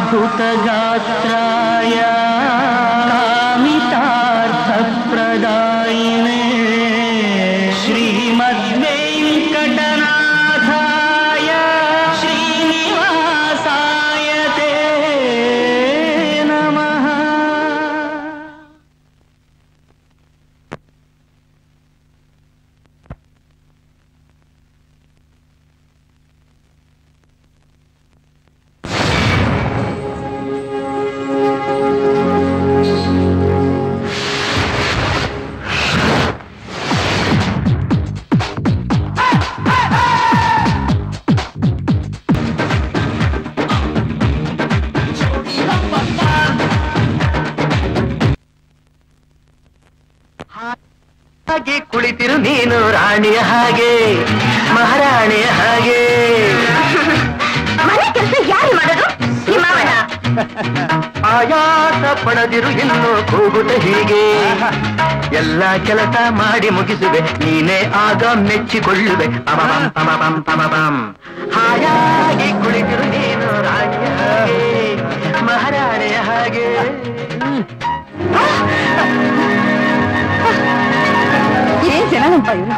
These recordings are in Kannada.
कामितार्थप्रदायिने श्रीमद्वेङ्कटनाथाय श्रीनिवासाय ते नमः ಹಾಗೆ ಕುಳಿತಿರು ನೀನು ರಾಣಿಯ ಹಾಗೆ ಮಹಾರಾಣಿಯ ಹಾಗೆ ಮನೆ ಕೆಲಸ ಯಾರು ಮಾಡೋದು ನಿಮ್ಮವನ ಆಯಾಸ ಪಡೆದಿರು ಇನ್ನು ಕೂಗುತ್ತ ಹೀಗೆ ಎಲ್ಲ ಕೆಲಸ ಮಾಡಿ ಮುಗಿಸುವೆ ನೀನೇ ಆಗ ಮೆಚ್ಚಿಕೊಳ್ಳುವೆ ಪಮಪಂ ಪಮಪಂ ಪಮಪಂ ಹಾಯಾಗಿ ಕುಳಿತಿರು ನೀನು ರಾಣಿಯ ಹಾಗೆ ಮಹಾರಾಣಿಯ ಹಾಗೆ ಏನ್ ಚೆನ್ನಾಗಪ್ಪ ಇವರು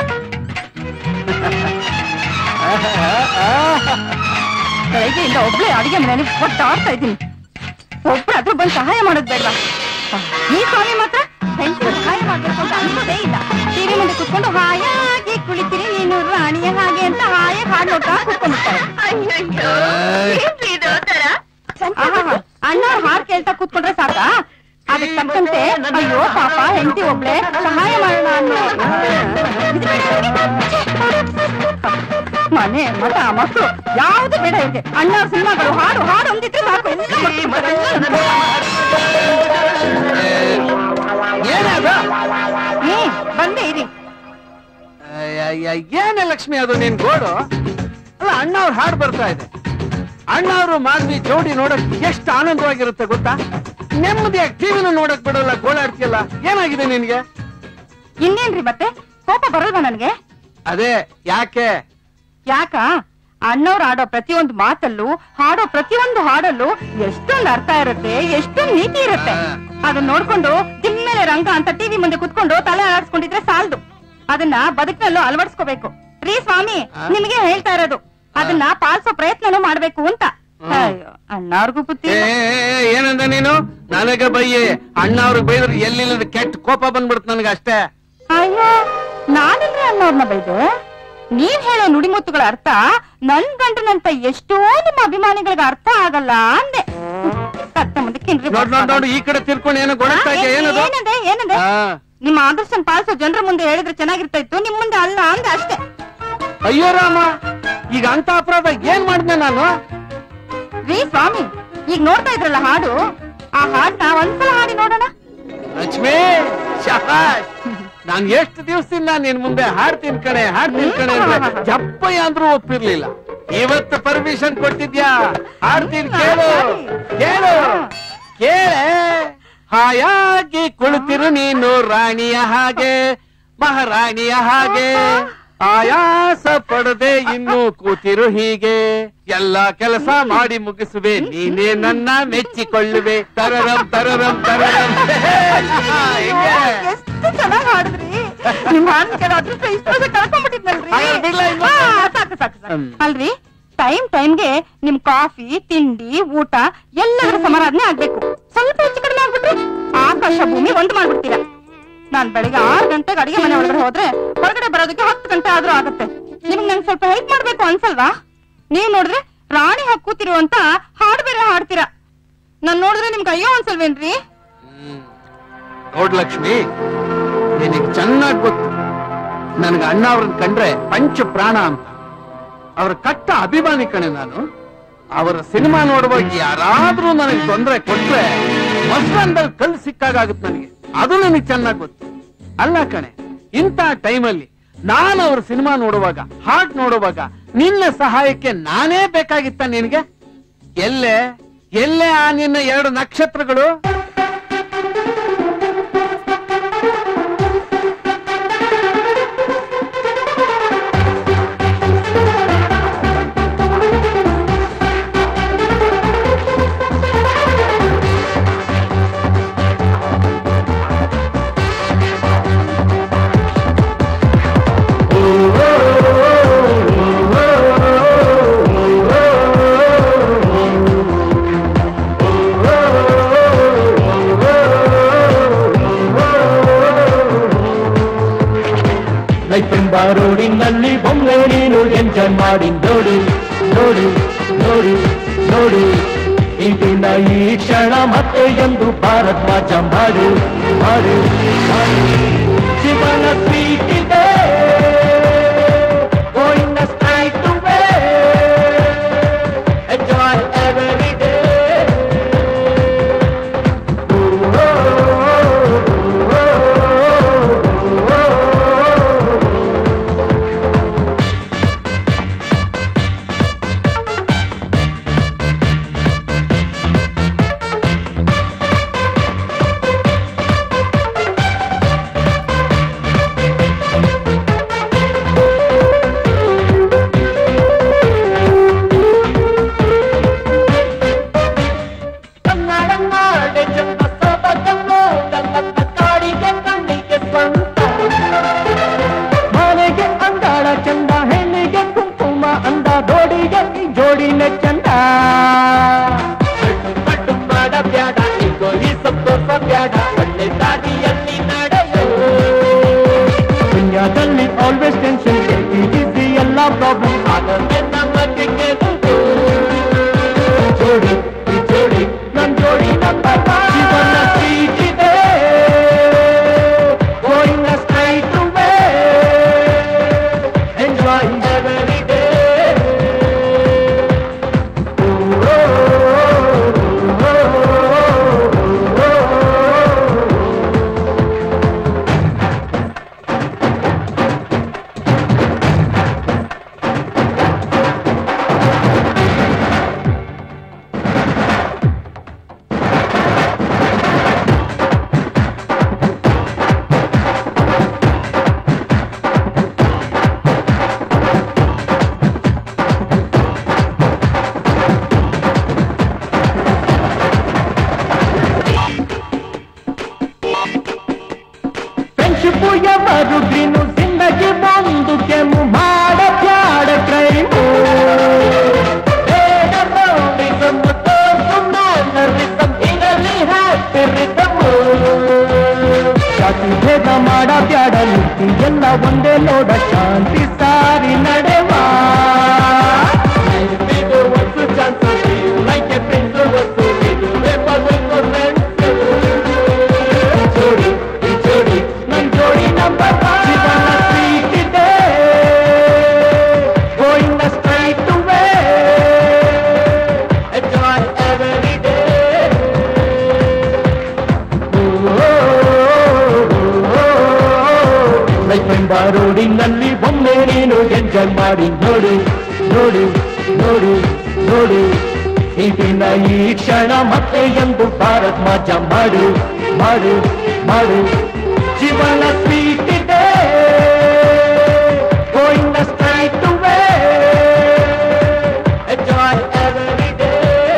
ಬೆಳಗ್ಗೆಯಿಂದ ಒಬ್ಳೆ ಅಡಿಗೆ ಮನೆಯಲ್ಲಿ ಒಟ್ಟಾಡ್ತಾ ಇದ್ದೀನಿ ಒಬ್ರು ಹತ್ರ ಬಂದು ಸಹಾಯ ಮಾಡೋದ್ ಬೇಡ ಈ ಸ್ವಾಮಿ ಮಾತ್ರ ಹೆಂಡತಿ ಸಹಾಯ ಮಾಡ್ಬೇಕು ಅಂತ ಅನ್ಕೋದೇ ಇಲ್ಲ ಟಿವಿ ಮುಂದೆ ಕುತ್ಕೊಂಡು ಹಾಯಾಗಿ ಕುಳಿತೀರಿ ನೀನು ರಾಣಿಯ ಹಾಗೆ ಅಂತ ಹಾಯಾಗಿ ಹಾಡು ನೋಡ್ತಾ ಕುತ್ಕೊಂಡಿರ್ತಾರೆ ಆಹಾಹಾ, ಅಣ್ಣ ಹಾಡ್ ಕೇಳ್ತಾ ಕೂತ್ಕೊಂಡ್ರೆ ಸಾಕ ಅದಕ್ಕೆ ತಕ್ಕಂತೆ ಅಯ್ಯೋ ಪಾಪ ಹೆಂಡತಿ ಒಬ್ಳೆ ಸಹಾಯ ಮಾಡೋಣ ಅನ್ನೋ ಮನೆ ಮಠ ಮಕ್ಕಳು ಯಾವ್ದು ಬೇಡ ಇದೆ ಅಣ್ಣ ಸಿನಿಮಾಗಳು ಹಾಡು ಹಾಡು ಒಂದಿದ್ರೆ ಸಾಕು ಎಲ್ಲ ಮರ್ತ್ಬಿಡ್ತಾರೆ, ಎಲ್ಲ ಏನದು ಹ್ಮ್ ಬಂದೆ ಇರಿ ಏನೇ ಲಕ್ಷ್ಮಿ ಅದು ನಿನ್ ಗೋಡು ಅಲ್ಲ ಅಣ್ಣ ಅವ್ರ ಹಾಡು ಬರ್ತಾ ಇದೆ ಅಣ್ಣ ಅವರು ಮಾಧವಿ ಜೋಡಿ ನೋಡಕ್ ಎಷ್ಟು ಆನಂದವಾಗಿರುತ್ತೆ ಗೊತ್ತಾ ನೆಮ್ಮದಿಯಾಗಿ ಟಿವಿನ ನೋಡಕ್ ಬಿಡಲ್ಲ ಗೋಳಾಡ್ತಿಯಲ್ಲ ಏನಾಗಿದೆ ನಿನ್ಗೆ ಇನ್ನೇನ್ರಿ ಮತ್ತೆ ಕೋಪ ಬರಲ್ವಾ ನನ್ಗೆ ಅದೇ ಯಾಕೆ ಯಾಕ ಅಣ್ಣವ್ರು ಆಡೋ ಪ್ರತಿಯೊಂದು ಮಾತಲ್ಲೂ ಹಾಡೋ ಪ್ರತಿಯೊಂದು ಹಾಡಲ್ಲೂ ಎಷ್ಟೊಂದು ಅರ್ಥ ಇರುತ್ತೆ ಎಷ್ಟೊಂದು ನೀತಿ ಇರುತ್ತೆ ಅದನ್ನ ನೋಡ್ಕೊಂಡು ದಿಮ್ಮೇಲೆ ರಂಗ ಅಂತ ಟಿವಿ ಮುಂದೆ ಕುತ್ಕೊಂಡು ತಲೆ ಆಡಿಸ್ಕೊಂಡಿದ್ರೆ ಸಾಲದು ಅದನ್ನ ಬದುಕಿನಲ್ಲೂ ಅಳವಡಿಸ್ಕೋಬೇಕು ರೀ ಸ್ವಾಮಿ ನಿಮಗೆ ಹೇಳ್ತಾ ಇರೋದು ಅದನ್ನ ಪಾಲಿಸೋ ಪ್ರಯತ್ನನೂ ಮಾಡ್ಬೇಕು ಅಂತ ಅಯ್ಯೋ ಅಣ್ಣವ್ರಿಗೂ ಬುದ್ಧಿ ಏ ಇಲ್ಲ. ಏ, ಏ, ಏನಂದ ನೀನು ನನಗೆ ಬೈಯೆ ಅಣ್ಣ ಅವ್ರಿಗೆ ಬೈದ್ರೆ ಎಲ್ಲಿಲ್ಲದ ಕೆಟ್ಟ ಕೋಪ ಬಂದ್ಬಿಡ್ತು ನನಗೆ ಅಷ್ಟೇ ಅಯ್ಯೋ ನಾನಂದ್ರೆ ಅನ್ನೋರ್ನ ಬೈದೆ ನೀವ್ ಹೇಳೋ ನುಡಿಮುತ್ತುಗಳ ಅರ್ಥ ನನ್ ಗಂಡನಂತ ಎಷ್ಟೋ ನಿಮ್ಮ ಅಭಿಮಾನಿಗಳಿಗೆ ಅರ್ಥ ಆಗಲ್ಲ ಅಂದೆ ಸತ್ತ ಮುಂದಕ್ಕೆ ನೋಡ್ ನೋಡ್ ನೋಡು ಈ ಕಡೆ ತಿರ್ಕೊಂಡು ಏನೋ ಗೊಳಗ್ತಾ ಇದೆಯಾ ಏನದು ಏನದೆ ಏನದೆ ಆ, ನಿಮ್ಮ ಆದರ್ಶನ್ ಪಾಲಿಸೋ ಜನರ ಮುಂದೆ ಹೇಳಿದ್ರೆ ಚೆನ್ನಾಗಿರ್ತಾ ಇತ್ತು ನಿಮ್ ಮುಂದೆ ಅಲ್ಲ ಅಂದೆ ಅಷ್ಟೇ ಅಯ್ಯೋ ರಾಮ ಈಗ ಅಂತ ಅಪರಾಧ ಏನ್ ಮಾಡಿದ್ನೆ ನಾನು ರೀ ಸ್ವಾಮಿ ಈಗ ನೋಡ್ತಾ ಇದ್ರಲ್ಲ ಹಾಡು ಆ ಹಾಡ್ನ ಒಂದ್ಸಲ ಹಾಡಿ ನೋಡೋಣ ಲಕ್ಷ್ಮಿ ಶಹಾಷ್ ನಾನ್ ಎಷ್ಟು ದಿವಸದಿಂದ ನಿನ್ ಮುಂದೆ ಹಾಡ್ತೀನಿ ಕಣೆ ಹಾಡ್ತೀನಿ ಕಣೆ ಅಂದ್ರೆ ಜಪ್ಪಯ್ಯ ಅಂದ್ರೂ ಒಪ್ಪಿರ್ಲಿಲ್ಲ ಇವತ್ತು ಪರ್ಮಿಷನ್ ಕೊಟ್ಟಿದ್ಯಾ ಹಾಡ್ತೀನಿ ಕೇಳು ಕೇಳು ಕೇಳೆ ಹಾಯಾಗಿ ಕುಳಿತಿರು ನೀನು ರಾಣಿಯ ಹಾಗೆ ಮಹಾರಾಣಿಯ ಹಾಗೆ ಆಯಾಸ ಪಡದೆ ಇನ್ನು ಕೂತಿರು ಹೀಗೆ ಎಲ್ಲಾ ಕೆಲಸ ಮಾಡಿ ಮುಗಿಸುವೆ ನೀನೇ ನನ್ನ ಮೆಚ್ಚಿಕೊಳ್ಳುವೆ ತರರಂ ತರರಂ ತರರಂ ಹೆಂಗೆ? ಎಷ್ಟು ಚೆನ್ನಾಗಿ ಹಾಡಿದ್ರಿ ನಿಮ್ ಹಾಡ್ ಕೇಳೋ ಅದೃಷ್ಟ ಇಷ್ಟು ವರ್ಷ ಕಳ್ಕೊಂಡ್ಬಿಟ್ಟಿದ್ನಲ್ರಿ ಹಾಗಾದ್ರೆ ಬಿಡ್ಲಾ ಇನ್ನು? ಹಾ, ಸಾಕು ಸಾಕು ಸಾಕು ಹ್ಮ್. ಅಲ್ರಿ ಟೈಮ್ ಟೈಮ್ಗೆ ನಿಮ್ ಕಾಫಿ ತಿಂಡಿ ಊಟ ಎಲ್ಲದರ ಸಮಾರಾಧನೆ ಆಗ್ಬೇಕು ಸ್ವಲ್ಪ ಹೆಚ್ಚು ಕಡಿಮೆ ಆಗ್ಬಿಟ್ರೆ ಆಕಾಶ ಭೂಮಿ ಒಂದು ಮಾಡ್ಬಿಡ್ತೀರಾ ನಾನ್ ಬೆಳಿಗ್ಗೆ ಆರು ಗಂಟೆಗೆ ಅಡಿಗೆ ಮನೆ ಒಳಗಡೆ ಹೋದ್ರೆ ಹೊರಗಡೆ ಬರೋದಕ್ಕೆ ಹತ್ತು ಗಂಟೆ ಆದ್ರೂ ಆಗುತ್ತೆ ನಿಮ್ಗೆ ನಂಗೆ ಸ್ವಲ್ಪ ಹೆಲ್ಪ್ ಮಾಡ್ಬೇಕು ಅನ್ಸಲ್ವಾ ನೀವ್ ನೋಡಿದ್ರೆ ರಾಣಿ ಹಾಕಿ ಕೂತಿರುವಂತ ಹಾಡು ಬೇರೆ ಹಾಡ್ತೀರಾ ನಾನ್ ನೋಡಿದ್ರೆ ನಿಮ್ಗೆ ಅಯ್ಯೋ ಅನ್ಸಲ್ವೇನ್ರಿ ಹ್ಮ್. ನೋಡ್ ಲಕ್ಷ್ಮಿ ನಿನಗೆ ಚೆನ್ನಾಗಿ ಗೊತ್ತು ನನಗೆ ಅಣ್ಣ ಅವ್ರನ್ನ ಕಂಡ್ರೆ ಪಂಚ ಪ್ರಾಣ ಅಂತ ಅವ್ರ ಕಟ್ಟ ಅಭಿಮಾನಿ ಕಣೆ ನಾನು ಅವರ ಸಿನಿಮಾ ನೋಡುವಾಗ ಯಾರಾದ್ರೂ ನನಗೆ ತೊಂದರೆ ಕೊಟ್ರೆ ಮಸ್ತಾನ್ದಲ್ಲಿ ಕಲ್ಲು ಸಿಕ್ಕಾಗುತ್ತೆ ನನಗೆ ಅದು ನನಗೆ ಚೆನ್ನಾಗಿ ಗೊತ್ತು ಅಲ್ಲ ಕಣೆ ಇಂಥ ಟೈಮಲ್ಲಿ ನಾನು ಅವ್ರ ಸಿನಿಮಾ ನೋಡುವಾಗ ಹಾಟ್ ನೋಡುವಾಗ ನಿನ್ನ ಸಹಾಯಕ್ಕೆ ನಾನೇ ಬೇಕಾಗಿತ್ತ ನಿನಗೆ ಎಲ್ಲೇ ಎಲ್ಲೇ ಆ ನಿನ್ನ ಎರಡು ನಕ್ಷತ್ರಗಳು ನೋಡು ನೋಡು ಈ ದಿನ ಈ ಕ್ಷಣ ಮತ್ತೆ ಎಂದು ಭಾರತ್ ಮಾಚ ಮಾಡು ಮಾಡು ಮಾಡು ಜೀವನ ಸ್ವೀಟ್ ಇದೆ Going the straight away. Enjoy every day. Ooh, oh, oh, oh, oh, oh. ಕನ್ನಡನಾಡೆ ಜನ್ಮ ಸೊಬಗನ್ನು ನನ್ನ ಕಾಡಿಗೆ ಕಣ್ಣಿಗೆ ಸ್ವಂತ ಮನೆಗೆ ಅಂದಾಳ ಚಂದ ಹೆಣ್ಣಿಗೆ ಕುಂಕುಮ ಅಂದ ದೋಡಿಗೆ ಈ ಜೋಡಿನೆ ಚಂದ ಕಟ್ಟು ಕಟ್ಟು ಮಾಡ ಬ್ಯಾಡ ಈಗೋ ಈ ಸಂತೋಷ ಬ್ಯಾಡ ಒಳ್ಳೆ ದಾರಿಯಲ್ಲಿ ನಡೆಯೋ ದುನಿಯಾದಲ್ಲಿ ಆಲ್ವೇಸ್ ಟೆನ್ಷನ್ ಈಸಿ ಎಲ್ಲ ಪ್ರಾಬ್ಲಮ್ ಆಗದೆ ನಮಗೆ ಗೆಲುವು ಜೋಡಿ ಈ ಜೋಡಿ ನನ್ ಜೋಡಿ ನಂಬರ್ ಜೀವನ ಸ್ವೀಟ್ ಇದೆ going straight away enjoy every day friendship ಯಾವಾರುದ್ರಿನು ಜಿಂದಗಿ ಒಂದು ಕೆಮ್ಮು ಮಾಡ ಬ್ಯಾಡ ಕ್ರೈಮು ಜಾತಿ ಭೇದ ಮಾಡ ಬ್ಯಾಡ ನೀತಿ ಎಲ್ಲ ಒಂದೇ ನೋಡ ಶಾಂತಿ ಸಾರಿ ನಡೆವಾ ಒಂದು ಚಾನ್ಸ್ ಲೈಕ್ ಎ ಫ್ರೆಂಡ್ಸ್ ವಸ್ತು ಇದು ಜೋಡಿ ಈ ಜೋಡಿ ನನ್ ಜೋಡಿ ನಂಬರ್ ಜೀವನ ಸ್ವೀಟ್ ಇದೆ going straight away enjoy every day life ಎಂಬ ರೋಡಿನಲ್ಲಿ ಒಮ್ಮೆ ನೀನು ಎಂಜಾಯ್ ಮಾಡಿ ನೋಡು ನೋಡು ನೋಡು ನೋಡು ಈ ದಿನ ಈ ಕ್ಷಣ ಮತ್ತೆ ಎಂದು ಭಾರತ್ ಮಾಚ ಮಾಡು ಮಾಡು ಮಾಡು ಜೀವನ ಸ್ವೀಟ್ ಇದೆ going straight away enjoy every day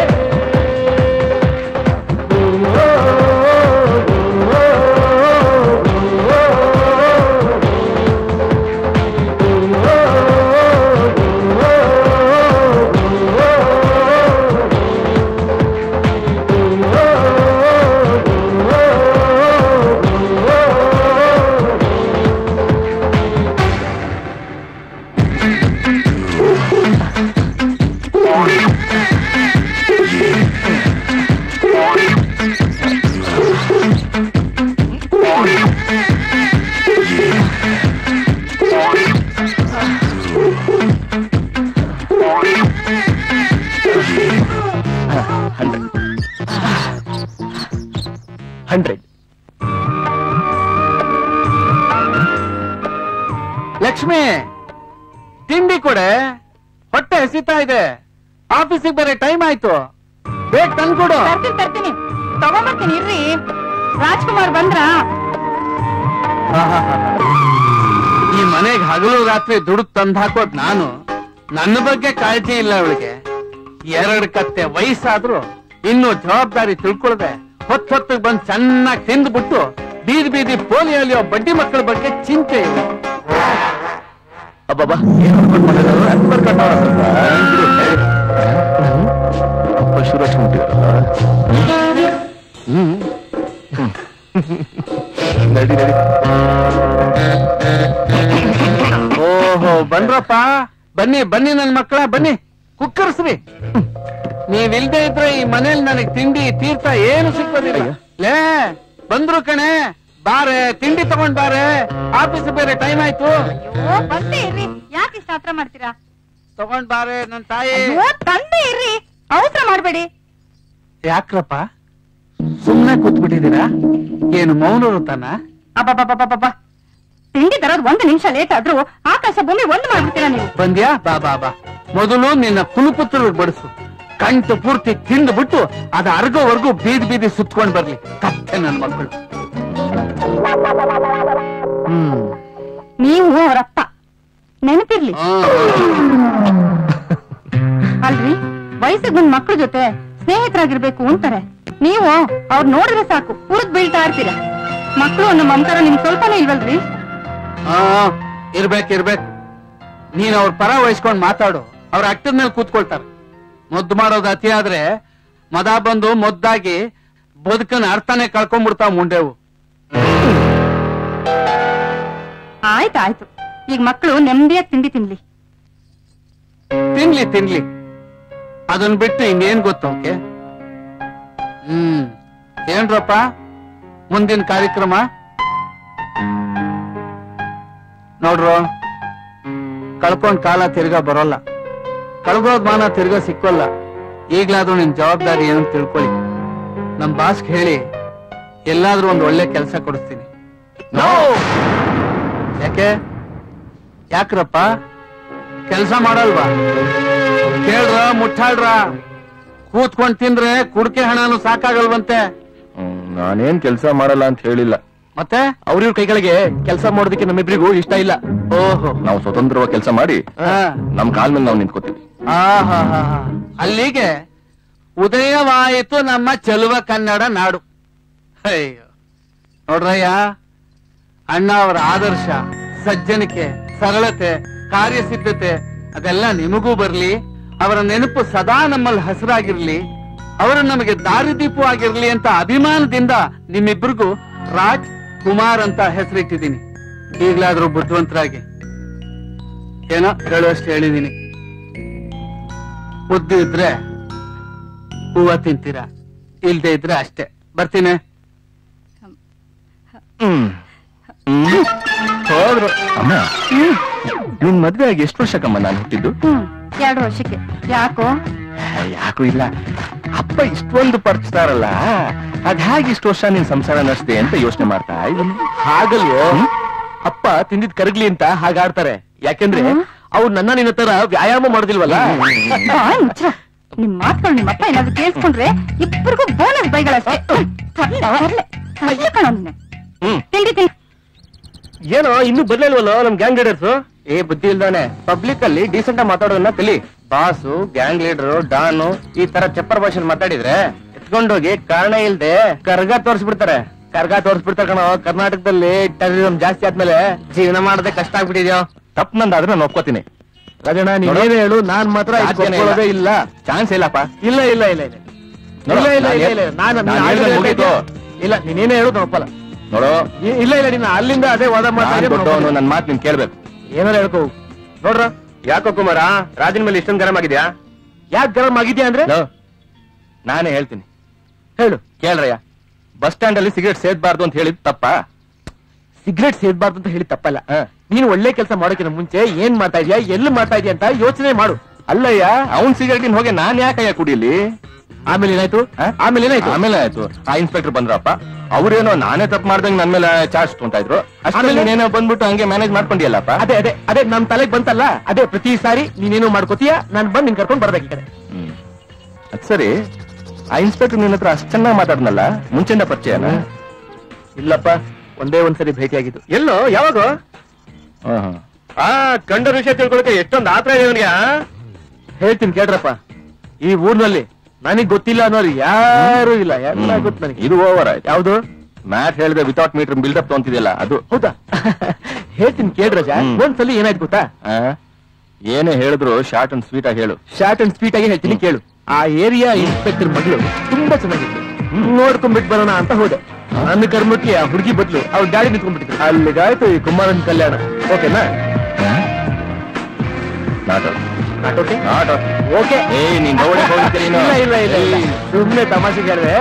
hundred Lakshmi ತಿಂಡಿ ಕೊಡೆ ಹೊಟ್ಟೆ ಹಸಿತಾ ಇದೆ ಆಫೀಸಿಗೆ ಬರೋ ಟೈಮ್ ಆಯ್ತು ಬೇಗ ತಂದ್ಕೊಡು ತರ್ತೀನಿ ತರ್ತೀನಿ ತಗೊಂಬರ್ತೀನಿ ಇರ್ರಿ ರಾಜ್ಕುಮಾರ್ ಬಂದ್ರ ಈ ಮನೆಗೆ ಹಗಲು ರಾತ್ರಿ ದುಡ್ಡು ತಂದ್ ಹಾಕೋದ್ ನಾನು ನನ್ನ ಬಗ್ಗೆ ಕಾಳಜಿ ಇಲ್ಲ ಅವಳಿಗೆ ಎರಡ್ ಕತ್ತೆ ವಯಸ್ಸಾದ್ರು ಇನ್ನು ಜವಾಬ್ದಾರಿ ತಿಳ್ಕೊಳ್ದೆ ಹೊತ್ತೊತ್ತಿಗೆ ಬಂದ್ ಚೆನ್ನಾಗಿ ತಿಂದ್ಬಿಟ್ಟು ಬೀದಿ ಬೀದಿ ಪೋಲಿಯೋಲಿಯೋ ಬಡ್ಡಿ ಮಕ್ಕಳ ಬಗ್ಗೆ ಚಿಂತೆ ಇಲ್ಲ ಅಬ್ಬಬ್ಬಾ ಏನ್ ಹೊಡ್ಕೊಂಡ್ ಬಂದಿದ್ದಾರೆ? ಅಕ್ಬರ್ ಕಟ್ಟವ್ರ ಸ್ವಲ್ಪ. ಅಪ್ಪ ಶುರು ಹಚ್ಕೊಂಡ್ಬಿಟ್ಟಿದಾರಲ್ಲ ಹ್ಮ್ ನಡಿ ನಡಿ ಓಹೋ ಬಂದ್ರಪ್ಪ ಬನ್ನಿ ಬನ್ನಿ ನನ್ ಮಕ್ಕಳ ಬನ್ನಿ ಕುಕ್ಕರ್ಸ್ರಿ ಬರ್ರಿ ನೀವಿಲ್ದೇ ಇದ್ರೆ ಈ ಮನೇಲಿ ನನಗೆ ತಿಂಡಿ ತೀರ್ಥ ಏನು ಸಿಕ್ಕೋದಿಲ್ಲ ಅಯ್ಯೋ. ಲೇ ಬಂದ್ರು ಕಣೆ ಬಾರೆ ತಿಂಡಿ ತಗೊಂಡ್ ಬಾರೆ ಆಫೀಸ್ ಬೇರೆ ಟೈಮ್ ಆಯ್ತು ಅಯ್ಯೋ ಬಂದೇ ಇರ್ರಿ ಯಾಕೆ ಇಷ್ಟ ಹತ್ರ ಮಾಡ್ತೀರಾ ತಗೊಂಡ್ ಬಾರೆ ನನ್ ತಾಯಿ ಅಯ್ಯೋ ತಂದೆ ಇರ್ರಿ ಅವಸರ ಮಾಡ್ಬೇಡಿ ಯಾಕ್ರಪ್ಪ ಸುಮ್ನೆ ಕೂತ್ಬಿಟ್ಟಿದ್ದೀರಾ ಏನು ಮೌನ ವೃತನ ಅಬ್ಬಬ್ಬಬ್ಬಬ್ಬಬ್ಬ ತಿಂಡಿ ತರೋದ್ ಒಂದು ನಿಮಿಷ ಲೇಟ್ ಆದ್ರೂ ಆಕಾಶ ಭೂಮಿ ಒಂದು ಮಾಡ್ಬಿಡ್ತೀರಾ ನೀವು ಬಂದ್ಯಾ ಬಾ ಬಾ ಬಾ ಮೊದಲು ನಿನ್ನ ಕುಲುಪುತ್ರರಿಗೆ ಬಡಿಸು ಕಂಟು ಪೂರ್ತಿ ತಿಂದು ಬಿಟ್ಟು ಅದ ಅರ್ಗೋವರೆಗೂ ಬೀದಿ ಬೀದಿ ಸುತ್ಕೊಂಡ್ ಬರ್ಲಿ ಕತ್ತೆ ನನ್ನ ಮಕ್ಕಳು ಹ್ಮ್ ನೀವು ಅವರಪ್ಪ ನೆನಪಿರ್ಲಿ ಅಲ್ರಿ ವಯಸ್ಸಿಗೆ ಬಂದ್ ಮಕ್ಳ ಜೊತೆ ಸ್ನೇಹಿತರಾಗಿರ್ಬೇಕು ಅಂತಾರೆ ನೀವು ಅವ್ರು ನೋಡಿದ್ರೆ ಸಾಕು ಉರಿದ್ ಬೀಳ್ತಾ ಇರ್ತೀರ ಮಕ್ಳು ಅನ್ನೋ ಮಮಕಾರ ನಿಮ್ ಸ್ವಲ್ಪನೇ ಇಲ್ವಲ್ರಿ ಆ ಇರ್ಬೇಕು ಇರ್ಬೇಕು ನೀನ್ ಅವ್ರ ಪರ ವಹಿಸ್ಕೊಂಡ್ ಮಾತಾಡು ಅವ್ರ ಅಟ್ಟದ ಮೇಲೆ ಕೂತ್ಕೊಳ್ತಾರೆ ಮುದ್ದು ಮಾಡೋದು ಅತಿ ಆದ್ರೆ ಮದ ಬಂದು ಮುದ್ದಾಗಿ ಬದುಕನ ಅರ್ಥನೇ ಕಳ್ಕೊಂಡ್ಬಿಡ್ತಾವ ಮುಂಡೆವು ಆಯ್ತಾಯ್ತು ಈಗ ಮಕ್ಳು ನೆಮ್ಮದಿಯಾಗಿ ತಿಂಡಿ ತಿನ್ಲಿ ತಿನ್ಲಿ ತಿನ್ಲಿ ಅದನ್ ಬಿಟ್ಟು ಇನ್ನೇನ್ ಗೊತ್ತವಕ್ಕೆ ಹ್ಮ್ ಏನ್ರಪ್ಪ ಮುಂದಿನ ಕಾರ್ಯಕ್ರಮ ನೋಡ್ರು ಕಳ್ಕೊಂಡ್ ಕಾಲ ತಿರ್ಗಾ ಬರೋಲ್ಲ ಕಳ್ಗೋದ್ ಮಾನ ತಿರ್ಗಾ ಸಿಕ್ಕೋಲ್ಲ ಈಗ್ಲಾದ್ರೂ ನಿನ್ ಜವಾಬ್ದಾರಿ ಏನು ತಿಳ್ಕೊಳ್ಳಿ ನಮ್ ಬಾಸ್ಗ್ ಹೇಳಿ ಎಲ್ಲಾದ್ರೂ ಒಂದ್ ಒಳ್ಳೆ ಕೆಲಸ ಕೊಡಿಸ್ತೀನಿ ಯಾಕೆ ಯಾಕ್ರಪ್ಪ ಕೆಲಸ ಮಾಡಲ್ವಾ ಕೇಳ್ರ ಮುಟ್ಟಾಳ್ರ ಕೂತ್ಕೊಂಡ್ ತಿಂದ್ರೆ ಕುಡ್ಕೆ ಹಣನು ಸಾಕಾಗಲ್ವಂತೆ ಹ್ಮ್, ನಾನೇನ್ ಕೆಲಸ ಮಾಡಲ್ಲ ಅಂತ ಹೇಳಿಲ್ಲ ಮತ್ತೆ ಅವ್ರಿವ್ರ ಕೈಗಳಿಗೆ ಕೆಲಸ ಮಾಡೋದಕ್ಕೆ ನಮ್ಮಿಬ್ರಿಗೂ ಇಷ್ಟ ಇಲ್ಲ ಓಹೋ ನಾವು ಸ್ವತಂತ್ರವಾಗಿ ಕೆಲಸ ಮಾಡಿ ಆ. ನಮ್ ಕಾಲ್ ಮೇಲೆ ನಾವು ನಿಂತ್ಕೋತೀವಿ ಆಹಾಹಾಹಾ. ಅಲ್ಲಿಗೆ ಉದಯವಾಯಿತು ನಮ್ಮ ಚೆಲುವ ಕನ್ನಡ ನಾಡು ಅಯ್ಯೋ ನೋಡ್ರಯ್ಯ ಅಣ್ಣ ಅವರ ಆದರ್ಶ ಸಜ್ಜನಿಕೆ ಸರಳತೆ ಕಾರ್ಯಸಿದ್ಧತೆ ಅದೆಲ್ಲ ನಿಮಗೂ ಬರ್ಲಿ ಅವರ ನೆನಪು ಸದಾ ನಮ್ಮಲ್ಲಿ ಹಸಿರಾಗಿರ್ಲಿ ಅವರು ನಮಗೆ ದಾರಿದೀಪವಾಗಿರ್ಲಿ ಅಂತ ಅಭಿಮಾನದಿಂದ ನಿಮ್ಮಿಬ್ರಿಗೂ ರಾಜ್ ಕುಮಾರ್ ಅಂತ ಹೆಸರಿಟ್ಟಿದ್ದೀನಿ ಈಗ್ಲಾದ್ರೂ ಬುದ್ಧಿವಂತರಾಗಿ ಏನೋ ಹೇಳುವಷ್ಟು ಹೇಳಿದೀನಿ ಬುದ್ಧಿ ಇದ್ರೆ ಹೂವ ತಿಂತೀರಾ ಇಲ್ದೇ ಇದ್ರೆ ಅಷ್ಟೇ ಬರ್ತೀನಿ ಹ್ಮ್ ಹ್ಮ್. ಹೋದ್ರು ಅಮ್ಮ ನಿನ್ ಮದ್ವೆ ಆಗಿ ಎಷ್ಟು ವರ್ಷಕ್ಕಮ್ಮ ನಾನು ಹುಟ್ಟಿದ್ದು ಹ್ಮ್ ಎರಡು ವರ್ಷಕ್ಕೆ ಯಾಕೋ ಯಾಕೂ ಇಲ್ಲ ಅಪ್ಪ ಇಷ್ಟೊಂದು ಪರ್ಚ್ತಾರಲ್ಲ ಅದ್ ಹೇಗೆ ಇಷ್ಟು ವರ್ಷ ನಿನ್ ಸಂಸಾರ ನಡೆಸಿದೆ ಅಂತ ಯೋಚನೆ ಮಾಡ್ತಾ ಇದ್ದೀನಿ ಹಾಗಲ್ವೋ ಅಪ್ಪ ತಿಂದಿದ್ ಕರಗ್ಲಿ ಅಂತ ಹಾಗಾಡ್ತಾರೆ ಯಾಕೆಂದ್ರೆ ಅವ್ರು ನನ್ನ ನಿನ್ನ ತರ ವ್ಯಾಯಾಮ ಮಾಡೋದಿಲ್ವಲ್ಲ ಬಾಯ್ ಮುಚ್ಚ ನಿಮ್ ಮಾತ್ಗಳು ನಿಮ್ಮ ಅಪ್ಪ ಏನಾದ್ರು ಕೇಳಿಸ್ಕೊಂಡ್ರೆ ಇಬ್ಬರಿಗೂ ಬೋನಸ್ ಬೈಗಳಷ್ಟೇ ತರ್ಲೆ, ತರ್ಲೆ. ತರ್ಲೆ ಕಣೋ ನೀನು. ಹ್ಮ್ ತಿಂಡಿ ತಿನ್ ಏನೋ ಇನ್ನು ಬರ್ಲಿಲ್ವಲ್ಲ ನಮ್ ಗ್ಯಾಂಗ್ ಲೀಡರ್ಸ್ ಏ ಬುದ್ಧಿ ಇಲ್ದಾನೆ ಪಬ್ಲಿಕ್ ಅಲ್ಲಿ ಡೀಸೆಂಟ್ ಆಗಿ ಮಾತಾಡೋದನ್ನ ಕಲಿ ಬಾಸು ಗ್ಯಾಂಗ್ ಲೀಡರ್ ಡಾನು ಈ ತರ ಚಪ್ಪರ್ ಭಾಷೆ ಮಾತಾಡಿದ್ರೆ ಎತ್ಕೊಂಡೋಗಿ ಕಾರಣ ಇಲ್ದೆ ಕರ್ಗ ತೋರಿಸ್ಬಿಡ್ತಾರೆ ಕರ್ಗ ತೋರಿಸ್ಬಿಡ್ತಾರೆ ಕಣೋ ಕರ್ನಾಟಕದಲ್ಲಿ ಟೆರರಿಸಂ ಜಾಸ್ತಿ ಆದ್ಮೇಲೆ ಜೀವನ ಮಾಡೋದೇ ಕಷ್ಟ ಆಗ್ಬಿಟ್ಟಿದ್ಯೋ ತಪ್ಪು ನಂದಾದ್ರೆ ನಾನು ಒಪ್ಕೋತೀನಿ ರಾಜಣ್ಣ ನೀನೇನು ಹೇಳು ನಾನ್ ಮಾತ್ರ ಒಪ್ಕೊಳ್ಳೋದೇ ಇಲ್ಲ ಚಾನ್ಸ್ ಇಲ್ಲಪ್ಪ ಇಲ್ಲ ಇಲ್ಲ ಇಲ್ಲ ಇಲ್ಲ ಇಲ್ಲ ಇಲ್ಲ ಇಲ್ಲ ಇಲ್ಲ ನಾನು ನಾನ್ ಹೇಳ್ದಂಗ್ ಮುಗೀತು. ಇಲ್ಲ ನೀನೇನೇ ಹೇಳು ನಾನು ಒಪ್ಪಲ್ಲ ನೋಡು ಇ- ಇಲ್ಲ ಇಲ್ಲ ನೀನು ಅಲ್ಲಿಂದ ಅದೇ ವಾದ ನಾನ್ ಮಾಡ್ತಾ ದೊಡ್ಡವನು ನನ್ ಮಾತು ನೀನ್ ಕೇಳ್ಬೇಕು ಏನಾರ ಹೇಳ್ಕೋ ನೋಡ್ರ ಯಾಕೋ ಕುಮಾರ ರಾಜನ್ ಮೇಲೆ ಇಷ್ಟೊಂದು ಗರಂ ಆಗಿದ್ಯಾ ಯಾಕೆ ಗರಂ ಆಗಿದ್ಯಾ ಅಂದ್ರೆ ಲೋ, ನಾನೇ ಹೇಳ್ತೀನಿ ಹೇಳು ಕೇಳ್ರಯ್ಯ ಬಸ್ ಸ್ಟ್ಯಾಂಡ್ ಅಲ್ಲಿ ಸಿಗರೇಟ್ ಸೇದ್ಬಾರ್ದು ಅಂತ ಹೇಳಿದ್ ತಪ್ಪ ಸಿಗರೇಟ್ ಸೇದ್ಬಾರ್ದು ಅಂತ ಹೇಳಿ ತಪ್ಪಲ್ಲ ಹ. ನೀನು ಒಳ್ಳೆ ಕೆಲಸ ಮಾಡೋಕ್ಕಿಂತ ಮುಂಚೆ ಏನ್ ಮಾಡ್ತಾ ಇದೀಯಾ ಎಲ್ಲಿ ಮಾಡ್ತಾ ಇದೀಯ ಅಂತ ಯೋಚನೆ ಮಾಡು ಅಲ್ಲಯ್ಯ ಅವ್ನ್ ಸಿಗರೇಟಿನ ಹೋಗಿ ನಾನ್ ಯಾಕಯ್ಯ ಕುಡಿಲಿ ಆಮೇಲೆ ಏನಾಯ್ತು ಹ? ಆಮೇಲೆ ಏನಾಯ್ತು ಆಮೇಲೆ ಆಯ್ತು ಆ ಇನ್ಸ್ಪೆಕ್ಟರ್ ಬಂದ್ರಪ್ಪ ಅವ್ರೇನೋ ನಾನೇ ತಪ್ಪು ಮಾಡ್ದಂಗ್ ನನ್ ಮೇಲೆ ಚಾರ್ಜ್ ತೊಗೊಂತಾ ಇದ್ರು ಆಮೇಲೆ ಆಮೇಲೆ? ನೀನೇನೋ ಬಂದ್ಬಿಟ್ಟು ಹಂಗೆ ಮ್ಯಾನೇಜ್ ಮಾಡ್ಕೊಂಡಿಯಲ್ಲಪ್ಪ ಅದೇ ಅದೇ ಅದೇ ನಮ್ ತಲೆಗ್ ಬಂತಲ್ಲ ಅದೇ ಪ್ರತಿ ಸಾರಿ ನೀನೇನು ಮಾಡ್ಕೋತೀಯ ನಾನ್ ಬಂದ್ ನಿನ್ ಕರ್ಕೊಂಡ್ ಬರ್ಬೇಕು ಈ ಕಡೆ ಹ್ಮ್. ಅದ್ ಸರಿ ಆ ಇನ್ಸ್ಪೆಕ್ಟರ್ ನಿನ್ನ ಹತ್ರ ಅಷ್ಟ್ ಚೆನ್ನಾಗಿ ಮಾತಾಡ್ನಲ್ಲ ಮುಂಚೆಂದ ಪರಿಚಯನ ಇಲ್ಲಪ್ಪ ಒಂದೇ ಒಂದ್ಸರಿ ಭೇಟಿಯಾಗಿದ್ದು ಎಲ್ಲೋ ಯಾವಾಗ ಆ ಕಂಡ ವಿಷಯ ತಿಳ್ಕೊಳಕ್ಕೆ ಎಷ್ಟೊಂದು ಆತ್ರ ಇದೆ ಅವನಿಗೆ ಹೇಳ್ತೀನಿ ಕೇಳ್ರಪ್ಪ ಈ ಊರ್ನಲ್ಲಿ ನನಗ್ ಗೊತ್ತಿಲ್ಲ ಅನ್ನೋರು ಯಾರು ಇಲ್ಲ ಎಲ್ಲ ಗೊತ್ತು ನನಗೆ ಇದು ಓವರ್ ಆಯ್ತು ಯಾವ್ದು ಮ್ಯಾಟ್ ಹೇಳಿದೆ ವಿತೌಟ್ ಮೀಟರ್ ಬಿಲ್ಡಪ್ ತೊಗೊಂತಿದ್ಯಲ್ಲ ಅದು ಹೌದಾ ಹೇಳ್ತೀನಿ ಕೇಳ್ರಜ ಹ್ಮ್. ಒಂದ್ಸಲಿ ಏನಾಯ್ತು ಗೊತ್ತಾ ಆ? ಏನೇ ಹೇಳಿದ್ರು ಶಾರ್ಟ್ ಅಂಡ್ ಸ್ವೀಟ್ ಆಗಿ ಹೇಳು ಶಾರ್ಟ್ ಅಂಡ್ ಸ್ವೀಟ್ ಆಗಿ ಹೇಳ್ತೀನಿ ಕೇಳು ಆ ಏರಿಯಾ ಇನ್ಸ್ಪೆಕ್ಟರ್ ಮಗಳು ತುಂಬಾ ಚೆನ್ನಾಗಿತ್ತು ನೋಡ್ಕೊಂಡ್ಬಿಟ್ಟು ಬರೋಣ ಅಂತ ಹೋದೆ ನನ್ನ ಕರ್ಮಕ್ಕೆ ಆ ಹುಡುಗಿ ಬದಲು ಅವ್ರ ಗಾಡಿ ನಿಂತ್ಕೊಂಡ್ಬಿಟ್ಟಿದ್ರು ಅಲ್ಲಿಗಾಯ್ತು ಈ ಕುಮಾರನ್ ಕಲ್ಯಾಣ ಓಕೆನಾ ಮಾತಾಡು ನಾಟೋಕೆ ನಾಟ್ ಓಕೆ ಏ ನೀನ್ ನೋಡಕ್ ಹೋಗ್ತೀರಿ ಇಲ್ಲ ಇಲ್ಲ ಇಲ್ಲ ಇಲ್ಲ ಸುಮ್ಮನೆ ತಮಾಷೆಗೆ ಹೇಳಿದೆ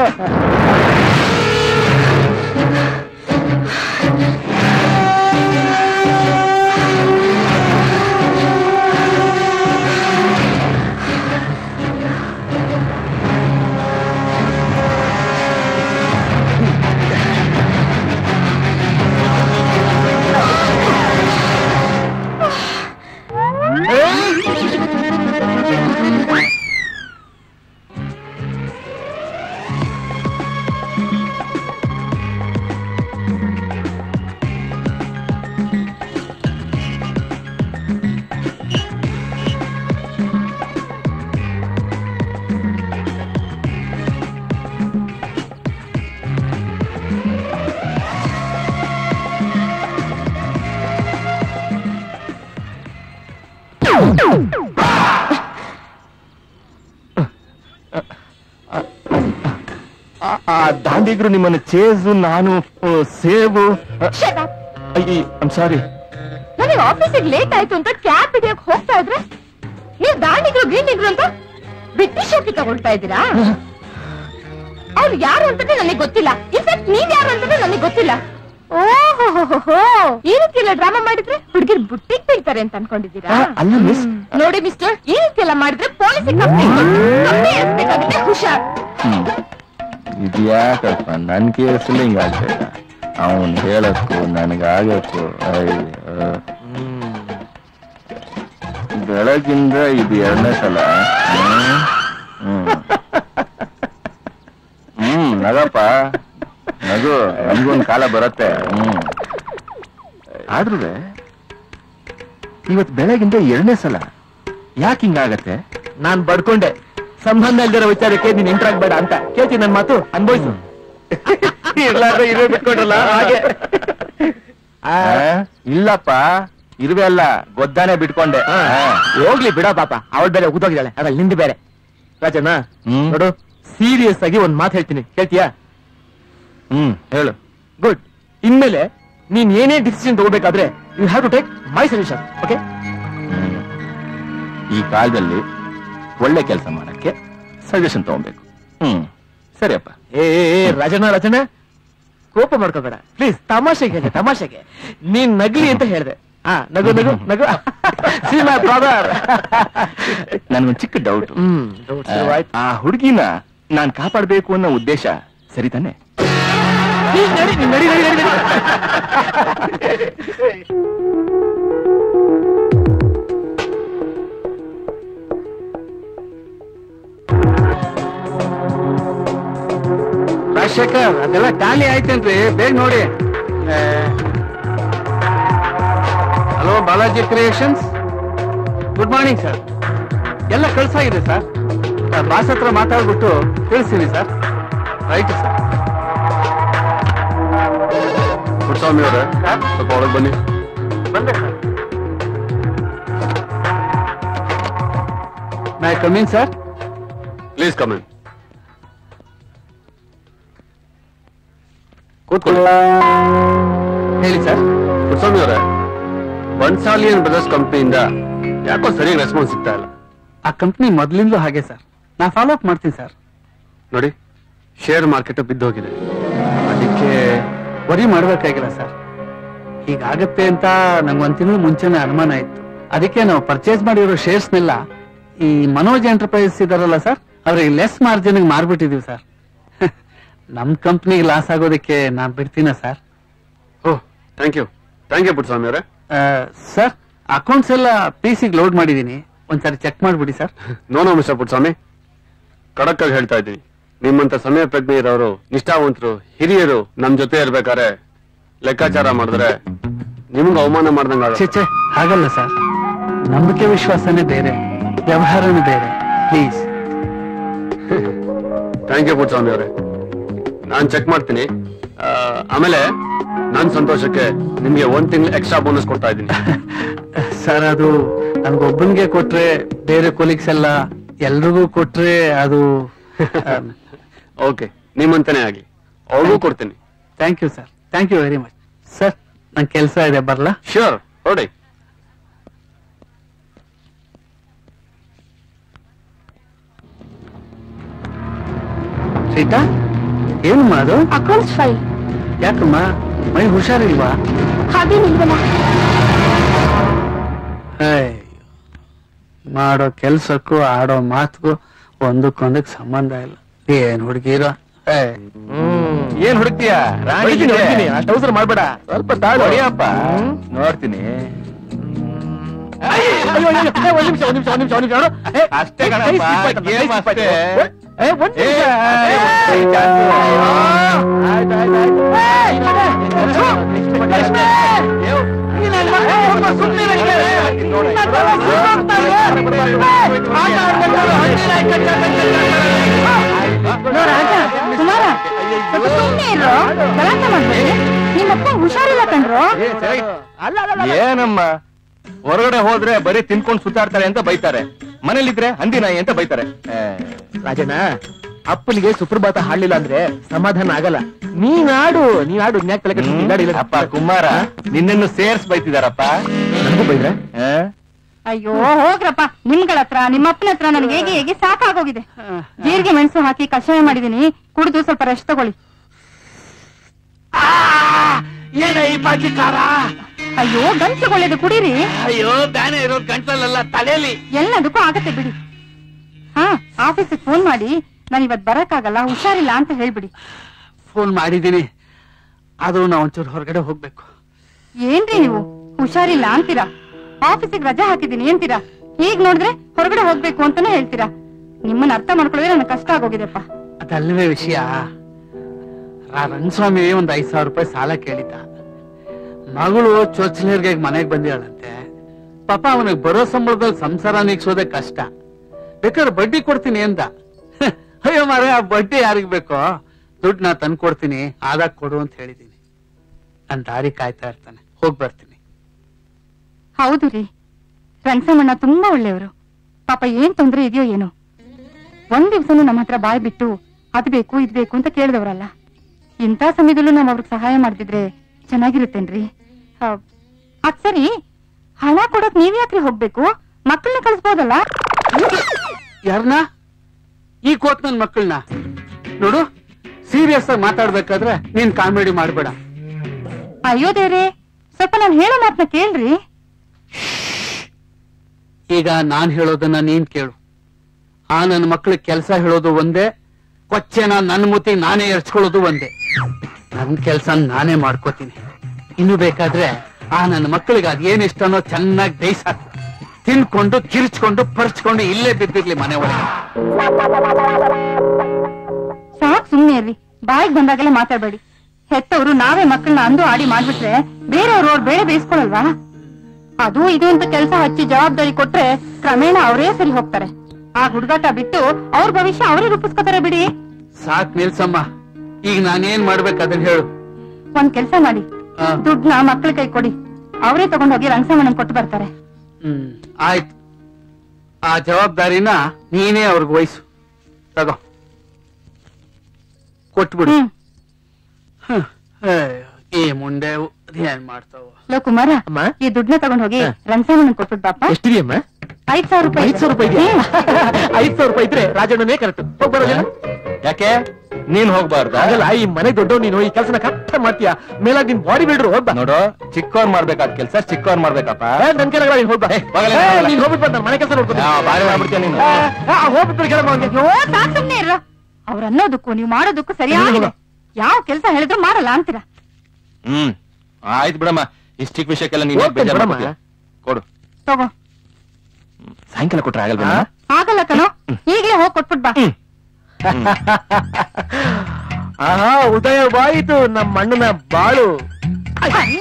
ಆ ದಾಂಡಿಗ್ರು ನಿಮ್ಮನ್ನ ಚೇಸು ನಾನು ಆ, ಸೇಬು ಐಮ್ ಸಾರಿ ನನಗೆ ಆಫೀಸಿಗೆ ಲೇಟ್ ಆಯ್ತು ಅಂತ ಕ್ಯಾಬ್ ಹಿಡಿಯಕ್ ಹೋಗ್ತಾ ಇದ್ರೆ ನೀವು ದಾಂಡಿಗ್ರು ಗೀಂಡಿಗ್ರು ಅಂತ ಬ್ರಿಟಿಷ್ ಶೋಕಿ ತಗೊಳ್ತಾ ಇದ್ದೀರಾ ಅವ್ರು ಯಾರು ಅಂತಾನೆ ನನಗೆ ಗೊತ್ತಿಲ್ಲ ಇನ್ಫ್ಯಾಕ್ಟ್ ನೀವ್ ಯಾರು ಅಂತಾನೆ ನನಗೆ ಗೊತ್ತಿಲ್ಲ ಓಹೋ ಈ ರೀತಿ ಎಲ್ಲ ಡ್ರಾಮಾ ಮಾಡಿದ್ರೆ ಹುಡುಗಿರ್ ಬುಟ್ಟಿಗ್ ಬೀಳ್ತಾರೆ ಅಂತ ಅನ್ಕೊಂಡಿದ್ದೀರಾ ಆ, ಅಲ್ಲ ಮಿಸ್ ನೋಡಿ ಮಿಸ್ಟರ್ ಈ ರೀತಿ ಎಲ್ಲ ಮಾಡಿದ್ರೆ ಪೊಲೀಸಿಗೆ ಕಂಪ್ಲೇಂಟ್ ಹುಷಾರ್ ಇದ್ಯಾಕಪ್ಪ ನನ್ ಕೇಸಲ್ಲಿ ಹಿಂಗಾಗ್ತಾ ಇಲ್ಲ ಅವನ್ ಹೇಳಕ್ಕೂ ನನಗಾಗಕ್ಕೂ ಅಯ್ಯೋ. ಬೆಳಗಿಂದ ಇದು ಎರಡನೇ ಸಲ ಹ್ಮ್. ಹ್ಮ್ ಹ್ಮ್ ನಗಪ್ಪ ನಗು ನನ್ಗೊಂದ್ ಕಾಲ ಬರತ್ತೆ ಹ್ಮ್ ಆದ್ರೂ ಇವತ್ ಬೆಳಗಿಂದ ಎರಡನೇ ಸಲ ಯಾಕೆ ಹಿಂಗಾಗತ್ತೆ ನಾನ್ ಬಡ್ಕೊಂಡೆ ಸಂಬಂಧ ಇಲ್ದಿರೋ ವಿಚಾರಕ್ಕೆ ನೀನ್ ಎಂಟ್ರಾಗ್ ಬೇಡ ಅಂತ ಕೇಳ್ತೀನಿ ನನ್ ಮಾತು ಅನ್ಭವಿಸು ಇರ್ಲಾರ್ದೆ ಇರುವೆ ಬಿಟ್ಕೊಂಡ್ರಲ್ಲ ಹಾಗೆ ಆ, ಆ? ಇಲ್ಲಪ್ಪ ಇರುವೆ ಅಲ್ಲ ಗೊದ್ದಾನೆ ಬಿಟ್ಕೊಂಡೆ ಆ, ಹೋಗ್ಲಿ ಬಿಡ ಪಾಪ ಅವಳು ಬೇರೆ ಉದೋಗಿದ್ದಾಳೆ ಅದ್ರಲ್ಲಿ ನಿಂದು ಬೇರೆ ರಾಜಣ್ಣ ಹ್ಮ್. ನೋಡು ಸೀರಿಯಸ್ ಆಗಿ ಒಂದ್ ಮಾತು ಹೇಳ್ತೀನಿ ಕೇಳ್ತೀಯಾ ಹ್ಮ್ ಹೇಳು ಗುಡ್ ಇನ್ಮೇಲೆ ನೀನ್ ಏನೇ ಡಿಸಿಷನ್ ತಗೋಬೇಕಾದ್ರೆ you have to take my solution okay hmm. ಈ ಕಾಲದಲ್ಲಿ ಒಳ್ಳೆ ಕೆಲಸ ಮಾಡಕ್ಕೆ ಸಜೆಷನ್ ತಗೊಬೇಕು ಹ್ಮ್ ಸರಿಯಪ್ಪ ಏ ಏ, ಏ ರಾಜಣ್ಣ ರಾಜಣ್ಣ ಕೋಪ ಮಾಡ್ಕೋಬೇಡ ಪ್ಲೀಸ್ ತಮಾಷೆಗೆ ಹೇಳಿ ತಮಾಷೆಗೆ ನೀನ್ ನಗ್ಲಿ ಅಂತ ಹೇಳ್ದೆ ಹಾ ನಗು ನಗು ನಗು ಸಿ ಮೈ ಬ್ರದರ್ ನನ್ಗೊಂದ್ ಚಿಕ್ಕ ಡೌಟ್ ಹ್ಮ್ ಶುರುವಾಯ್ತು. ಆ ಹುಡುಗಿನ ನಾನ್ ಕಾಪಾಡ್ಬೇಕು ಅನ್ನೋ ಉದ್ದೇಶ ಸರಿ ತಾನೆ ನೀನ್ ನಡಿ, ನೀನ್ ನಡಿ, ನಡಿ, ನಡಿ, ನಡಿ. ರಾಜಶೇಖರ್ ಅದೆಲ್ಲ ಟ್ಯಾಲಿ ಆಯ್ತೇನ್ರಿ ಬೇಗ ನೋಡಿ hello Balaji creations good morning sir ಎಲ್ಲ ಕಳ್ಸಾಗಿದೆ ಸರ್ ಬಾಸ್ ಹತ್ರ ಮಾತಾಡ್ಬಿಟ್ಟು ತಿಳಿಸ್ತೀನಿ ಸರ್ ರೈಟ್ ಸರ್ ಪುಟ್ಟಸ್ವಾಮಿ ಅವರೇ ಸ್ವಲ್ಪ ಒಳಗೆ ಬನ್ನಿ ಬಂದೆ sir may coming sir please come in ಕೂತ್ಕೊಳ್ಳಿ ಹೇಳಿ ಸರ್ ಪುಟ್ಟಸ್ವಾಮಿ ಅವರೇ ಬನ್ಸಾಲಿಯನ್ ಬ್ರದರ್ಸ್ ಕಂಪ್ನಿಯಿಂದ ಯಾಕೋ ಸರಿಯಾಗಿ ರೆಸ್ಪಾನ್ಸ್ ಸಿಗ್ತಾ ಇಲ್ಲ ಆ ಕಂಪ್ನಿ ಮೊದಲಿಂದಲೂ ಹಾಗೆ ಸರ್ ನಾ ಫಾಲೋ ಅಪ್ ಮಾಡ್ತೀನಿ ಸರ್ ನೋಡಿ ಶೇರ್ ಮಾರ್ಕೆಟ್ ಬಿದ್ದೋಗಿದೆ ಅದಕ್ಕೆ ವರಿ ಮಾಡ್ಬೇಕಾಗಿಲ್ಲ ಸರ್ ಹೀಗಾಗತ್ತೆ ಅಂತ ನಂಗೆ ಒಂದ್ ತಿಂಗಳು ಮುಂಚೆನೆ ಅನುಮಾನ ಇತ್ತು ಅದಕ್ಕೆ ನಾವು ಪರ್ಚೇಸ್ ಮಾಡಿರೋ ಶೇರ್ಸ್ನೆಲ್ಲ ಈ ಮನೋಜ್ ಎಂಟರ್ಪ್ರೈಸ್ ಇದಾರಲ್ಲ ಸರ್ ಅವ್ರಿಗೆ ಲೆಸ್ ಮಾರ್ಜಿನ್ ಮಾರ್ಬಿಟ್ಟಿದೀವಿ ಸರ್ ನಮ್ ಕಂಪ್ನಿಗೆ ಲಾಸ್ ಆಗೋದಕ್ಕೆ ನಾನ್ ಬಿಡ್ತೀನ sir oh thank you thank you Puttaswamy ಅವರೇ ಸರ್ ಅಕೌಂಟ್ಸ್ ಎಲ್ಲ ಪಿ ಸಿಗೆ ಲೋಡ್ ಮಾಡಿದೀನಿ ಒಂದ್ಸರಿ ಚೆಕ್ ಮಾಡ್ಬಿಡಿ sir no no mister Puttaswamy ಖಡಕ್ ಆಗಿ ಹೇಳ್ತಾ ಇದ್ದೀನಿ ನಿಮ್ಮಂತ ಸಮಯ ಪ್ರಜ್ಞೆ ಇರೋರು ನಿಷ್ಠಾವಂತರು ಹಿರಿಯರು ನಮ್ ಜೊತೆ ಇರ್ಬೇಕಾದ್ರೆ ಲೆಕ್ಕಾಚಾರ ಮಾಡಿದ್ರೆ ನಿಮ್ಗೆ ಅವಮಾನ ಮಾಡ್ದಂಗ ಛೇ ಛೇ ಹಾಗಲ್ಲ ಸರ್ ನಂಬಿಕೆ ವಿಶ್ವಾಸನೇ ಬೇರೆ ವ್ಯವಹಾರನೇ ಬೇರೆ ಪ್ಲೀಸ್ ಥ್ಯಾಂಕ್ ಯು ಪುಟ್ಟಸ್ವಾಮಿ ಅವರೇ ನಾನ್ ಚೆಕ್ ಮಾಡ್ತೀನಿ ಆ, ಆಮೇಲೆ ನನ್ ಸಂತೋಷಕ್ಕೆ ನಿಮ್ಗೆ ಒಂದ್ ತಿಂಗಳು ಎಕ್ಸ್ಟ್ರಾ ಬೋನಸ್ ಕೊಡ್ತಾ ಇದ್ದೀನಿ ಸರ್ ಅದು ನನ್ಗೊಬ್ಬನಿಗೆ ಕೊಟ್ರೆ ಬೇರೆ ಕೊಲೀಗ್ಸ್ ಎಲ್ಲ ಎಲ್ರಿಗೂ ಕೊಟ್ರೆ ಅದು ಓಕೆ ನಿಮ್ಮಂತಾನೆ ಆಗ್ಲಿ ಅವ್ರಿಗೂ ಕೊಡ್ತೀನಿ thank you sir thank you very much sir ನನ್ ಕೆಲಸ ಇದೆ ಬರ್ಲಾ ಶ್ಯೂರ್ ಹೊರಡಿ ಸೀತಾ ಏನಮ್ಮ ಅದು ಅಕೌಂಟ್ಸ್ ಫೈಲ್ ಯಾಕಮ್ಮ ಮೈ ಹುಷಾರಿಲ್ವಾ ಹಾಗೇನಿಲ್ವಲ್ಲ ಅಯ್ಯೋ. ಮಾಡೋ ಕೆಲ್ಸಕ್ಕೂ ಆಡೋ ಮಾತುಗೂ ಒಂದಕ್ಕೊಂದಕ್ ಸಂಬಂಧ ಇಲ್ಲ ಏನ್ ಹುಡುಗಿರೋ ಏನ್ ಹುಡುಕ್ತೀಯ ರಾಣಿ ಹೊಡಿತೀನಿ, ಹೊಡಿತೀನಿ. ಅಷ್ಟ್ ಅವಸರ ಮಾಡ್ಬೇಡ ಸ್ವಲ್ಪ ತಾಳು ಹೊಡಿಯಪ್ಪ ನೋಡ್ತೀನಿ ಅಯ್ಯೋ, ಅಯ್ಯೋ, ಅಯ್ಯೋ. ಏ, ಒಂದ್ ನಿಮಿಷ ಒಂದ್ ನಿಮಿಷ ಒಂದ್ ನಿಮಿಷ ಒಂದ್ ನಿಮಿಷ ನೋಡು. ಏ, ಅಷ್ಟೇ ಏ, ಕಣಪ್ಪ, ಕೈ slip ಆಯ್ತಮ್ಮ, ಕೈ game slip ಆಯ್ತು. ಅಷ್ಟೇ. ಏ, ಒಂದ್ ನಿಮಿಷ. ಏ, ಏ, ಕೈ ಜಾಸ್ತಿ. ಆಯ್ತು, ಆಯ್ತು, ಆಯ್ತು. ಏ, ಲಕ್ಷ್ಮಿ, ನೀನ್ ನನ್ ಮಗ ಹೋಗ್ಬಾ, ಸುಮ್ನೆ ಇರು. ನನ್ ಮಗ ಸುಮ್ನೆ ಹೋಗ್ತಾನೆ. ಏ, ಆಟ ಆಡ್ಬೇಕಾದ್ರೆ ಹಳ್ಳಿಲ್ ಆಯ್ತು, ನೋಡ ಕುಮಾರ ಸ್ವಲ್ಪ ಸುಮ್ನೆ ಇರು ಗಲಾಟೆ ಮಾಡ್ಬೇಡಿ ನಿಮ್ಮಪ್ಪ ಹುಷಾರಿಲ್ಲ ಕಣ್ರು ಅಲ್ಲ ಅಲ್ಲ, ಅಲ್ಲ ಏನಮ್ಮ ಹೊರಗಡೆ ಹೋದ್ರೆ ಬರೀ ತಿನ್ಕೊಂಡ್ ಸುತ್ತಾಡ್ತಾರೆ ಅಂತ ಬೈತಾರೆ ಮನೇಲಿದ್ರೆ ಹಂದಿ ನಾಯಿ ಅಂತ ಬೈತಾರೆ ಏ, ರಾಜಣ್ಣ ಅಪ್ಪನಿಗೆ ಸುಪ್ರಭಾತ ಹಾಡ್ಲಿಲ್ಲ ಅಂದ್ರೆ ಸಮಾಧಾನ ಆಗಲ್ಲ ನೀನಾಡು ನೀನಾಡು ನ್ಯಾಕ್ ತಲೆ ಕೆಡ್ಸ್ಕೊಂಡು ನೀನಾಡಿಲ್ಲ. ಅಪ್ಪ ಕುಮಾರ ನಿನ್ನನ್ನು ಸೇರ್ಸ್ ಬೈತಿದಾರಪ್ಪ ನನಗೂ ಬೈದ್ರೆ ಆ? ಅಯ್ಯೋ ಹೋಗ್ರಪ್ಪ ನಿಮ್ಗಳ ಹತ್ರ ನಿಮ್ಮ ಅಪ್ಪನ ಹತ್ರ ನನ್ಗೆ ಹೇಗೆ ಹೇಗೆ ಸಾಕಾಗೋಗಿದೆ ಜೀರಿಗೆ ಮೆಣಸು ಹಾಕಿ ಕಷಾಯ ಮಾಡಿದೀನಿ ಕುಡಿದು ಸ್ವಲ್ಪ ರೆಸ್ಟ್ ತಗೊಳ್ಳಿ ಏನ ಈ ಬಾಜಿ ಖಾರ ಅಯ್ಯೋ ಗಂಟ್ಲುಗೊಳ್ಳೇದು ಕುಡೀರಿ ಅಯ್ಯೋ ಬ್ಯಾನೆ ಇರೋದ್ ಗಂಟ್ಲಲ್ಲ ತಲೆಯಲ್ಲಿ ಎಲ್ಲದಕ್ಕೂ ಆಗತ್ತೆ ಬಿಡಿ ಹಾ ಆಫೀಸಿಗೆ ಫೋನ್ ಮಾಡಿ ನಾನು ಇವತ್ ಬರಕ್ಕಾಗಲ್ಲ ಹುಷಾರಿಲ್ಲ ಅಂತ ಹೇಳ್ಬಿಡಿ ಫೋನ್ ಮಾಡಿದೀನಿ ಅದು ನಾ ಒಂಚೂರು ಹೊರಗಡೆ ಹೋಗ್ಬೇಕು ಏನ್ರಿ ನೀವು ಹುಷಾರಿಲ್ಲ ಅಂತೀರಾ ಆಫೀಸಿಗೆ ರಜೆ ಹಾಕಿದೀನಿ ಅಂತೀರಾ ಈಗ ನೋಡಿದ್ರೆ ಹೊರಗಡೆ ಹೋಗ್ಬೇಕು ಅಂತಾನೆ ಹೇಳ್ತೀರಾ ನಿಮ್ಮನ್ನ ಅರ್ಥ ಮಾಡ್ಕೊಳ್ಳೋದೇ ನನಗೆ ಕಷ್ಟ ಆಗೋಗಿದೆಪ್ಪ ಅದಲ್ವೇ ವಿಷಯ ಆ ರಂಗಸ್ವಾಮಿ ಒಂದ್ ಐದ್ ಸಾವಿರ ರೂಪಾಯಿ ಸಾಲ ಕೇಳಿದ್ದ ಮಗಳು ಚೊಚ್ಚಲೇರ್ಗೆ ಮನೆಗ್ ಬಂದಿಯಾಳಂತೆ ಪಾಪ ಅವನಿಗೆ ಬರೋ ಸಂಬಳದಲ್ಲಿ ಸಂಸಾರ ನೀಗ್ಸೋದೇ ಕಷ್ಟ ಬೇಕಾದ್ರೆ ಬಡ್ಡಿ ಕೊಡ್ತೀನಿ ಅಂದ ಅಯ್ಯೋ ಮಾರೇ ಆ ಬಡ್ಡಿ ಯಾರಿಗ್ ಬೇಕೋ ದುಡ್ಡು ನಾ ತಂದು ಕೊಡ್ತೀನಿ ಆದಾಗ ಕೊಡು ಅಂತ ಹೇಳಿದೀನಿ ನನ್ ದಾರಿ ಕಾಯ್ತಾ ಇರ್ತಾನೆ ಹೋಗ್ ಬರ್ತೀನಿ ಹೌದು ರೀ ರಂಗಸಮಣ್ಣ ತುಂಬಾ ಒಳ್ಳೆಯವರು ಪಾಪ ಏನ್ ತೊಂದ್ರೆ ಇದೆಯೋ ಏನೋ ಒಂದ್ ದಿವ್ಸನೂ ನಮ್ಮ ಹತ್ರ ಬಾಯ್ ಬಿಟ್ಟು ಅದ್ ಬೇಕು ಇದ್ ಬೇಕು ಅಂತ ಕೇಳಿದವರಲ್ಲ ಇಂಥ ಸಮಯದಲ್ಲೂ ನಾವ್ ಅವ್ರಿಗೆ ಸಹಾಯ ಮಾಡ್ತಿದ್ರೆ ಚೆನ್ನಾಗಿರುತ್ತೇನ್ರಿ ಆ, ಅದ್ ಸರಿ ಹಣ ಕೊಡಕ್ ನೀವ್ ಯಾಕ್ರಿ ಹೋಗ್ಬೇಕು ಮಕ್ಕಳನ್ನ ಕಳಿಸ್ಬೋದಲ್ಲ ಯಾರನ್ನ ಈ ಕೋತ್ ನನ್ ಮಕ್ಕಳನ್ನ ನೋಡು ಸೀರಿಯಸ್ ಆಗಿ ಮಾತಾಡ್ಬೇಕಾದ್ರೆ ನೀನ್ ಕಾಮಿಡಿ ಮಾಡ್ಬೇಡ ಅಯ್ಯೋ ದೇವ್ರೆ ಸ್ವಲ್ಪ ನಾನ್ ಹೇಳೋ ಮಾತನ್ನ ಕೇಳ್ರಿ ಈಗ ನಾನ್ ಹೇಳೋದನ್ನ ನೀನ್ ಕೇಳು ಆ ನನ್ನ ಮಕ್ಳಿಗೆ ಕೆಲಸ ಹೇಳೋದು ಒಂದೇ ಕೊಚ್ಚೆನ ನನ್ನ ಮುತಿ ನಾನೇ ಎರ್ಚ್ಕೊಳ್ಳೋದು ಒಂದೇ ನನ್ ಕೆಲ್ಸ ನಾನೇ ಮಾಡ್ಕೋತೀನಿ ಇನ್ನು ಬೇಕಾದ್ರೆ ಆ ನನ್ನ ಮಕ್ಕಳಿಗೆ ಅದೇನ್ ಇಷ್ಟನೋ ಚೆನ್ನಾಗಿ ಬೇಯಿಸಾಕು ತಿನ್ಕೊಂಡು ಕಿರ್ಚ್ಕೊಂಡು ಪರ್ಚ್ಕೊಂಡು ಇಲ್ಲೇ ಬಿದ್ದಿರ್ಲಿ ಮನೆ ಒಳಗೆ ಸಾಕ್ ಸುಮ್ನೆ ಇರ್ರಿ ಬಾಯಿಗೆ ಬಂದಾಗೆಲ್ಲ ಮಾತಾಡ್ಬೇಡಿ ಹೆತ್ತವರು ನಾವೇ ಮಕ್ಕಳನ್ನ ಅಂದು ಆಡಿ ಮಾಡ್ಬಿಟ್ರೆ ಬೇರೆಯವ್ರು ಅವ್ರ ಬೇಳೆ ಬೇಯಿಸ್ಕೊಳಲ್ವಾ ಅದು ಇದು ಅಂತ ಕೆಲಸ ಹಚ್ಚಿ ಜವಾಬ್ದಾರಿ ಕೊಟ್ರೆ ಕ್ರಮೇಣ ಅವರೇ ಸರಿ ಹೋಗ್ತಾರೆ ಆ ಹುಡುಗಾಟ ಬಿಟ್ಟು ಅವ್ರ ಭವಿಷ್ಯ ಅವರೇ ರೂಪಿಸ್ಕೊತಾರೆ ಬಿಡಿ ಸಾಕ್ ನಿಲ್ಸಮ್ಮ ಈಗ ನಾನೇನ್ ಮಾಡ್ಬೇಕು ಅದನ್ನ ಹೇಳು ಒಂದ್ ಕೆಲ್ಸ ಮಾಡಿ ಆ. ದುಡ್ಡನ್ನ ಮಕ್ಳ ಕೈ ಕೊಡಿ ಅವರೇ ತಗೊಂಡೋಗಿ ರಂಗಸಮಣ್ಣನ್ ಕೊಟ್ಟು ಬರ್ತಾರೆ ಹ್ಮ್ ಆಯ್ತು ಆ ಜವಾಬ್ದಾರಿನ ನೀನೇ ಅವ್ರಿಗೆ ವಹಿಸು ತಗೋ ಕೊಟ್ಬಿಡು ಹ್ಮ್ ಹ್ಮ್. ಅಯ್ಯೋ, ಈ ಮುಂಡೆ ಏನ್ ಮಾಡ್ತಾವ ಲೋ ಕುಮಾರ ಅಮ್ಮ? ಈ ದುಡ್ಡನ್ನ ತಗೊಂಡ್ ಹೋಗಿ ರಂಗಸಮಣ್ಣನ್ ಕೊಟ್ಬಿಟ್ ಬಾಪ ಎಷ್ಟಿದೆಯಮ್ಮ ಐದ್ ಸಾವಿರ ರೂಪಾಯಿ ಐದ್ ಸಾವಿರ ರೂಪಾಯಿ ಇದೆಯಾ ಹ್ಮ್. ಐದ್ ಸಾವಿರ ರೂಪಾಯಿ ಇದ್ರೆ ರಾಜಣ್ಣನೇ ಕರೆಕ್ಟ್ ಹೋಗ್ ಬರೋದಿಲ್ಲ ಯಾಕೆ ನೀನ್ ಹೋಗ್ಬಾರ್ದಾ ಆಗಲ್ಲ ಈ ಮನೆ ದೊಡ್ಡವ್ ನೀನು ಈ ಕೆಲಸನ ಕರೆಕ್ಟ್ ಮಾಡ್ತೀಯ ಮೇಲಾಗ ನಿನ್ ಬಾಡಿ ಬಿಲ್ಡರ್ ಹೋಗ್ಬಾ ನೋಡು ಚಿಕ್ಕವ್ರ್ ಮಾಡ್ಬೇಕಾದ ಕೆಲ್ಸ ಚಿಕ್ಕವ್ರ್ ಮಾಡ್ಬೇಕಪ್ಪ ಏ, ನನ್ ಕೆಳಗಡೆ ನೀನ್ ಹೋಗ್ಬಾ ಏ, ಹೋಗಲ್ಲ, ಏ, ಹೋಗಲ್ಲ. ನೀನ್ ಹೋಗ್ಬಿಟ್ಟು ನಾನು ಮನೆ ಕೆಲಸ ನೋಡ್ತೀನಿ ಯಾವ, ಬಾರಿ ಮಾಡ್ಬಿಡ್ತೀಯ ನೀನು. ಹೋಗ್ಬಿಟ್ಟು ಕೇಳಮ್ಮ ಅವ್ನಿಗೆ. ಅಯ್ಯೋ ಸಾಕ್ ಸುಮ್ನೆ ಇರ ಅವ್ರ ಅನ್ನೋದಕ್ಕೂ ನೀವು ಮಾಡೋದಕ್ಕೂ ಸರಿಯಾಗಿದೆ ಯಾವ ಕೆಲಸ ಹೇಳಿದ್ರು ಮಾಡಲ್ಲ ಅಂತೀರಾ ಹ್ಮ್ ಆಯ್ತು ಬಿಡಮ್ಮ ಇಷ್ಟ ಚಿಕ್ಕ ವಿಷಯಕ್ಕೆಲ್ಲ ನೀನ್ ಯಾಕ್ ಹೋಗ್ತೀನಿ ಬೇಜಾರ್ ಬಿಡಮ್ಮ. ಮಾಡ್ಕೊತೀಯ? ಕೊಡು ತಗೋ ಸಾಯಂಕಾಲ ಕೊಟ್ರೆ ಆಗಲ್ವಾ ಆ? ಆಗಲ್ಲ ಕಣೋ ಈಗ್ಲೇ ಹೋಗ್ ಕೊಟ್ಬಿಟ್ ಬಾ ಆಹಾ ಉದಯವಾಯಿತು ನಮ್ಮ ಅಣ್ಣನ ಬಾಳು ಅಲ್ಲೇ.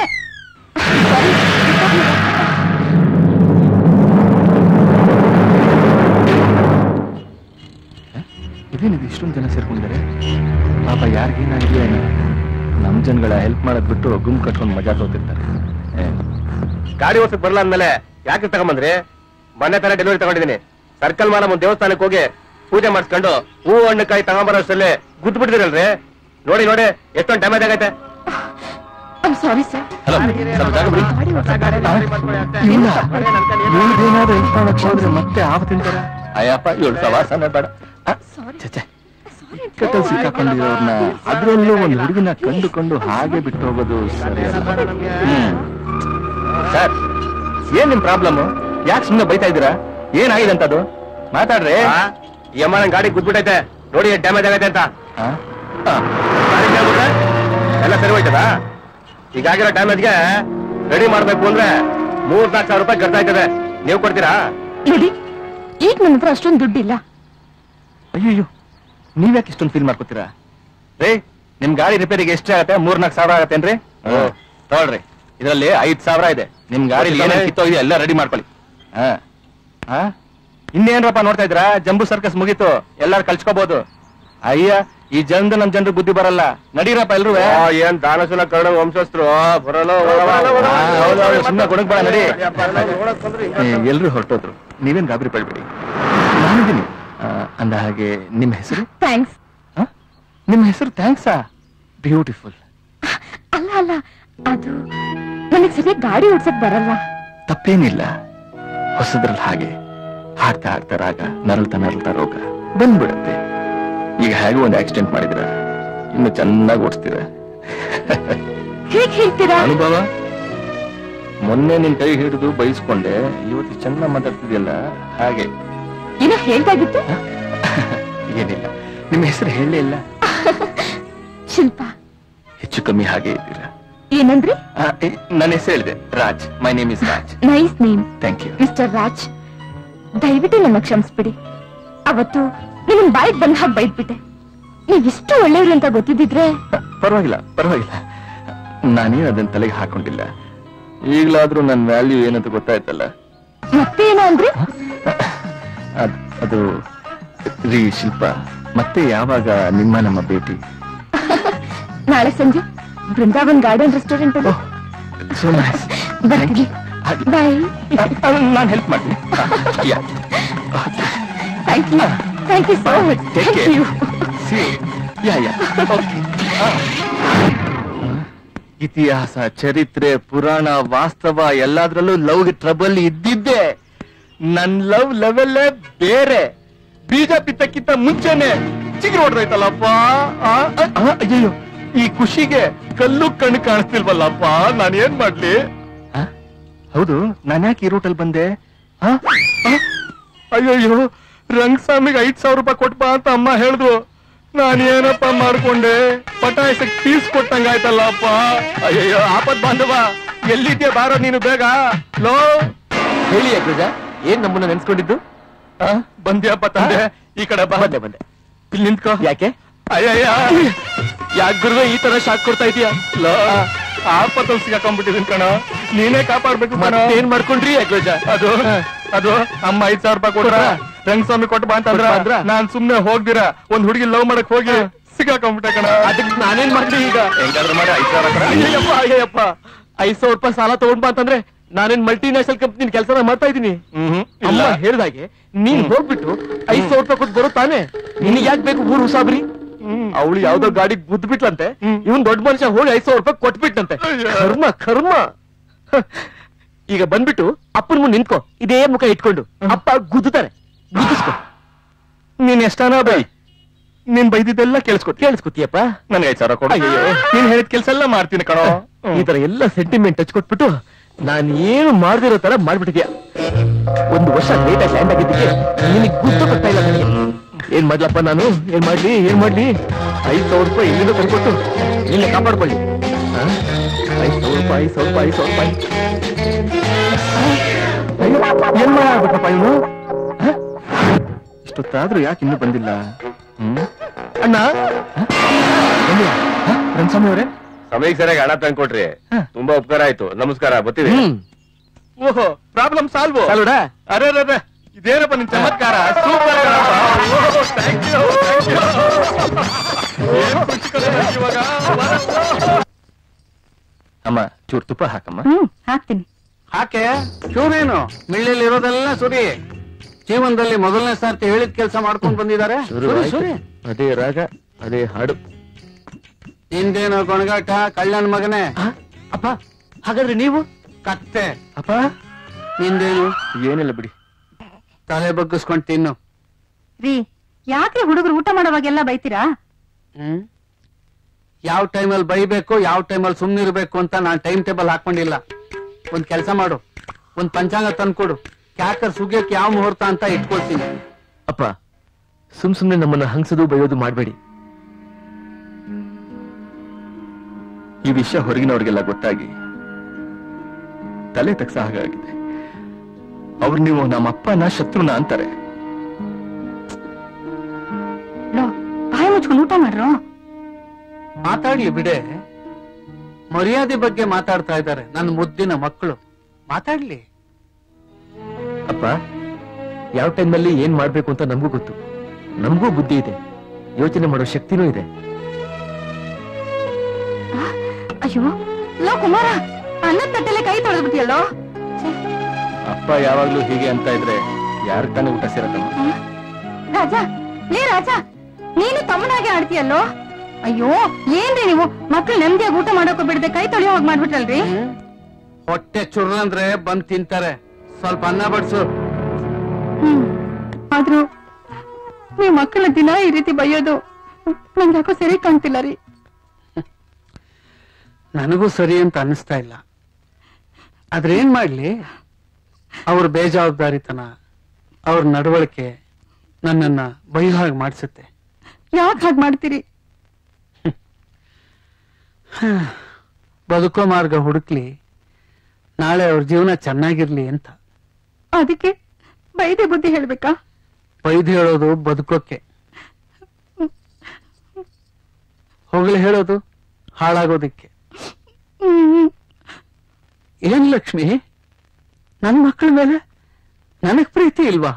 ಇದೇನಿದು ಇಷ್ಟೊಂದು ಜನ ಸೇರ್ಕೊಂಡಿದ್ದಾರೆ ಪಾಪ ಯಾರಿಗೇನಾಗಿದೆ ಏನೋ ನಮ್ ಜನಗಳ ಹೆಲ್ಪ್ ಮಾಡೋದ್ ಬಿಟ್ಟು ಗುಂಪು ಕಟ್ಕೊಂಡು ಮಜಾ ತಗೋತಿರ್ತಾರೆ ಗಾಡಿ ಓಸಕ್ ಬರಲ್ಲ ಅಂದ್ಮೇಲೆ ಯಾಕೆ ತಗೊಂಬಂದ್ರಿ ಮೊನ್ನೆ ತರ ಡೆಲಿವರಿ ತಗೊಂಡಿದ್ದೀನಿ ಸರ್ಕಲ್ ಮಾಲ ಮುಂದೆ ದೇವಸ್ಥಾನಕ್ಕೆ ಹೋಗಿ ಪೂಜೆ ಮಾಡಿಸ್ಕೊಂಡು ಹೂ ಹಣ್ಣು ಕಾಯಿ ತಗೊಂಬರೋಷ್ಟರಲ್ಲಿ ಗುದ್ದು ಬಿಟ್ಟಿದಿರಲ್ರಿ ನೋಡಿ ನೋಡಿ ಎಷ್ಟೊಂದು ಡ್ಯಾಮೇಜ್ ಆಗೈತೆ I'm sorry, sir. ಹಲೋ ಸ್ವಲ್ಪ ಜಾಗ ಬಿಡಿ ಏನಾದ್ರು ಹೆಲ್ಪ್ ಮಾಡಕ್ ಹೋದ್ರೆ ಮತ್ತೆ ಆವ ತಿಂತಾರ ಅಯ್ಯಪ್ಪ ಇವಳು ಸವಾಸನೆ ಬೇಡ ಆ, ಛೆ, ಛೆ. ಇಕ್ಕಟ್ಟಲ್ಲಿ ಸಿಕ್ಕಾಕೊಂಡಿರೋರ್ನ ಅದ್ರಲ್ಲೂ ಒಂದು ಹುಡುಗಿನ ಕಂಡುಕೊಂಡು ಹಾಗೆ ಬಿಟ್ಟು ಹೋಗೋದು ಸರಿ ಅಲ್ಲ. ಹ್ಮ್. ಸರ್ ಏನ್ ನಿಮ್ ಪ್ರಾಬ್ಲಮ್ ಯಾಕೆ ಸುಮ್ಮನೆ ಬೈತಾ ಇದ್ದೀರಾ ಏನಾಗಿದೆ ಅಂತದು ಮಾತಾಡ್ರಿ ಈ ಅಮ್ಮ ನನ್ ಗಾಡಿ ಗುದ್ಬಿಟ್ಟೈತೆ ನೋಡಿ ಡ್ಯಾಮೇಜ್ ಆಗೈತೆ ಅಂತ ಆ? ಆ. ಗಾಡಿ ಕೇಳ್ಬಿಟ್ರೆ ಎಲ್ಲ ಸರಿ ಹೋಯ್ತದ ಈಗಾಗಿರೋ ಡ್ಯಾಮೇಜ್ಗೆ ರೆಡಿ ಮಾಡ್ಬೇಕು ಅಂದ್ರೆ ಮೂರ್ ನಾಲ್ಕು ಸಾವಿರ ರೂಪಾಯಿ ಖರ್ಚು ಆಯ್ತದೆ ನೀವು ಕೊಡ್ತೀರಾ ನೋಡಿ ಈಗ ನನ್ನ ಹತ್ರ ಅಷ್ಟೊಂದು ದುಡ್ಡಿಲ್ಲ ಅಯ್ಯಯ್ಯೋ ನೀವ್ಯಾಕೆ ಇಷ್ಟೊಂದು ಫೀಲ್ ಮಾಡ್ಕೋತೀರಾ ರೇ ನಿಮ್ ಗಾಡಿ ರಿಪೇರಿಗೆ ಎಷ್ಟು ಆಗತ್ತೆ ಮೂರ್ ನಾಲ್ಕು ಸಾವಿರ ಆಗತ್ತೇನ್ರಿ ಹ್ಮ್. ತಗೊಳ್ರಿ ಇದರಲ್ಲಿ ಐದ್ ಸಾವಿರ ಇದೆ ನಿಮ್ ಗಾಡಿ ಏನೇನ್ ಕಿತ್ತೋಗಿದೆ ಎಲ್ಲ ರೆಡಿ ಮಾಡ್ಕೊಳ್ಳಿ ಹಾ ಹಾ ಇನ್ನೇನ್ರಪ್ಪ ನೋಡ್ತಾ ಇದ್ರಾ ಜಂಬೂ ಸರ್ಕಸ್ ಮುಗೀತು ಎಲ್ಲಾರು ಕಲ್ಸ್ಕೋಬಹುದು ಅಯ್ಯ ಈ ಜನದ ನಮ್ ಜನರು ಬುದ್ಧಿ ಬರಲ್ಲ ನಡೀರಪ್ಪ ಎಲ್ರು ಆ, ಏನ್ ದಾನಶೂಲ ಕರ್ಣ ವಂಶಸ್ಥರು ಬರಲ್ಲ ಸುಮ್ಮನೆ ಗುಣಕ್ ನಡಿ ಎಲ್ರು ಹೊರಟೋದ್ರು ನೀವೇನ್ ಗಾಬರಿ ಪಡ್ಬೇಡಿ ನಾನಿದ್ದೀನಿ ಆ, ಅಂದ ಹಾಗೆ ನಿಮ್ಮ ಹೆಸರು ಥ್ಯಾಂಕ್ಸ್ ಹ? ನಿಮ್ಮ ಹೆಸರು ಥ್ಯಾಂಕ್ಸಾ ಬ್ಯೂಟಿಫುಲ್ ಅಲ್ಲ ಅಲ್ಲ ಅದು ನನಗೆ ಸರಿಯಾಗಿ ಗಾಡಿ ಓಡ್ಸಕ್ ಬರಲ್ಲ ತಪ್ಪೇನಿಲ್ಲ ಹೊಸದ್ರಲ್ಲಿ ಹಾಗೆ ಹಾಡ್ತಾ ಹಾಡ್ತಾ ರಾಗ ನರಳ್ತಾ ನರಳ್ತಾ ರೋಗ ಬಂದ್ಬಿಡತ್ತೆ ಈಗ ಹೇಗೂ ಒಂದು ಆಕ್ಸಿಡೆಂಟ್ ಮಾಡಿದ್ರ ಇನ್ನು ಚೆನ್ನಾಗಿ ಓಡಿಸ್ತೀರ ಹೇಗ್ ಹೇಳ್ತೀರಾ ಅನುಭವ ಮೊನ್ನೆ ನಿನ್ ಕೈ ಹಿಡಿದು ಬೈಸ್ಕೊಂಡೆ ಇವತ್ತು ಚೆನ್ನಾಗಿ ಮಾತಾಡ್ತಿದ್ಯಲ್ಲ ಹಾಗೆ ಏನೋ ಹೇಳ್ದಾಗಿತ್ತು ಏನಿಲ್ಲ ನಿಮ್ಮ ಹೆಸರು ಹೇಳಲೇ ಇಲ್ಲ ಶಿಲ್ಪ ಹೆಚ್ಚು ಕಮ್ಮಿ ಹಾಗೆ ಇದ್ದೀರಾ ಏನಂದ್ರಿ ಆ, ಏ, ನನ್ನ ಹೆಸರು ಹೇಳಿದೆ Raj my name is Raj nice name thank you mister Raj ದಯವಿಟ್ಟು ನನ್ನ ಕ್ಷಮಿಸ್ಬಿಡಿ ಅವತ್ತು ನಿಮ್ಮನ್ ಬಾಯಿಗೆ ಬಂದ ಹಾಗೆ ಬೈದ್ಬಿಟ್ಟೆ ನೀವ್ ಇಷ್ಟು ಒಳ್ಳೆಯವ್ರು ಅಂತ ಗೊತ್ತಿದ್ದಿದ್ರೆ ಪರವಾಗಿಲ್ಲ ಪರವಾಗಿಲ್ಲ ನಾನೇನು ಅದನ್ನ ತಲೆಗೆ ಹಾಕೊಂಡಿಲ್ಲ ಈಗಲಾದ್ರೂ ನನ್ನ ವ್ಯಾಲ್ಯೂ ಏನಂತ ಗೊತ್ತಾಯ್ತಲ್ಲ ಮತ್ತೆ ಏನೋ ಅಂದ್ರಿ ಅದ್- ಅದು ರೀ ಶಿಲ್ಪ ಮತ್ತೆ ಯಾವಾಗ ನಿಮ್ಮ ನಮ್ಮ ಭೇಟಿ ನಾಳೆ ಸಂಜೆ ಬೃಂದಾವನ್ ಗಾರ್ಡನ್ ರೆಸ್ಟೋರೆಂಟ್ ಅಲ್ಲಿ ಸೊ ನೈಸ್ ಬರ್ತೀನಿ ಬಾಯ್ ನಾನು ಹೆಲ್ಪ್ ಮಾಡ್ತೀನಿ yeah thank you thank you so much take thank you yeah yeah okay ಇತಿಹಾಸ ಚರಿತ್ರೆ ಪುರಾಣ ವಾಸ್ತವ ಎಲ್ಲಾದ್ರಲ್ಲೂ ಲವ್ ಟ್ರಬಲ್ ಇದ್ದಿದ್ದೆ ನನ್ ಲವ್ ಲೆವೆಲ್ಲೇ ಬೇರೆ ಬೀಜ ಬಿತ್ತಕ್ಕಿಂತ ಮುಂಚೆನೆ ಚಿಗುರು ಹೊಡೆದೈತಲ್ಲಪ್ಪ ಆ, ಆ, ಆ, ಅಯ್ಯಯ್ಯೋ ಈ ಖುಷಿಗೆ ಕಲ್ಲು ಕಣ್ಣು ಕಾಣಿಸ್ತಿಲ್ವಲ್ಲಪ್ಪ ನಾನು ಏನ್ ಮಾಡ್ಲಿ ಆ? ಹೌದು ನಾನ್ ಯಾಕೆ ಈ ರೂಟಲ್ಲಿ ಬಂದೆ ಆ? ಆ? ಅಯ್ಯಯ್ಯೋ ರಂಗಸ್ವಾಮಿಗೆ ಐದ್ ಸಾವಿರ ರೂಪಾಯಿ ಕೊಟ್ಬಾ ಅಂತ ಅಮ್ಮ ಹೇಳಿದ್ರು ನಾನು ಏನಪ್ಪ ಮಾಡ್ಕೊಂಡೆ ಪಟಾಯಿಸಕ್ ಫೀಸ್ ಕೊಟ್ಟಂಗಾಯ್ತಲ್ಲಪ್ಪ ಅಯ್ಯಯ್ಯೋ ಆಪತ್ ಬಾಂಧವ ಎಲ್ಲಿದ್ಯಾ ಬಾರೋ ನೀನು ಬೇಗ ಲೋ ಹೇಳಿ ಅಗ್ರಜ ಏನ್ ನಮ್ಮನ್ನ ನೆನ್ಸ್ಕೊಂಡಿದ್ದು ಬಂದ್ಯಪ್ಪ ತಂದೆ ಈ ಕಡೆ ಬಾ ಬಂದೆ ಬಂದೆ ಇಲ್ಲಿ ನಿಂತ್ಕೋ ಯಾಕೆ ಅಯ್ಯಯ್ಯ ಯಾಕೆ ಗುರುವೆ ಈ ತರ ಶಾಕ್ ಕೊಡ್ತಾ ಇದೀಯಾ ಲೋ ಆಪತ್ತಲ್ಲಿ ಸಿಗಾಕೊಂಡ್ಬಿಟ್ಟಿದೀನಿ ಕಣ ನೀನೇ ಕಾಪಾಡ್ಬೇಕು ಕಣ ಏನ್ ಮಾಡ್ಕೊಂಡ್ರಿ ಅಗ್ರಜ ಅದು ಅದು ಅಮ್ಮ ಐದ್ ಸಾವಿರ ರೂಪಾಯಿ ಕೊಟ್ರ ರಂಗಸ್ವಾಮಿ ಕೊಟ್ಟು ಬಾ ಅಂತಂದ್ರ ನಾನ್ ಸುಮ್ನೆ ಹೋಗ್ದಿರ ಒಂದ್ ಹುಡುಗಿ ಲವ್ ಮಾಡಕ್ ಹೋಗಿ ಸಿಗಾಕೊಂಡ್ಬಿಟ್ಟೆ ಕಣ ಅದಕ್ಕೆ ನಾನೇನ್ ಮಾಡ್ಲಿ ಈಗ ಹೆಂಗಾದ್ರೂ ಮಾಡಿ ಐದ್ ಸಾವಿರ ಅಯ್ಯಪ್ಪ ಅಯ್ಯಪ್ಪ ಐದ್ ಸಾವಿರ ರೂಪಾಯಿ ಸಾಲ ತಗೊಂಡ್ ಬಾ ಅಂತಂದ್ರೆ ನಾನೇನ್ ಮಲ್ಟಿ ನ್ಯಾಷನಲ್ ಕಂಪ್ನಿ ಕೆಲಸ ಮಾಡ್ತಾ ಇದೀನಿ ಅಮ್ಮ ಹೇಳ್ದಾಗೆ ನೀನ್ ಹೋಗ್ಬಿಟ್ಟು ಐದ್ ಸಾವಿರ ರೂಪಾಯಿ ಕೊಟ್ಟು ಬರೋ ತಾನೆ ನಿನಗೆ ಯಾಕೆ ಬೇಕು ಊರು ಉಸಾಬ್ರಿ ಅವಳು ಯಾವ್ದೋ ಗಾಡಿ ಗುದ್ಬಿಟ್ಲಂತೆ ಇವನ್ ದೊಡ್ಡ ಮನುಷ್ಯ ಹೋಗಿ ಐದ್ ಸಾವಿರ ರೂಪಾಯಿ ಕೊಟ್ಬಿಟ್ನಂತೆ ಕರ್ಮ ಕರ್ಮ ಹ. ಈಗ ಬಂದ್ಬಿಟ್ಟು ಅಪ್ಪನ ಮುಂದೆ ನಿಂತ್ಕೋ ಇದೇ ಮುಖ ಇಟ್ಕೊಂಡು ಅಪ್ಪ ಗುದ್ದುತ್ತಾರೆ ಗುದ್ದಿಸ್ಕೊ ನೀನ್ ಎಷ್ಟಾನ ಬೈ ನೀನ್ ಬೈದಿದ್ದೆಲ್ಲ ಕೇಳಿಸ್ಕೊ ಕೇಳಿಸ್ಕೊತಿಯಪ್ಪ ನನಗೆ ಐದ್ ಸಾವಿರ ಕೊಡು ನೀನ್ ಹೇಳಿದ ಕೆಲ್ಸ ಎಲ್ಲ ಮಾಡ್ತೀನಿ ಕಣೋ ಈ ತರ ಎಲ್ಲ ಸೆಂಟಿಮೆಂಟ್ ಟಚ್ ಕೊಟ್ಬಿಟ್ಟು ನಾನು ಏನು ಮಾಡ್ದಿರೋ ತರ ಮಾಡ್ಬಿಟ್ಟಿದ್ಯಾ ಒಂದು ವರ್ಷ ಲೇಟ್ ಆಗಿ ಲ್ಯಾಂಡ್ ಆಗಿದ್ದಕ್ಕೆ ನಿನಗೆ ಗುರ್ತು ಬರ್ತಾ ಇಲ್ಲ ನನಗೆ ಏನ್ ಮಾಡ್ಲಪ್ಪ ನಾನು ಏನ್ ಮಾಡ್ಲಿ ಏನ್ ಮಾಡ್ಲಿ ಐದ್ ಸಾವಿರ ರೂಪಾಯಿ ಇಲ್ಲಿಂದ ತಂದ್ಕೊಟ್ಟು ನಿನ್ನ ಕಾಪಾಡ್ಕೊಳ್ಳಿ ಆ? ಐದ್ ಸಾವಿರ ರೂಪಾಯಿ ಐದ್ ಸಾವಿರ ರೂಪಾಯಿ ಐದ್ ಸಾವಿರ ರೂಪಾಯಿ ಅಯ್ಯೋ, ಏನ್ ಮಾಡ್ಬೇಕಪ್ಪ ಇವನು ಇಷ್ಟೊತ್ತಾದ್ರೂ ಯಾಕೆ ಇನ್ನೂ ಬಂದಿಲ್ಲ ಹ್ಮ್ ಅಣ್ಣ ರಂಗಸ್ವಾಮಿ ಅವರೇ ಸಮಯಕ್ಕೆ ಸರಿಯಾಗಿ ಹಣ ತಂದ್ಕೊಟ್ರಿ ಹ. ತುಂಬಾ ಉಪಕಾರ ಆಯ್ತು ನಮಸ್ಕಾರ ಬರ್ತೀವಿ ಓಹೋ ಪ್ರಾಬ್ಲಮ್ ಸಾಲ್ವ್ ಅಲ್ವಡ ಅರೆ ಅರೆ ಇದೇನಪ್ಪ ನಿನ್ ಚಮತ್ಕಾರ ಸೂಪರ್ ಅಮ್ಮ ಚೂರ್ ತುಪ್ಪ ಹಾಕಮ್ಮ ಹ್ಮ್ ಹಾಕ್ತೀನಿ ಹಾಕೆ ಚೂರೇನು ಮಿಳ್ಳಲ್ಲಿ ಇರೋದೆಲ್ಲ ಸುರಿ ಜೀವನದಲ್ಲಿ ಮೊದಲನೇ ಸಾರ್ತಿ ಹೇಳಿದ ಕೆಲಸ ಮಾಡ್ಕೊಂಡು ಬಂದಿದ್ದಾರೆ ಸುರಿ ಸುರಿ ಅದೇ ರಾಗ ಅದೇ ಹಾಡು ನಿಂದೇನೋ ಗೊಣಗಾಟ ಕಳ್ಳನ ಮಗನೇ ಅಪ್ಪ ಹಾಗಾದ್ರೆ ನೀವು ಕತ್ತೆ ಅಪ್ಪ ನಿಂದೇನು ಏನಿಲ್ಲ ಬಿಡಿ ತಲೆ ಬಗ್ಗಿಸ್ಕೊಂಡು ತಿನ್ನು ರೀ ಯಾಕೆ ಹುಡುಗರು ಊಟ ಮಾಡೋವಾಗೆಲ್ಲ ಬೈತೀರಾ ಹ್ಮ್ ಯಾವ ಟೈಮಲ್ಲಿ ಬೈಬೇಕು ಯಾವ ಟೈಮಲ್ಲಿ ಸುಮ್ನಿರ್ಬೇಕು ಅಂತ ನಾನ್ ಟೈಮ್ ಟೇಬಲ್ ಹಾಕೊಂಡಿಲ್ಲ ಒಂದ್ ಕೆಲಸ ಮಾಡು ಒಂದ್ ಪಂಚಾಂಗ ತಂದ್ಕೊಡು ಕ್ಯಾಕರ್ ಸುಗ್ಯಕ್ಕೆ ಯಾವ ಮುಹೂರ್ತ ಅಂತ ಇಟ್ಕೊಳ್ತೀನಿ ಅಪ್ಪ ಸುಮ್ ಸುಮ್ನೆ ನಮ್ಮನ್ನ ಹಂಸದು ಬೈಯೋದು ಮಾಡಬೇಡಿ ಈ ವಿಷಯ ಹೊರಗಿನವ್ರಿಗೆಲ್ಲ ಗೊತ್ತಾಗಿ ತಲೆ ತಗ್ಸ ಹಾಗಾಗಿದೆ ಅವ್ರು ನೀವು ನಮ್ಮ ಅಪ್ಪನ ಶತ್ರುನ ಅಂತಾರೆ ಲೋ ಬಾಯಿ ಮುಚ್ಕೊಂಡು ಊಟ ಮಾಡ್ರು ಮಾತಾಡ್ಲಿ ಬಿಡೆ ಮರ್ಯಾದೆ ಬಗ್ಗೆ ಮಾತಾಡ್ತಾ ಇದ್ದಾರೆ ನನ್ನ ಮುದ್ದಿನ ಮಕ್ಕಳು ಮಾತಾಡ್ಲಿ ಅಪ್ಪ ಯಾವ ಟೈಮ್ನಲ್ಲಿ ಏನ್ ಮಾಡ್ಬೇಕು ಅಂತ ನಮಗೂ ಗೊತ್ತು ನಮಗೂ ಬುದ್ಧಿ ಇದೆ ಯೋಚನೆ ಮಾಡೋ ಶಕ್ತಿನೂ ಇದೆ ಅಯ್ಯೋ ಲೋ ಕುಮಾರ ಅನ್ನದ ತಟ್ಟೆಲೆ ಕೈ ತೊಳೆದ್ಬಿಟ್ಟಿಯಲ್ಲೋ ಛೆ, ಅಪ್ಪ ಯಾವಾಗ್ಲೂ ಹೀಗೆ ಅಂತ ಇದ್ರೆ ಯಾರ ತಾನೇ ಊಟ ಸೇರತ್ತಮ್ಮ ಆ? ರಾಜ ಲೇ ರಾಜ ನೀನು ತಮ್ಮನಾಗೆ ಆಡ್ತೀಯಲ್ಲೋ ಅಯ್ಯೋ ಏನ್ರಿ ನೀವು ಮಕ್ಳು ನೆಮ್ಮದಿಯಾಗಿ ಊಟ ಮಾಡೋಕೆ ಬಿಡದೆ ಕೈ ತೊಳೆಯೋ ಹೋಗಿ ಮಾಡ್ಬಿಟ್ರಲ್ರಿ ಹೊಟ್ಟೆ ಚುರ್ರ ಅಂದ್ರೆ ಬಂದ್ ತಿಂತಾರೆ ಸ್ವಲ್ಪ ಅನ್ನ ಬಡ್ಸು ಹ್ಮ್ ಆದ್ರೂ ನೀವ್ ಮಕ್ಕಳ ದಿನ ಈ ರೀತಿ ಬೈಯೋದು ನಂಗೆ ಯಾಕೋ ಸರಿ ಕಾಣ್ತಿಲ್ಲ ರೀ ನನಗೂ ಸರಿ ಅಂತ ಅನಿಸ್ತಾ ಇಲ್ಲ ಆದ್ರೆ ಏನ್ ಮಾಡ್ಲಿ ಅವ್ರ ಬೇಜವಾಬ್ದಾರಿತನ ಅವ್ರ ನಡವಳಿಕೆ ನನ್ನನ್ನ ಬೈಯೋ ಹಾಗೆ ಮಾಡಿಸುತ್ತೆ ಯಾಕೆ ಹಾಗೆ ಮಾಡ್ತೀರಿ ಬದುಕೋ ಮಾರ್ಗ ಹುಡುಕ್ಲಿ ನಾಳೆ ಅವ್ರ ಜೀವನ ಚೆನ್ನಾಗಿರ್ಲಿ ಅಂತ ಅದಕ್ಕೆ ಬೈದೆ ಬುದ್ಧಿ ಹೇಳ್ಬೇಕಾ ಬೈದು ಹೇಳೋದು ಬದುಕೋಕೆ ಹೊಗಳು ಹೇಳೋದು ಹಾಳಾಗೋದಿಕ್ಕೆ ಹ್ಮ್ ಏನ್ ಲಕ್ಷ್ಮಿ ನನ್ ಮಕ್ಕಳ ಮೇಲೆ ನನಗ್ ಪ್ರೀತಿ ಇಲ್ವಾ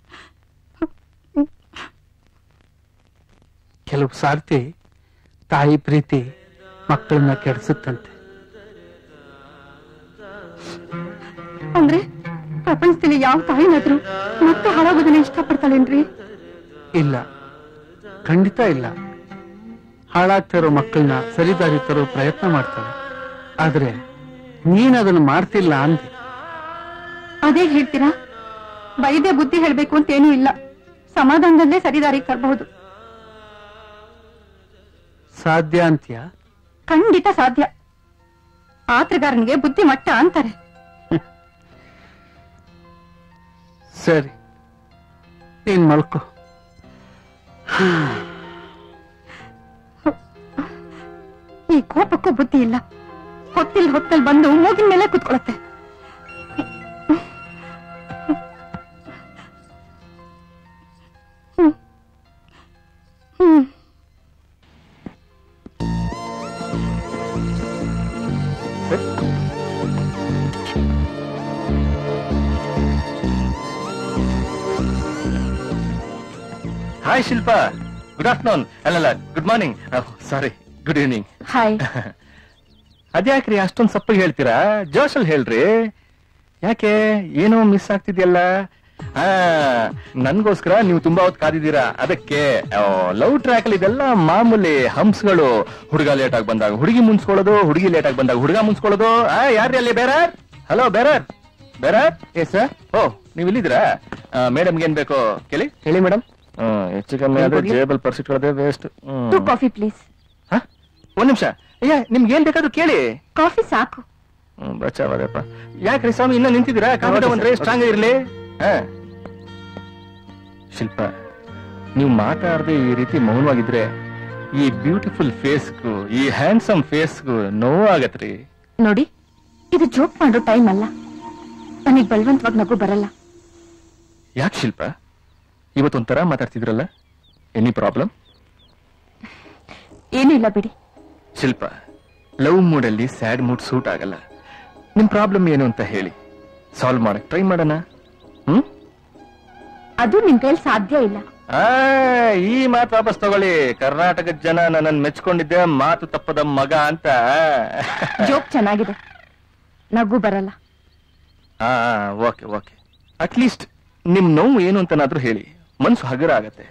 ಕೆಲವು ಸಾರ್ತಿ ತಾಯಿ ಪ್ರೀತಿ ಮಕ್ಕಳನ್ನ ಕೆಡಿಸುತ್ತಂತೆ ಅಂದ್ರೆ ಪ್ರಪಂಚದಲ್ಲಿ ಯಾವ ತಾಯಿನಾದ್ರೂ ಮತ್ತೆ ಹಾಳಾಗೋದನ್ನ ಇಷ್ಟಪಡ್ತಾಳೇನ್ರಿ ಇಲ್ಲ ಖಂಡಿತ ಇಲ್ಲ ಹಾಳಾಗ್ತಾ ಇರೋ ಮಕ್ಕಳನ್ನ ಸರಿದಾರಿ ತರೋ ಪ್ರಯತ್ನ ಮಾಡ್ತಾಳೆ ಆದ್ರೆ ನೀನ್ ಅದನ್ನ ಮಾಡ್ತಿಲ್ಲ ಅಂದೆ ಅದೇ ಹೇಳ್ತೀರಾ ಬೈದೆ ಬುದ್ಧಿ ಹೇಳ್ಬೇಕು ಅಂತ ಏನೂ ಇಲ್ಲ ಸಮಾಧಾನದಲ್ಲೇ ಸರಿದಾರಿಗೆ ತರಬಹುದು ಸಾಧ್ಯ ಅಂತ್ಯ ಖಂಡಿತ ಸಾಧ್ಯ ಆತ್ರಗಾರನಿಗೆ ಬುದ್ಧಿ ಮಟ್ಟ ಅಂತಾರೆ ಸರಿ ನೀನ್ ಮಲ್ಕೋ ಈ ಕೋಪಕ್ಕೂ ಬುದ್ಧಿ ಇಲ್ಲ ಹೊತ್ತಿಲ್ ಹೊತ್ತಲ್ ಬಂದು ಮೂಗಿನ ಮೇಲೆ ಕುತ್ಕೊಳತ್ತೆ ಹ್ಮ್. ಹ್ಮ್. ಹಾಯ್ ಶಿಲ್ಪಾ ಗುಡ್ ಆಫ್ಟರ್ನೂನ್ ಅಲ್ಲಲ್ಲ good morning sorry good evening hi ಅದ್ಯಾಕ್ರಿ ಅಷ್ಟೊಂದ್ ಸಪ್ಪಗೆ ಹೇಳ್ತೀರಾ ಜೋಶಲ್ಲಿ ಹೇಳ್ರಿ ಯಾಕೆ ಏನೋ ಮಿಸ್ ಆಗ್ತಿದ್ಯಲ್ಲ ಆ ನನ್ಗೋಸ್ಕರ ನೀವು ತುಂಬಾ ಹೊತ್ತು ಕಾದಿದ್ದೀರಾ ಅದಕ್ಕೆ ಲವ್ ಟ್ರ್ಯಾಕ್ ಅಲ್ಲಿ ಇದೆಲ್ಲ ಮಾಮೂಲಿ ಹಂಸ್ಗಳು ಹುಡುಗ ಲೇಟ್ ಆಗಿ ಬಂದಾಗ ಹುಡುಗಿ ಮುನ್ಸ್ಕೊಳ್ಳೋದು ಹುಡುಗಿ ಲೇಟ್ ಆಗಿ ಬಂದಾಗ ಹುಡುಗ ಮುನ್ಸ್ಕೊಳ್ಳೋದು ಆ ಯಾರ್ರಿ ಅಲ್ಲಿ ಬೇರಾರ್ ಹಲೋ ಬೇರಾರ್ ಬೇರಾರ್ ಎ ಸರ್ ಓ ನೀವ್ ಇಲ್ಲಿದ್ದೀರಾ ಮೇಡಮ್ಗೆ ಏನ್ ಬೇಕು ಕೇಳಿ ಹೇಳಿ ಮೇಡಮ್ ಹೆಚ್ಚು ಕಮ್ಮಿ ಆದ್ರೆ ಜೇಬಲ್ ಪರ್ಸ್ ಇಟ್ಕೊಳ್ಳೋದೇ ವೇಸ್ಟ್ ಟು ಕಾಫಿ ಪ್ಲೀಸ್ ಒಂದ್ ನಿಮಿಷ ಅಯ್ಯ ನಿಮ್ಗೆ ಏನ್ ಬೇಕಾದ್ರೂ ಕೇಳಿ ಕಾಫಿ ಸಾಕು ಹ್ಮ್, ಬಚಾವಾಗಪ್ಪ ಯಾಕ್ರಿ ಸ್ವಾಮಿ ಇನ್ನ ನಿಂತಿದ್ದೀರಾ ಕಾಗದ ಒಂದ್ರೆ ಸ್ಟ್ರಾಂಗ್ ಇರ್ಲಿ ಹಾ. ಶಿಲ್ಪ ನೀವು ಮಾತಾಡದೆ ಈ ರೀತಿ ಮೌನವಾಗಿದ್ರೆ ಈ ಬ್ಯೂಟಿಫುಲ್ ಫೇಸ್ಗೂ ಈ ಹ್ಯಾಂಡ್ಸಮ್ ಫೇಸ್ಗೂ ನೋವಾಗತ್ರಿ ನೋಡಿ ಇದು ಜೋಕ್ ಮಾಡೋ ಟೈಮ್ ಅಲ್ಲ ನನಗೆ ಬಲವಂತವಾಗಿ ನಗು ಬರಲ್ಲ ಯಾಕೆ ಶಿಲ್ಪ ಇವತ್ತೊಂಥರ ಮಾತಾಡ್ತಿದ್ರಲ್ಲ ಎನಿ ಪ್ರಾಬ್ಲಮ್ ಏನೂ ಇಲ್ಲ ಬಿಡಿ ಶಿಲ್ಪ ಲವ್ ಮೂಡಲ್ಲಿ ಸ್ಯಾಡ್ ಮೂಡ್ ಸೂಟ್ ಆಗಲ್ಲ ನಿಮ್ ಪ್ರಾಬ್ಲಮ್ ಏನು ಅಂತ ಹೇಳಿ ಸಾಲ್ವ್ ಮಾಡಕ್ ಟ್ರೈ ಮಾಡೋಣ ಹ್ಮ್ ಅದು ನಿಮ್ ಕೈಯಲ್ಲಿ ಸಾಧ್ಯ ಇಲ್ಲ ಆ, ಈ ಮಾತು ವಾಪಸ್ ತಗೊಳ್ಳಿ ಕರ್ನಾಟಕದ ಜನ ನನ್ನನ್ನು ಮೆಚ್ಕೊಂಡಿದ್ದೆ ಮಾತು ತಪ್ಪದ ಮಗ ಅಂತ ಜೋಕ್ ಚೆನ್ನಾಗಿದೆ ನಗು ಬರಲ್ಲ ಹಾ ಓಕೆ ಓಕೆ ಅಟ್ಲೀಸ್ಟ್ ನಿಮ್ ನೋವು ಏನು ಅಂತನಾದ್ರೂ ಹೇಳಿ ಮನ್ಸು ಹಗುರ ಆಗತ್ತೆ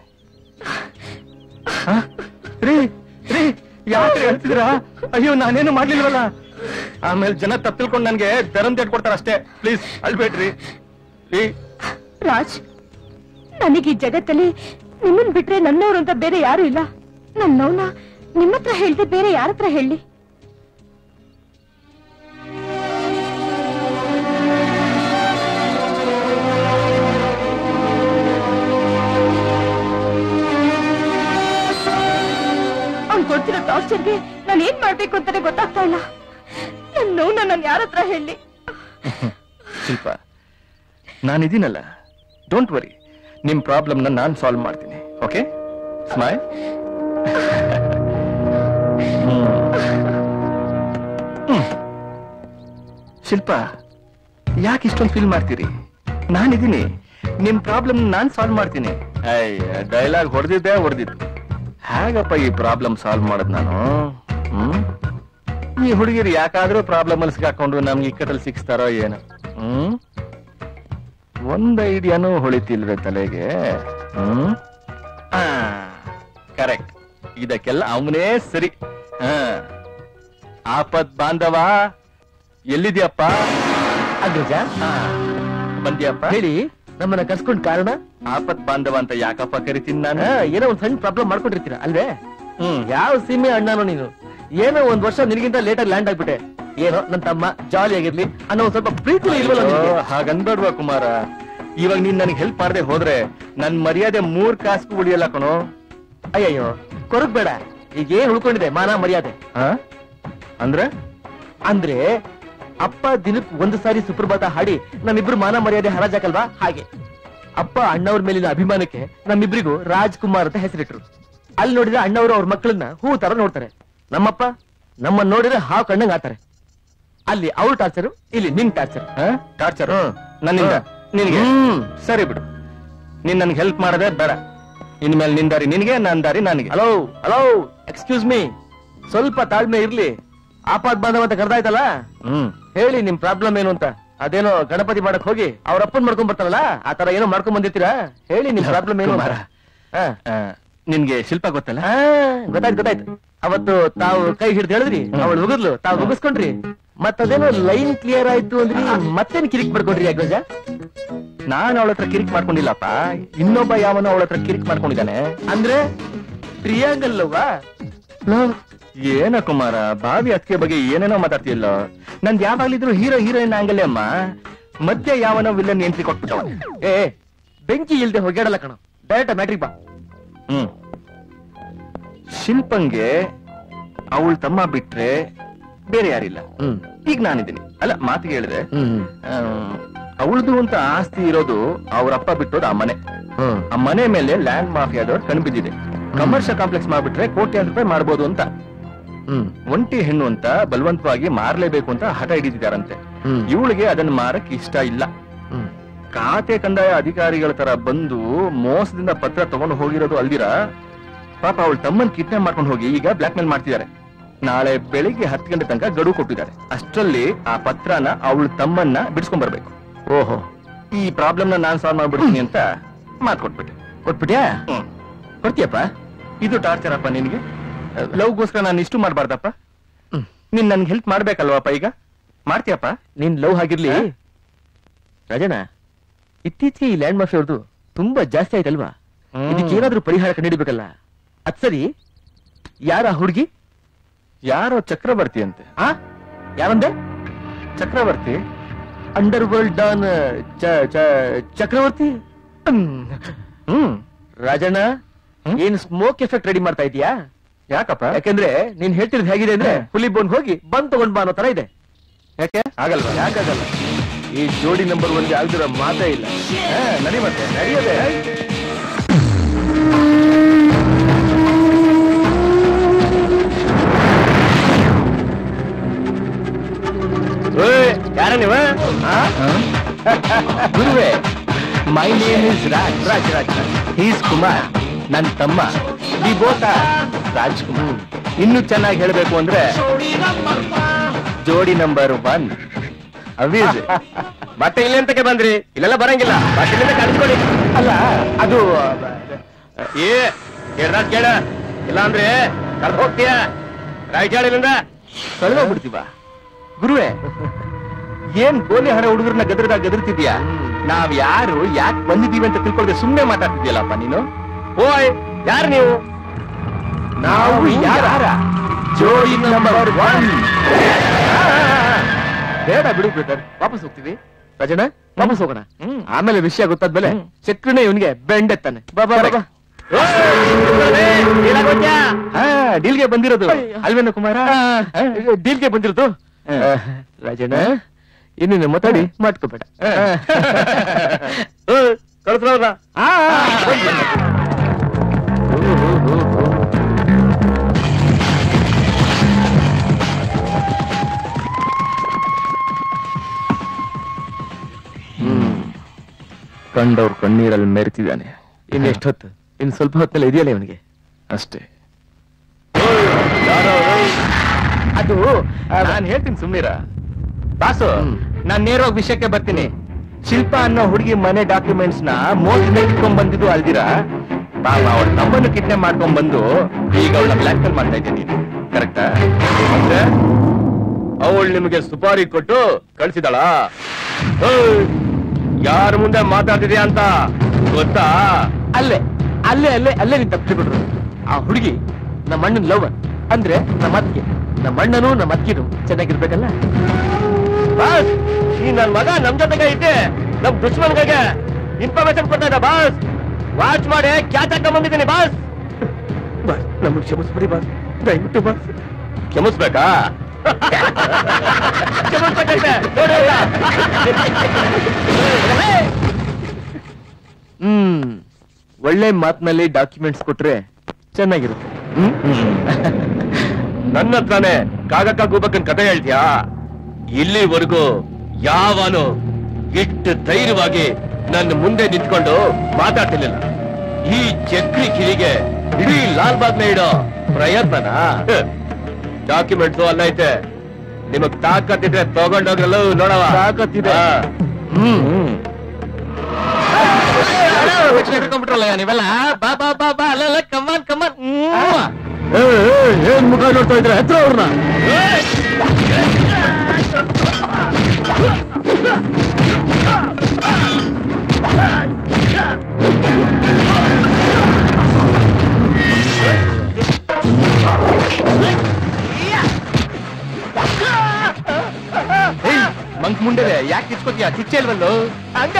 ಆ? ರೀ ರೀ ಯಾಕೆ ಹೇಳ್ತಿದ್ದೀರಾ ಅಯ್ಯೋ ನಾನೇನು ಮಾಡ್ಲಿಲ್ವಲ್ಲ ಆಮೇಲೆ ಜನ ತಪ್ಪು ತಿಳ್ಕೊಂಡು ನನ್ಗೆ ಧರಂ ತೇಟ್ ಕೊಡ್ತಾರ ಅಷ್ಟೇ ಪ್ಲೀಸ್ ಅಳ್ಬೇಡ್ರಿ ರೀ ರಾಜ್ ನನಗೆ ಈ ಜಗತ್ತಲ್ಲಿ ನಿಮ್ಮನ್ ಬಿಟ್ರೆ ನನ್ನವ್ರು ಅಂತ ಬೇರೆ ಯಾರು ಇಲ್ಲ ನನ್ನ ನೋವ್ನ ನಿಮ್ಮ ಹತ್ರ ಹೇಳ್ದೆ ಬೇರೆ ಯಾರ ಹತ್ರ ಹೇಳಿ ಅವ್ನ್ ಕೊಡ್ತಿರೋ ಟಾರ್ಚರ್ಗೆ ನಾನು ಏನ್ ಮಾಡ್ಬೇಕು ಅಂತಾನೆ ಗೊತ್ತಾಗ್ತಾ ಇಲ್ಲ ನನ್ನ ನೋವ್ನ ನಾನು ಯಾರ ಹತ್ರ ಹೇಳಿ ಶಿಲ್ಪ ನಾನಿದ್ದೀನಲ್ಲ ಡೋಂಟ್ ವರಿ ನಿಮ್ ಪ್ರಾಬ್ಲಮ್ನ ನಾನು ಸಾಲ್ವ್ ಮಾಡ್ತೀನಿ ಓಕೆ ಸ್ಮೈಲ್ ಶಿಲ್ಪ ಯಾಕೆ ಇಷ್ಟೊಂದು ಫೀಲ್ ಮಾಡ್ತೀರಿ ನಾನಿದ್ದೀನಿ ನಿಮ್ ಪ್ರಾಬ್ಲಮ್ ನಾನ್ ಸಾಲ್ವ್ ಮಾಡ್ತೀನಿ ಡೈಲಾಗ್ ಹೊಡೆದಿದ್ದೆ ಹೊಡೆದಿದ್ದು ಹೇಗಪ್ಪ ಈ ಪ್ರಾಬ್ಲಮ್ ಸಾಲ್ವ್ ಮಾಡೋದು ನಾನು ಹ್ಮ್ ಈ ಹುಡುಗಿರು ಯಾಕಾದ್ರೂ ಪ್ರಾಬ್ಲಮ್ ಅಲ್ಲಿ ಸಿಗಾಕೊಂಡು ನಮ್ಗೆ ಇಕ್ಕಟ್ಟಲ್ಲಿ ಸಿಕ್ಸ್ತಾರೋ ಏನೋ ಹ್ಮ್ ಒಂದ್ ಐಡಿಯಾನು ಹೊಳಿತಿಲ್ವೇ ತಲೆಗೆ ಹ್ಮ್ ಕರೆಕ್ಟ್ ಇದಕ್ಕೆಲ್ಲ ಅವನೇ ಸರಿ ಹಾ ಆಪತ್ ಬಾಂಧವ ಎಲ್ಲಿದ್ಯಪ್ಪ ಅಗ್ರಜ ಬಂದ್ಯಪ್ಪ ಹೇಳಿ ನಮ್ಮನ್ನ ಕರ್ಸ್ಕೊಂಡ್ ಕಾರಣ ಆಪತ್ ಬಾಂಧವ ಅಂತ ಯಾಕಪ್ಪ ಕರಿತೀನಿ ನಾನು ಆ, ಏನೋ ಒಂದ್ ಸಣ್ಣ ಪ್ರಾಬ್ಲಮ್ ಮಾಡ್ಕೊಂಡಿರ್ತೀರ ಅಲ್ವೇ ಹ್ಮ್ ಯಾವ ಸೀಮೆ ಅಣ್ಣನೋ ನೀನು ಏನೋ ಒಂದ್ ವರ್ಷ ನಿನಗಿಂತ ಲೇಟ್ ಆಗಿ ಲ್ಯಾಂಡ್ ಆಗ್ಬಿಟ್ಟೆ ಏನೋ ನನ್ ತಮ್ಮ ಜಾಲಿ ಆಗಿರ್ಲಿ ಅನ್ನೋ ಒಂದ್ ಸ್ವಲ್ಪ ಪ್ರೀತಿ ಇಲ್ವಲ್ಲ ನಿನ್ಗೆ? ಅಯ್ಯೋ, ಹಾಗನ್ಬೇಡ್ವಾ ಕುಮಾರ ಇವಾಗ ನೀನ್ ನನಗೆ ಹೆಲ್ಪ್ ಮಾಡದೆ ಹೋದ್ರೆ ನನ್ ಮರ್ಯಾದೆ ಮೂರ್ ಕಾಸ್ಗೂ ಉಳಿಯಲ್ಲ ಕಣೋ ಅಯ್ಯಯ್ಯೋ ಕೊರಗ್ ಬೇಡ ಈಗ ಏನ್ ಉಳ್ಕೊಂಡಿದೆ ಮಾನ ಮರ್ಯಾದೆ ಆ? ಅಂದ್ರೆ ಅಂದ್ರೆ ಅಪ್ಪ ದಿನಕ್ ಒಂದು ಸಾರಿ ಸುಪ್ರಭಾತ ಹಾಡಿ ನಮ್ಮಿಬ್ರು ಮಾನ ಮರ್ಯಾದೆ ಹರಾಜಾಕಲ್ವಾ ಹಾಗೆ ಅಪ್ಪ ಅಣ್ಣವ್ರ ಮೇಲಿನ ಅಭಿಮಾನಕ್ಕೆ ನಮ್ಮಿಬ್ರಿಗೂ ರಾಜ್ಕುಮಾರ್ ಅಂತ ಹೆಸರಿಟ್ರು ಅಲ್ಲಿ ನೋಡಿದ್ರೆ ಅಣ್ಣವರು ಅವ್ರ ಮಕ್ಕಳನ್ನ ಹೂ ತರ ನೋಡ್ತಾರೆ ನಮ್ಮಪ್ಪ ನಮ್ಮನ್ನ ನೋಡಿದ್ರೆ ಹಾವು ಕಣ್ಣಂಗ್ ಆತಾರೆ ಅಲ್ಲಿ ಅವ್ರ ಟಾರ್ಚರು ಇಲ್ಲಿ ನಿನ್ ಟಾರ್ಚರ್ ಟಾರ್ಚರ್ ಹ್ಮ್. ನನ್ನಿಂದ ಹ್ಮ್. ನಿನಗೆ ಹ್ಮ್. ಸರಿ ಬಿಡು ನೀನ್ ನನ್ಗೆ ಹೆಲ್ಪ್ ಮಾಡದೆ ಬೇಡ ಇನ್ಮೇಲೆ ನಿನ್ ದಾರಿ ನಿನಗೆ ನನ್ ದಾರಿ ನನಗೆ ಹಲೋ ಹಲೋ ಎಕ್ಸ್ಕ್ಯೂಸ್ ಮೀ ಸ್ವಲ್ಪ ತಾಳ್ಮೆ ಇರ್ಲಿ ಆಪಾತ್ ಬಾಂಧವ ಅಂತ ಕರೆದಾಯ್ತಲ್ಲ ಹ್ಮ್ ಹೇಳಿ ನಿಮ್ ಪ್ರಾಬ್ಲಮ್ ಏನು ಅಂತ ಅದೇನೋ ಗಣಪತಿ ಮಾಡಕ್ ಹೋಗಿ ಅವ್ರ ಅಪ್ಪನ್ ಮಾಡ್ಕೊಂಡ್ ಬರ್ತಾರಲ್ಲ ಆ ತರ ಏನೋ ಮಾಡ್ಕೊಂಡ್ ಬಂದಿರ್ತೀರಾ ಹೇಳಿ ನಿಮ್ ಪ್ರಾಬ್ಲಮ್ ಏನು ಅಂತ. ಕುಮಾರ. ಹಾ. ಆ, ನಿನ್ಗೆ ಶಿಲ್ಪ ಗೊತ್ತಲ್ಲ ಆ, ಗೊತ್ತಾಯ್ತು ಗೊತ್ತಾಯ್ತು ಅವತ್ತು ತಾವು ಕೈ ಹಿಡಿದು ಹೇಳಿದ್ರಿ ಅವಳು ಉಗಿದ್ಲು ತಾವು ಮುಗಿಸ್ಕೊಂಡ್ರಿ ಮತ್ತದೇನೋ ಲೈನ್ ಕ್ಲಿಯರ್ ಆಯ್ತು ಅಂದ್ರಿ ಮತ್ತೇನ್ ಕಿರಿಕ್ ಪಡ್ಕೊಂಡ್ರಿ ಅಗ್ರಜ ನಾನು ಅವಳ ಹತ್ರ ಕಿರಿಕ್ ಮಾಡ್ಕೊಂಡಿಲ್ಲಪ್ಪ ಇನ್ನೊಬ್ಬ ಯಾವನೋ ಅವಳ ಹತ್ರ ಕಿರಿಕ್ ಮಾಡ್ಕೊಂಡಿದ್ದಾನೆ ಅಂದ್ರೆ ಪ್ರಿಯಾಂಗಲ್ಲವಾ ಏನ ಕುಮಾರ ಬಾವಿ ಅತ್ತಿಗೆ ಬಗ್ಗೆ ಏನೇನೋ ಮಾತಾಡ್ತಿಲ್ಲ ನಂದ್ ಯಾವಾಗ್ಲಿದ್ರು ಹೀರೋ ಹೀರೋಯಿನ್ ಆಂಗಲೇ ಅಮ್ಮ ಮಧ್ಯ ಯಾವನೋ ವಿಲ್ಲನ್ ಎಂಟ್ರಿ ಕೊಟ್ಬಿಟ್ಟವ ಏ ಬೆಂಕಿ ಇಲ್ದೆ ಹೊಗ್ಯಾಡಲ್ಲ ಕಣ ಡೈರೆಕ್ಟ್ ಮ್ಯಾಟ್ರಿಕ್ ಬಾ ಹ್ಮ್ ಶಿಲ್ಪಂಗೆ ಅವಳ ತಮ್ಮ ಬಿಟ್ರೆ ಬೇರೆ ಯಾರಿಲ್ಲ ಹ್ಮ್ ಈಗ ನಾನಿದ್ದೀನಿ ಅಲ್ಲ ಮಾತಿಗೆ ಹೇಳಿದೆ ಹ್ಮ್ ಅವಳದು ಅಂತ ಆಸ್ತಿ ಇರೋದು ಅವ್ರಪ್ಪ ಬಿಟ್ಟೋದು ಆ ಮನೆ ಹ್ಮ್ ಆ ಮನೆ ಮೇಲೆ ಲ್ಯಾಂಡ್ ಮಾಫಿಯಾದವ್ರು ಕಣ್ ಬಿದ್ದಿದೆ ಕಮರ್ಷಿಯಲ್ ಕಾಂಪ್ಲೆಕ್ಸ್ ಮಾಡ್ಬಿಟ್ರೆ ಕೋಟ್ಯಾಂತರ ರೂಪಾಯಿ ಮಾಡ್ಬೋದು ಅಂತ ಹ್ಮ್ ಒಂಟಿ ಹೆಣ್ಣು ಅಂತ ಬಲವಂತವಾಗಿ ಮಾರ್ಲೇಬೇಕು ಅಂತ ಹಠ ಹಿಡಿದಿದ್ದಾರಂತೆ ಹ್ಮ್. ಇವಳಿಗೆ ಅದನ್ನ ಮಾರಕ್ ಇಷ್ಟ ಇಲ್ಲ ಹ್ಮ್ ಖಾತೆ ಕಂದಾಯ ಅಧಿಕಾರಿಗಳ ತರ ಬಂದು ಮೋಸದಿಂದ ಪತ್ರ ತಗೊಂಡು ಹೋಗಿರೋದು ಅಲ್ದಿರ ಪಾಪ ಅವಳ ತಮ್ಮನ್ ಕಿಡ್ನಾಪ್ ಮಾಡ್ಕೊಂಡು ಹೋಗಿ ಈಗ ಬ್ಲಾಕ್ ಮೇಲ್ ಮಾಡ್ತಿದ್ದಾರೆ ನಾಳೆ ಬೆಳಿಗ್ಗೆ ಹತ್ತು ಗಂಟೆ ತನಕ ಗಡುವು ಕೊಟ್ಟಿದ್ದಾರೆ ಅಷ್ಟರಲ್ಲಿ ಆ ಪತ್ರನ ಅವಳ ತಮ್ಮನ್ನ ಬಿಡಿಸ್ಕೊಂಡ್ ಬರ್ಬೇಕು ಓಹೋ ಈ ಪ್ರಾಬ್ಲಮ್ ನ ನಾನ್ ಸಾಲ್ವ್ ಮಾಡ್ಬಿಡ್ತೀನಿ ಅಂತ ಮಾತ್ ಕೊಟ್ಬಿಟ್ಟೆ ಕೊಟ್ಬಿಟ್ಯಾ ಹ್ಮ್ ಕೊಡ್ತೀಯಪ್ಪ ಇದು ಟಾರ್ಚರ್ ಅಪ್ಪ ನಿನ್ಗೆ ಲವ್ಗೋಸ್ಕರ ನಾನು ಇಷ್ಟು ಮಾಡ್ಬಾರ್ದಪ್ಪ ಹ್ಮ್. ನೀನ್ ನನ್ಗೆ ಹೆಲ್ಪ್ ಮಾಡ್ಬೇಕಲ್ವಪ್ಪ ಈಗ ಮಾಡ್ತೀಯಪ್ಪ ನಿನ್ ಲವ್ ಆಗಿರ್ಲಿ ಹಾ? ರಾಜಣ್ಣ ಇತ್ತೀಚೆಗೆ ಈ ಲ್ಯಾಂಡ್ ಮಾಫಿ ಅವ್ರದ್ದು ತುಂಬಾ ಜಾಸ್ತಿ ಆಯ್ತಲ್ವಾ ಹ್ಮ್. ಇದಕ್ಕೆ ಏನಾದ್ರೂ ಪರಿಹಾರ ಕಂಡಿಡ್ಬೇಕಲ್ಲ ಅದ್ ಸರಿ ಯಾರ ಹುಡುಗಿ ಯಾರೋ ಚಕ್ರವರ್ತಿ ಅಂತೆ ಆ ಯಾರಂದೆ ಚಕ್ರವರ್ತಿ ಅಂಡರ್ ವರ್ಲ್ಡ್ ಡಾನ್ ಚ- ಚ- ಚಕ್ರವರ್ತಿ ಹ್ಮ್. ಹ್ಮ್ ರಾಜಣ್ಣ ಹ್ಮ್? ಏನ್ ಸ್ಮೋಕ್ ಎಫೆಕ್ಟ್ ರೆಡಿ ಮಾಡ್ತಾ ಇದೀಯಾ ಯಾಕಪ್ಪ ಯಾಕಂದ್ರೆ ನೀನ್ ಹೇಳ್ತಿರೋದು ಹೇಗಿದೆ ಅಂದ್ರೆ ಹುಲಿ ಬೋನ್ ಹೋಗಿ ಬಂದ್ ತಗೊಂಡ್ ಬಾ ಅನ್ನೋ ತರ ಇದೆ ಯಾಕೆ ಆಗಲ್ವಾ ಯಾಕಾಗಲ್ಲ ಈ ಜೋಡಿ ನಂಬರ್ ಒಂದೇ ಆಗ್ದಿರೋ ಮಾತೇ ಇಲ್ಲ ಹಾ, ನಡಿ ಮತ್ತೆ ನಡೆಯೋದೆ ಯಾರ ನೀವ ಗುರುವೆ my name is Raj Raj Raj he's Kumar ನನ್ ತಮ್ಮ ವಿ ಬೋತ ರಾಜ್ಕುಮಾರ್ ಇನ್ನು ಚೆನ್ನಾಗಿ ಹೇಳ್ಬೇಕು ಅಂದ್ರೆ ಜೋಡಿ ನಂಬರ್ ಒನ್ ಅವೀಸ್ ಮತ್ತೆ ಇಲ್ಲಿ ಅಂತಕ್ಕೆ ಬಂದ್ರಿ ಇಲ್ಲೆಲ್ಲ ಬರಂಗಿಲ್ಲ ಬಟ್ ಇಲ್ಲಿಂದ ಕಳ್ಸ್ಕೊಡಿ ಅಲ್ಲ ಅದು ಏ ಕೇಳ್ದ ಕೇಳ ಇಲ್ಲ ಅಂದ್ರೆ ಕಳ್ದ್ ಹೋಗ್ತೀಯ ರಾಯಚಾಳಿಲಿಂದ ಕಳ್ದೋಗ್ಬಿಡ್ತೀವ ಗುರುವೆ ಏನ್ ಗೋಲಿ ಹಣ ಹುಡುಗರನ್ನ ಗದರದಾಗ ಗದರ್ತಿದ್ಯಾ ನಾವ್ ಯಾರು ಯಾಕೆ ಬಂದಿದೀವಿ ಅಂತ ತಿಳ್ಕೊಳ್ದೆ ಸುಮ್ನೆ ಮಾತಾಡ್ತಿದ್ಯಲ್ಲಪ್ಪ ನೀನು ಓಯ್ ಯಾರು ನೀವು ನಾವು ಯಾರ ಜೋಡಿ ನಂಬರ್ ಒನ್ ಬೇಡ ಬಿಡು ಬ್ರದರ್ ವಾಪಸ್ ಹೋಗ್ತೀವಿ ರಜನ ವಾಪಸ್ ಹೋಗೋಣ ಆಮೇಲೆ ವಿಷಯ ಗೊತ್ತಾದ್ಮೇಲೆ ಚಕ್ರನೇ ಇವನ್ಗೆ ಬೆಂಡೆತ್ತಾನೆ ಬಾ ಬಾ ಬಾ, ಬಾ ಹಾ ಡೀಲ್ಗೆ ಬಂದಿರೋದು ಅಲ್ವೇನು ಕುಮಾರ ಡೀಲ್ಗೆ ಬಂದಿರೋದು ರಾಜಣ್ಣ ಇನ್ನೇನು ಮಾತಾಡಿ ಮಾಡ್ಕೋಬೇಡ ಕಳಿಸ್ರವ್ರ ಆ, ಕಂಡವ್ರ ಕಣ್ಣೀರಲ್ಲಿ ಮೆರೆತಿದ್ದಾನೆ ಇನ್ನು ಎಷ್ಟೊತ್ತು ಇನ್ನು ಸ್ವಲ್ಪ ಹೊತ್ತಲ್ಲಿ ಇದೆಯಲ್ಲ ಇವನಿಗೆ ಅಷ್ಟೇ ಅದು ನಾನು ಹೇಳ್ತೀನಿ ಸುಮ್ನಿರ ಬಾಸು ನಾನ್ ನೇರವಾಗಿ ವಿಷಯಕ್ಕೆ ಬರ್ತೀನಿ ಶಿಲ್ಪ ಅನ್ನೋ ಹುಡುಗಿ ಮನೆ ಡಾಕ್ಯುಮೆಂಟ್ಸ್ ನ ಮೋಸ್ಟ್ ಇಟ್ಕೊಂಡ್ ಬಂದಿದ್ದು ಅಲ್ದಿರಾ ಪಾಪ ಅವಳ ತಮ್ಮನ್ನು ಕಿಡ್ನಾಪ್ ಮಾಡ್ಕೊಂಡ್ ಬಂದು ಈಗ ಅವಳ ಬ್ಲಾಕ್ ಮೇಲ್ ಮಾಡ್ತಾ ಇದ್ದೀನಿ ಕರೆಕ್ಟಾ ಅಂದ್ರೆ ಅವಳು ನಿಮಗೆ ಸುಪಾರಿ ಕೊಟ್ಟು ಕಳ್ಸಿದಾಳ ಯಾರ ಮುಂದೆ ಮಾತಾಡ್ತಿದ್ಯಾ ಅಂತ ಗೊತ್ತಾ ಅಲ್ಲೇ ಅಲ್ಲೇ ಅಲ್ಲೇ ಅಲ್ಲೇ ನೀನ್ ತಪ್ಪಿಬಿಟ್ರು ಆ ಹುಡುಗಿ ನಮ್ಮ ಅಣ್ಣನ ಲವರ್ ಅಂದ್ರೆ ನಮ್ಮ ಅತ್ತಿಗೆ ನಮ್ಮ ಅಣ್ಣನು ನಮ್ಮ ಅತ್ತಿಗೆನು ಚೆನ್ನಾಗಿರ್ಬೇಕಲ್ಲ ಬಾಸ್ ಈ ನನ್ ಮಗ ನಮ್ ಜೊತೆಗೆ ಇದ್ದೆ ನಮ್ ದುಶ್ಮನ್ಗಳಿಗೆ ಇನ್ಫಾರ್ಮೇಶನ್ ಕೊಡ್ತಾ ಇದ್ದ ಬಾಸ್ ವಾಚ್ ಮಾಡಿ ಕ್ಯಾಚ್ ಹಾಕೊಂಡ್ ಬಂದಿದ್ದೀನಿ ಬಾಸ್ ಬಾಸ್ ನಮಗೆ ಕ್ಷಮಿಸ್ಬಿಡಿ ಬಾಸ್ ದಯವಿಟ್ಟು ಬಾಸ್ ಕ್ಷಮಿಸ್ಬೇಕಾ ಕ್ಷಮಿಸ್ಬೇಕಂತೆ ನೋಡಿ ಈಗ. ಹ್ಮ್ ಒಳ್ಳೆ ಮಾತಿನಲ್ಲಿ ಡಾಕ್ಯುಮೆಂಟ್ಸ್ ಕೊಟ್ರೆ ಚೆನ್ನಾಗಿರುತ್ತೆ ಹ್ಮ್ ನನ್ನ ಹತ್ರನೇ ಕಾಗಕ್ಕ ಗೂಬಕ್ಕನ್ ಕತೆ ಹೇಳ್ತೀಯಾ ಇಲ್ಲಿವರೆಗೂ ಯಾವನು ಇಷ್ಟು ಧೈರ್ಯವಾಗಿ ನನ್ನ ಮುಂದೆ ನಿಂತ್ಕೊಂಡು ಮಾತಾಡ್ತಿರ್ಲಿಲ್ಲ ಈ ಚಕ್ರಿ ಕಿರಿಗೆ ಇಡೀ ಲಾಲ್ ಬಾಗ್ನ ಇಡೋ ಪ್ರಯತ್ನನ ಡಾಕ್ಯುಮೆಂಟ್ಸ್ ಅಲ್ಲ ಐತೆ ನಿಮಗ್ ತಾಕತ್ತಿದ್ರೆ ತಗೊಂಡೋಗ್ರಲ್ಲ ನೋಡವ ತಾಕತ್ತಿದೆ. ಹಾ. ಹ್ಮ್ ಹಿಡ್ಕೊಂಡ್ಬಿಟ್ರಲ್ಲ ನೀವೆಲ್ಲ ಬಾ ಬಾ ಬಾ ಬಾ ಅಲ್ಲ ಕಮಾನ್ ಕಮಾನ್ ಏನ್ ಮುಖ ನೋಡ್ತಾ ಇದ್ರೆ ಹತ್ರ ಅವ್ರನ್ನ ಮಂಕ್ ಮುಂಡೆ ಯಾಕೆ ಕಿಚ್ಕೋತೀಯ ಕಿಚ್ಚೆ ಇಲ್ವಲ್ಲೋ ಹಂಗ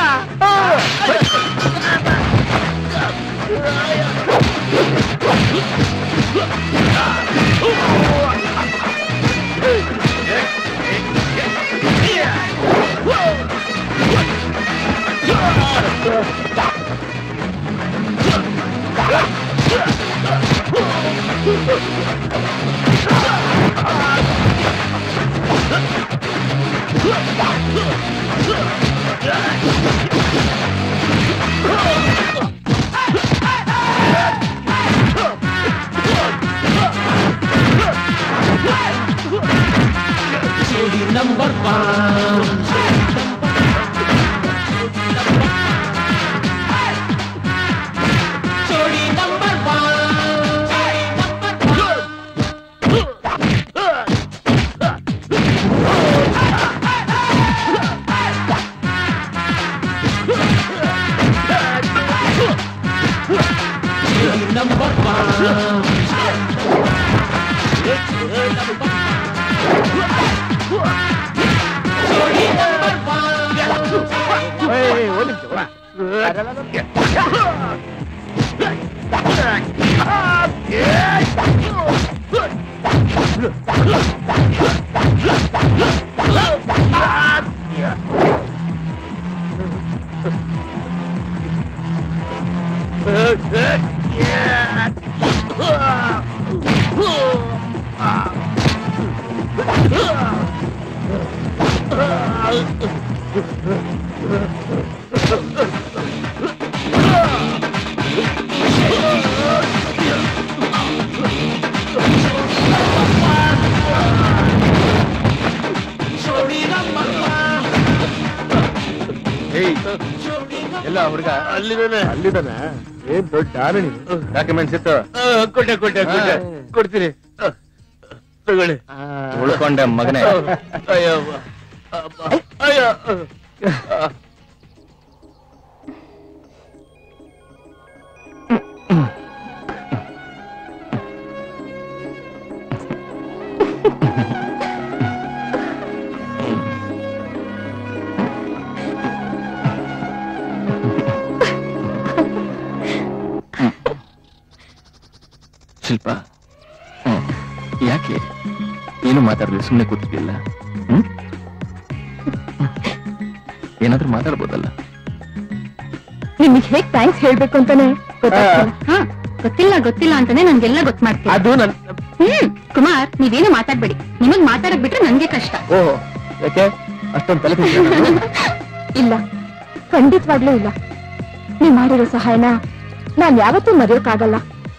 ಎಲ್ಲ ಹುಡುಗ ಅಲ್ಲಿದಾನೆ ಅಲ್ಲಿದ್ದಾನೆ ಏನ್ ದೊಡ್ಡ ಡಾರಣಿ ಡಾಕ್ಯುಮೆಂಟ್ಸ್ ಇತ್ತು ಆ, ಕೊಟ್ಟೆ ಕೊಟ್ಟೆ ಕೊಟ್ಟೆ ಕೊಡ್ತೀನಿ ಆ, ತಗೊಳ್ಳಿ ಉಳ್ಕೊಂಡೆ ಮಗನೇ ಅಯ್ಯೋ ಅಪ್ಪ. ಅಯ್ಯೋ ಆ. ಶಿಲ್ಪ ಹ್ಮ್. ಯಾಕೆ ಏನು ಮಾತಾಡಲಿ ಸುಮ್ಮನೆ ಕೂತಿದ್ದಿಲ್ಲ ಹ್ಮ್ ಏನಾದ್ರೂ ಮಾತಾಡ್ಬೋದಲ್ಲ ನಿಮಗೆ ಹೇಗ್ ಥ್ಯಾಂಕ್ಸ್ ಹೇಳ್ಬೇಕು ಅಂತಾನೆ ಗೊತ್ತಾಗ್ತಿಲ್ಲ. ಹಾ, ಗೊತ್ತಿಲ್ಲ ಗೊತ್ತಿಲ್ಲ ಅಂತಾನೆ ನನ್ಗೆಲ್ಲ ಗೊತ್ತು ಮಾಡ್ತೀನಿ ಅದು ನನ್ ಹ್ಮ್ ಕುಮಾರ್ ನೀವೇನು ಮಾತಾಡ್ಬೇಡಿ ನಿಮಗ್ ಮಾತಾಡಕ್ ಬಿಟ್ರೆ ನನ್ಗೆ ಕಷ್ಟ ಓಹೋ ಯಾಕೆ ಅಷ್ಟೊಂದು ತಲೆ ತಿಂತೀರಾ? ಇಲ್ಲ ಖಂಡಿತವಾಗ್ಲೂ ಇಲ್ಲ ನೀವ್ ಮಾಡಿರೋ ಸಹಾಯನ ನಾನ್ ಯಾವತ್ತೂ ಮರೆಯೋಕ್ಕಾಗಲ್ಲ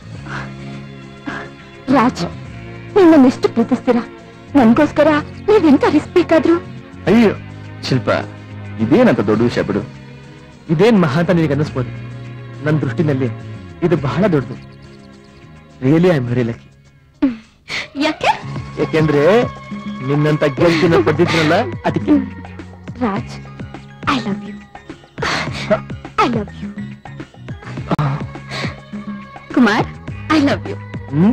ರಾಜ್ ನಿಮ್ಮನ್ನ ಎಷ್ಟು ಪ್ರೀತಿಸ್ತೀರಾ ನನ್ಗೋಸ್ಕರ ನೀವ್ ಎಂತ ರಿಸ್ಕ್ ಬೇಕಾದ್ರೂ ಅಯ್ಯೋ ಶಿಲ್ಪ ಇದೇನಂತ ದೊಡ್ಡ ವಿಷಯ ಬಿಡು ಇದೇನ್ ಮಹಾ ಅಂತ ನಿನಗೆ ಅನ್ನಿಸ್ಬೋದು ನನ್ನ ದೃಷ್ಟಿನಲ್ಲಿ ಇದು ಬಹಳ ದೊಡ್ಡದು ರಿಯಲಿ ಐ ವೆರಿ ಲಕ್ಕಿ ಯಾಕೆ ಯಾಕೆಂದ್ರೆ ನಿನ್ನಂತ ಗೆಲ್ತಿನ ಪದ್ಧತಿನಲ್ಲ ಅದಕ್ಕೆ Raj I love you I love you Kumar I love you hmm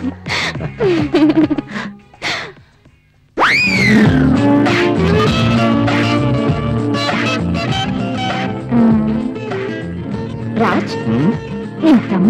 Raj hmm ನಿಮ್ ತಮ್ಮ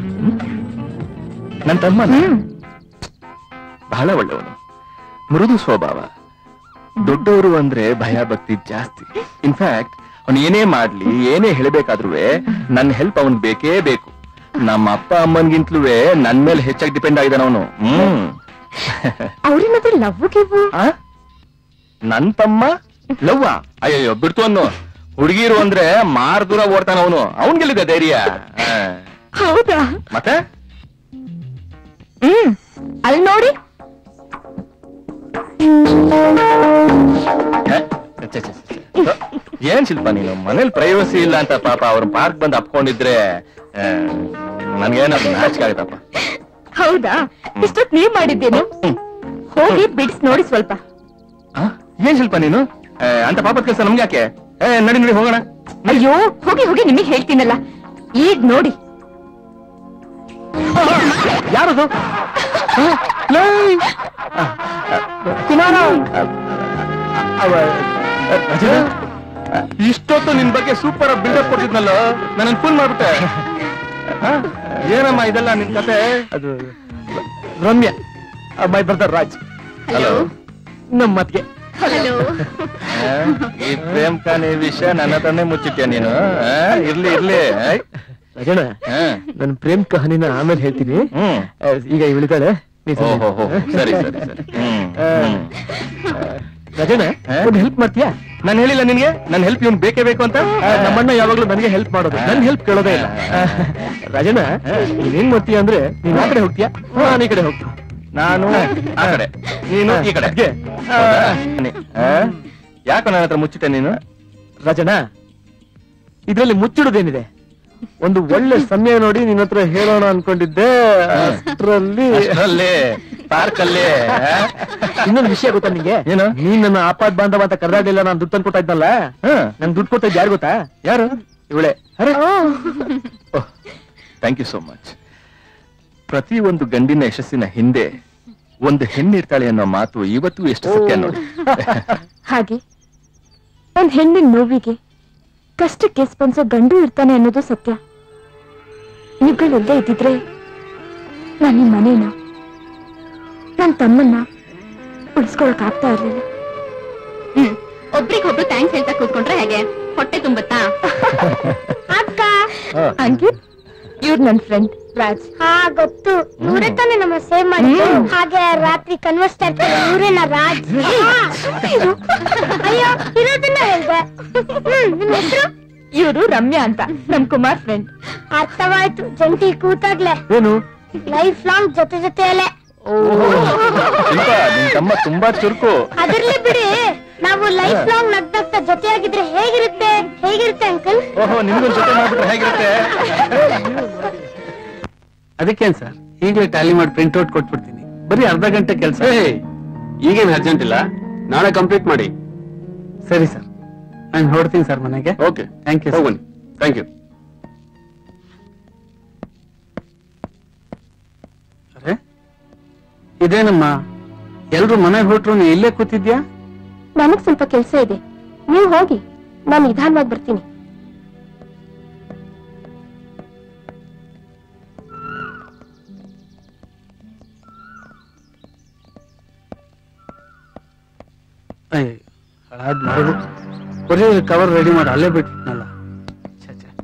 ನನ್ನ ತಮ್ಮನ ಹ್ಮ್ ಬಹಳ ಒಳ್ಳೆಯವನು ಮೃದು ಸ್ವಭಾವ ದೊಡ್ಡವರು ಅಂದ್ರೆ ಭಯ ಭಕ್ತಿ ಜಾಸ್ತಿ ಇನ್ಫ್ಯಾಕ್ಟ್ ಅವನು ಏನೇ ಮಾಡ್ಲಿ ಏನೇ ಹೇಳಬೇಕಾದ್ರೂ ನನ್ನ ಹೆಲ್ಪ್ ಅವನ್ ಬೇಕೇ ಬೇಕು ನಮ್ಮ ಅಪ್ಪ ಅಮ್ಮನ್ಗಿಂತಲೂ ನನ್ ಮೇಲೆ ಹೆಚ್ಚಾಗಿ ಡಿಪೆಂಡ್ ಆಗಿದ್ದಾನ ಅವನು ಹ್ಮ್ ಅವ್ರೇನಾದ್ರೂ ಲವ್ ಗಿವ್ ಆ? ನನ್ ತಮ್ಮ ಲವ್ವ ಅಯ್ಯಯ್ಯೋ ಬಿಡ್ತು ಅನ್ನು ಹುಡುಗಿರು ಅಂದ್ರೆ ಮಾರ್ ದೂರ ಓಡ್ತಾನ ಅವನು ಅವನ್ಗೆಲ್ಲಿದೆ ಧೈರ್ಯ ಆ. ಹೌದಾ ಮತ್ತೆ ಹ್ಮ್ ಅಲ್ಲಿ ನೋಡಿ ಛೆ, ಛೆ, ಛೆ, ಛೆ. ಏನ್ ಶಿಲ್ಪ ನೀನು ಮನೇಲಿ ಪ್ರೈವಸಿ ಇಲ್ಲ ಅಂತ ಪಾಪ ಅವ್ರ ಪಾರ್ಕ್ ಬಂದು ಅಪ್ಕೊಂಡಿದ್ರೆ ಆ, ನನ್ಗೇನ ನಾಚಿಕೆ ಆಗುತ್ತಪ್ಪ ಹೌದಾ ಇಷ್ಟೊತ್ ನೀವ್ ಮಾಡಿದ್ದೇನು ಹೋಗಿ ಬಿಡ್ಸ್ ನೋಡಿ ಸ್ವಲ್ಪ ಆ? ಏನ್ ಶಿಲ್ಪ ನೀನು ಆ, ಅಂತ ಪಾಪದ ಕೆಲಸ ನಮ್ಗೆ ಯಾಕೆ ಏ ನಡಿ ನಡಿ ಹೋಗೋಣ ಅಯ್ಯೋ ಹೋಗಿ ಹೋಗಿ ನಿಮಗೆ ಹೇಳ್ತೀನಲ್ಲ ಈಗ ನೋಡಿ ಯಾರದು ಆ, ಲೇ! ಆ, ಆ, ಕುಮಾರ ಆ, ಅವ ರಜನಿ, ಆ, ಇಷ್ಟೊತ್ತು ನಿನ್ ಬಗ್ಗೆ ಸೂಪರ್ ಬಿಲ್ಡಪ್ ಕೊಟ್ಟಿದ್ನಲ್ಲ ನನ್ನ ಫೋನ್ ಮಾಡ್ಬಿಟ್ಟೆ ಆ, ಏನಮ್ಮ ಇದೆಲ್ಲ ನಿನ್ ಕತೆ ಅದು Ramya my brother Raj hello ನಮ್ಮ ಮತ್ಗೆ ಹಲೋ ಈ ಪ್ರೇಮ್ ಖಾನಿ ವಿಷಯ ನನ್ನ ಹತ್ರನೇ ಮುಚ್ಚಿಟ್ಯ ನೀನು ಆ, ಇರ್ಲಿ ಇರ್ಲಿ ರಜಣ ನನ್ನ ಪ್ರೇಮ್ ಕಹಾನಿನ ಆಮೇಲೆ ಹೇಳ್ತೀನಿ ಆ, ಈಗ ಇವಳಿದ್ದಾಳೆ ಓಹೋ ಸರಿ ಸರಿ ಸರಿ ಹ್ಮ್ ಹ್ಮ್. ರಜಣ ಒಂದು ಹೆಲ್ಪ್ ಮಾಡ್ತೀಯಾ ನಾನ್ ಹೇಳಿಲ್ಲ ನಿನ್ಗೆ ನನ್ ಹೆಲ್ಪ್ ಇವ್ನ್ ಬೇಕೇ ಬೇಕು ಅಂತ ಆ, ನಮ್ಮಣ್ಣ ಯಾವಾಗ್ಲೂ ನನಗೆ ಹೆಲ್ಪ್ ಮಾಡೋದು ನನ್ ಹೆಲ್ಪ್ ಕೇಳೋದೇ ಇಲ್ಲ ಆ, ರಾಜಣ್ಣ ನೀನ್ ಏನ್ ಮಾಡ್ತೀಯ ಅಂದ್ರೆ ನೀನ್ ಆ ಕಡೆ ಹೋಗ್ತೀಯಾ ನಾನು ಈ ಕಡೆ ಹೋಗ್ತೀನಿ ನಾನು ಆ ಕಡೆ ನೀನು ಈ ಕಡೆ ಅದ್ಕೆ, ಆ, ನೀ- ಆ? ಯಾಕೋ ನನ್ನ ಹತ್ರ ಮುಚ್ಚಿಟ್ಟೆ ನೀನು ರಾಜಣ್ಣ ಇದ್ರಲ್ಲಿ ಮುಚ್ಚಿಡೋದೇನಿದೆ ಒಂದು ಒಳ್ಳೆ ಸಮಯ ನೋಡಿ ನಿನ್ನ ಹತ್ರ ಹೇಳೋಣ ಅನ್ಕೊಂಡಿದ್ದೆ ಅಷ್ಟರಲ್ಲಿ ಅಷ್ಟರಲ್ಲಿ ಪಾರ್ಕ್ ಅಲ್ಲಿ ಆ? ಇನ್ನೊಂದು ವಿಷಯ ಗೊತ್ತಾ ನಿಂಗೆ ಏನು? ನೀನ್ ನನ್ನ ಆಪಾತ್ ಬಾಂಧವ ಅಂತ ಕರ್ದಾಡ್ಲಿಲ್ಲ ನಾನು ದುಡ್ಡು ತಂದು ಕೊಡ್ತಾ ಇದ್ನಲ್ಲ ಹಾ. ನಂಗೆ ದುಡ್ಡು ಕೊಡ್ತಾ ಯಾರು ಗೊತ್ತಾ ಯಾರು ಇವಳೆ ಅರೆ ಥ್ಯಾಂಕ್ ಯು ಸೋ ಮಚ್ ಪ್ರತಿ ಒಂದು ಗಂಡಿನ ಯಶಸ್ಸಿನ ಹಿಂದೆ ಒಂದು ಹೆಣ್ಣಿರ್ತಾಳೆ ಅನ್ನೋ ಮಾತು ಇವತ್ತು ಎಷ್ಟು ಸತ್ಯ ನೋಡಿ ಹಾಗೆ ಒಂದ್ ಹೆಣ್ಣಿನ ನೋವಿಗೆ ಕಷ್ಟಕ್ಕೆ ಸ್ಪಂದಿಸೋ ಗಂಡು ಇರ್ತಾನೆ ಅನ್ನೋದು ಸತ್ಯ ನೀವುಗಳಿಲ್ಲದೆ ಇದ್ದಿದ್ರೆ ನಾನು ಈ ಮನೇನ ನನ್ನ ತಮ್ಮನ್ನ ಉಳಿಸ್ಕೊಳಕ್ ಆಗ್ತಾ ಇರ್ಲಿಲ್ಲ ಹ್ಮ್ ಒಬ್ರಿಗೊಬ್ರು ಥ್ಯಾಂಕ್ಸ್ ಹೇಳ್ತಾ ಕೂತ್ಕೊಂಡ್ರೆ ಹೇಗೆ ಹೊಟ್ಟೆ ತುಂಬತ್ತಾ ಅಕ್ಕ ಅಂಕಿತ್ ಇವ್ರು ನನ್ ಫ್ರೆಂಡ್ ರಾಜ್ ಹಾ ಗೊತ್ತು ಇವರೇ ತಾನೇ ನಮ್ಮ ಸೇವ್ ಮಾಡಿದ್ದು ಹಾಗೆ ರಾತ್ರಿ ಕನ್ವರ್ಸ್ತಾ ಇರ್ತಾರೆ ಇವರೇನ ರಾಜ್ ಹಾ. ಅಯ್ಯೋ ಇರೋದನ್ನ ಹೇಳ್ದೆ ಹ್ಮ್ ನಿಮ್ ಹೆಸರು ಇವರು ರಮ್ಯಾ ಅಂತ ನಮ್ ಕುಮಾರ್ ಫ್ರೆಂಡ್ ಅರ್ಥವಾಯ್ತು ಜಂಟಿ ಕೂತಾಗ್ಲೆ ಏನು ಲೈಫ್ ಲಾಂಗ್ ಜೊತೆ ಜೊತೆಯಲ್ಲೇ ಶಿಲ್ಪ ನಿನ್ ತಮ್ಮ ತುಂಬಾ ಚುರುಕು ಅದಿರ್ಲಿ ಬಿಡಿ ನಾವು ಲೈಫ್ ಲಾಂಗ್ ನಗ್ನಗ್ತಾ ಜೊತೆಯಾಗಿದ್ರೆ ಹೇಗಿರುತ್ತೆ ಹೇಗಿರುತ್ತೆ ಅಂಕಲ್ ಓಹೋ ನಿಮ್ಗೂ ಜೊತೆ ಮಾಡ್ಬಿಟ್ರೆ ಹೇಗಿರುತ್ತೆ ಅದಕ್ಕೇನ್ ಸರ್ ಈಗಲೇ ಟ್ಯಾಲಿ ಮಾಡಿ ಪ್ರಿಂಟ್ ಔಟ್ ಕೊಟ್ಬಿಡ್ತೀನಿ ಬರೀ ಅರ್ಧ ಗಂಟೆ ಕೆಲಸ ಈಗೇನ್ ಅರ್ಜೆಂಟ್ ಇಲ್ಲ ನಾಳೆ ಕಂಪ್ಲೀಟ್ ಮಾಡಿ ಸರಿ ಸರ್ ನಾನು ಹೊರಡ್ತೀನಿ ಸರ್ ಮನೆಗೆ ಓಕೆ ಥ್ಯಾಂಕ್ ಯು ಹೋಗೋಣ ಥ್ಯಾಂಕ್ ಯು ಅರೆ ಇದೇನಮ್ಮ ಎಲ್ರು ಮನೆಗೆ ಹೊರಟ್ರು ನೀ ಇಲ್ಲೇ ಕೂತಿದ್ಯಾ ನನಗ್ ಸ್ವಲ್ಪ ಕೆಲ್ಸ ಇದೆ ನೀವು ಹೋಗಿ ನಾನು ನಿಧಾನವಾಗಿ ಬರ್ತೀನಿ ಅಯ್ಯ ಹಾಳಾದ್ ಮರಳು ಬರೀ ಕವರ್ ರೆಡಿ ಮಾಡಿ ಅಲ್ಲೇ ಬಿಟ್ಟಿದ್ನಲ್ಲ ಛೆ, ಛೆ.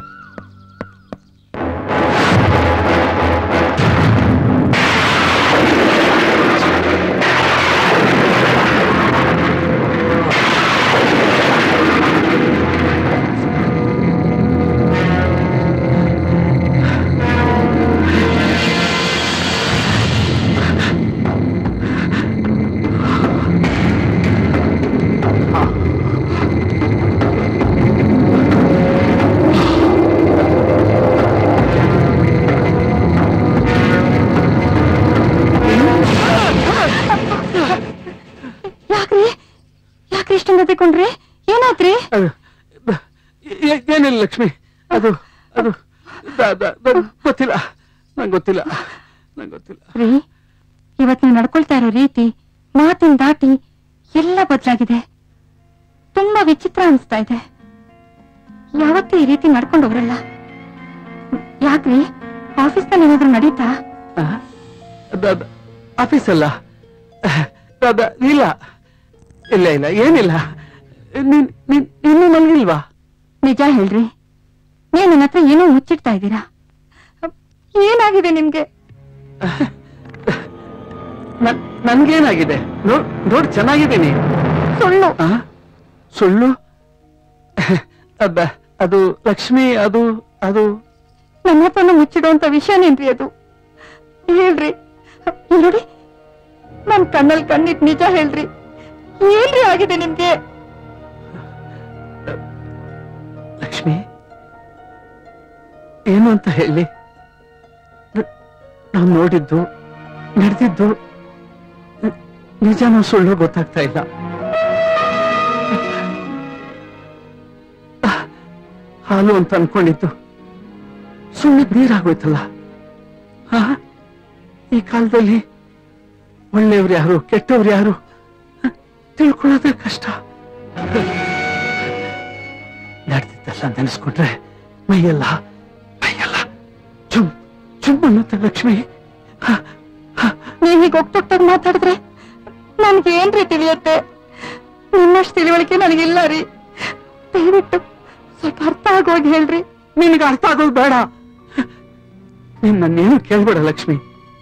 ಯಾಕ್ರಿ ಯಾಕ್ರಿ ಇಷ್ಟೊಂದು ಎದ್ಕೊಂಡ್ರಿ ಏನಾಯ್ತ್ರಿ ಅದು ಬ- ಏ- ಏನಿಲ್ಲ ಲಕ್ಷ್ಮಿ ಅದು ಅದು ದ- ದ- ದ- ಗೊತ್ತಿಲ್ಲ ನಂಗೆ ಗೊತ್ತಿಲ್ಲ ನಂಗೆ ಗೊತ್ತಿಲ್ಲ ರೀ ಇವತ್ ನೀವು ನಡ್ಕೊಳ್ತಾ ಇರೋ ರೀತಿ ಮಾತಿನ ದಾಟಿ ಎಲ್ಲ ಬದಲಾಗಿದೆ ತುಂಬಾ ವಿಚಿತ್ರ ಅನಿಸ್ತಾ ಇದೆ ಯಾವತ್ತೂ ಈ ರೀತಿ ನಡ್ಕೊಂಡು ಹೋಗ್ರಲ್ಲ ಯಾಕ್ರಿ ಆಫೀಸ್ನಲ್ಲಿ ಏನಾದ್ರು ನಡೀತಾ ಆ? ದ- ದ- ಆಫೀಸ್ ಅಲ್ಲ ದ- ದ- ಇಲ್ಲ ಇಲ್ಲ ಇಲ್ಲ ಏನಿಲ್ಲ ನೀನ್ ನೀನ್ ಇನ್ನೂ ಮಲಗಿಲ್ವಾ ನಿಜ ಹೇಳ್ರಿ ನೀವು ನನ್ನ ಹತ್ರ ಏನೋ ಮುಚ್ಚಿಡ್ತಾ ಇದ್ದೀರಾ ಏನಾಗಿದೆ ನಿಮ್ಗೆ ನನ್- ನನ್ಗೇನಾಗಿದೆ ನೋಡ್ ನೋಡ್ ಚೆನ್ನಾಗಿದ್ದೀನಿ ಸುಳ್ಳು ಆ? ಸುಳ್ಳು ಅಬ್ಬ, ಅದು ಲಕ್ಷ್ಮಿ ಅದು ಅದು ನನ್ನ ಹತ್ರನೂ ಮುಚ್ಚಿಡುವಂತ ವಿಷಯನೇನ್ರಿ ಅದು ಹೇಳ್ರಿ ಇಲ್ಲ್ ನೋಡಿ ನನ್ ಕಣ್ಣಲ್ಲಿ ಕಣ್ಣಿಟ್ ನಿಜ ಹೇಳ್ರಿ ಏನ್ರಿ ಆಗಿದೆ ನಿಮ್ಗೆ ಲಕ್ಷ್ಮಿ ಏನು ಅಂತ ಹೇಳಿ ನ- ನಾವ್ ನೋಡಿದ್ದು ನಡೆದಿದ್ದು ನ- ನಿಜನೋ ಸುಳ್ಳು ಗೊತ್ತಾಗ್ತಾ ಇಲ್ಲ ಆ, ಹಾಲು ಅಂತ ಅನ್ಕೊಂಡಿದ್ದು ಸುಳ್ಳು ನೀರಾಗೋಯ್ತಲ್ಲ ಆ, ಈ ಕಾಲದಲ್ಲಿ ಒಳ್ಳೆಯವ್ರು ಯಾರು ಕೆಟ್ಟವ್ರು ಯಾರು ಹ, ತಿಳ್ಕೊಳ್ಳೋದೇ ಕಷ್ಟ ನಡೆದಿದ್ದೆಲ್ಲ ನೆನೆಸ್ಕೊಂಡ್ರೆ ಮೈಯೆಲ್ಲ ಮೈಯೆಲ್ಲ ಚುಮ್ ಚುಮ್ ಅನ್ನುತ್ತೆ ಲಕ್ಷ್ಮಿ ಹ, ನೀವ್ ಹೀಗೆ ಒಟ್ಟೊಟ್ಟಾಗಿ ಮಾತಾಡಿದ್ರೆ ನನ್ಗೆ ಏನ್ರಿ ತಿಳಿಯುತ್ತೆ ನಿನ್ನಷ್ಟು ತಿಳುವಳಿಕೆ ನನಗಿಲ್ಲ ರೀ ದಯವಿಟ್ಟು ಸ್ವಲ್ಪ ಅರ್ಥ ಆಗೋಗಿ ಹೇಳ್ರಿ ನಿನಗೆ ಅರ್ಥ ಆಗೋದು ಬೇಡ ನೀನ್ ನನ್ನೇನು ಕೇಳ್ಬೇಡ ಲಕ್ಷ್ಮಿ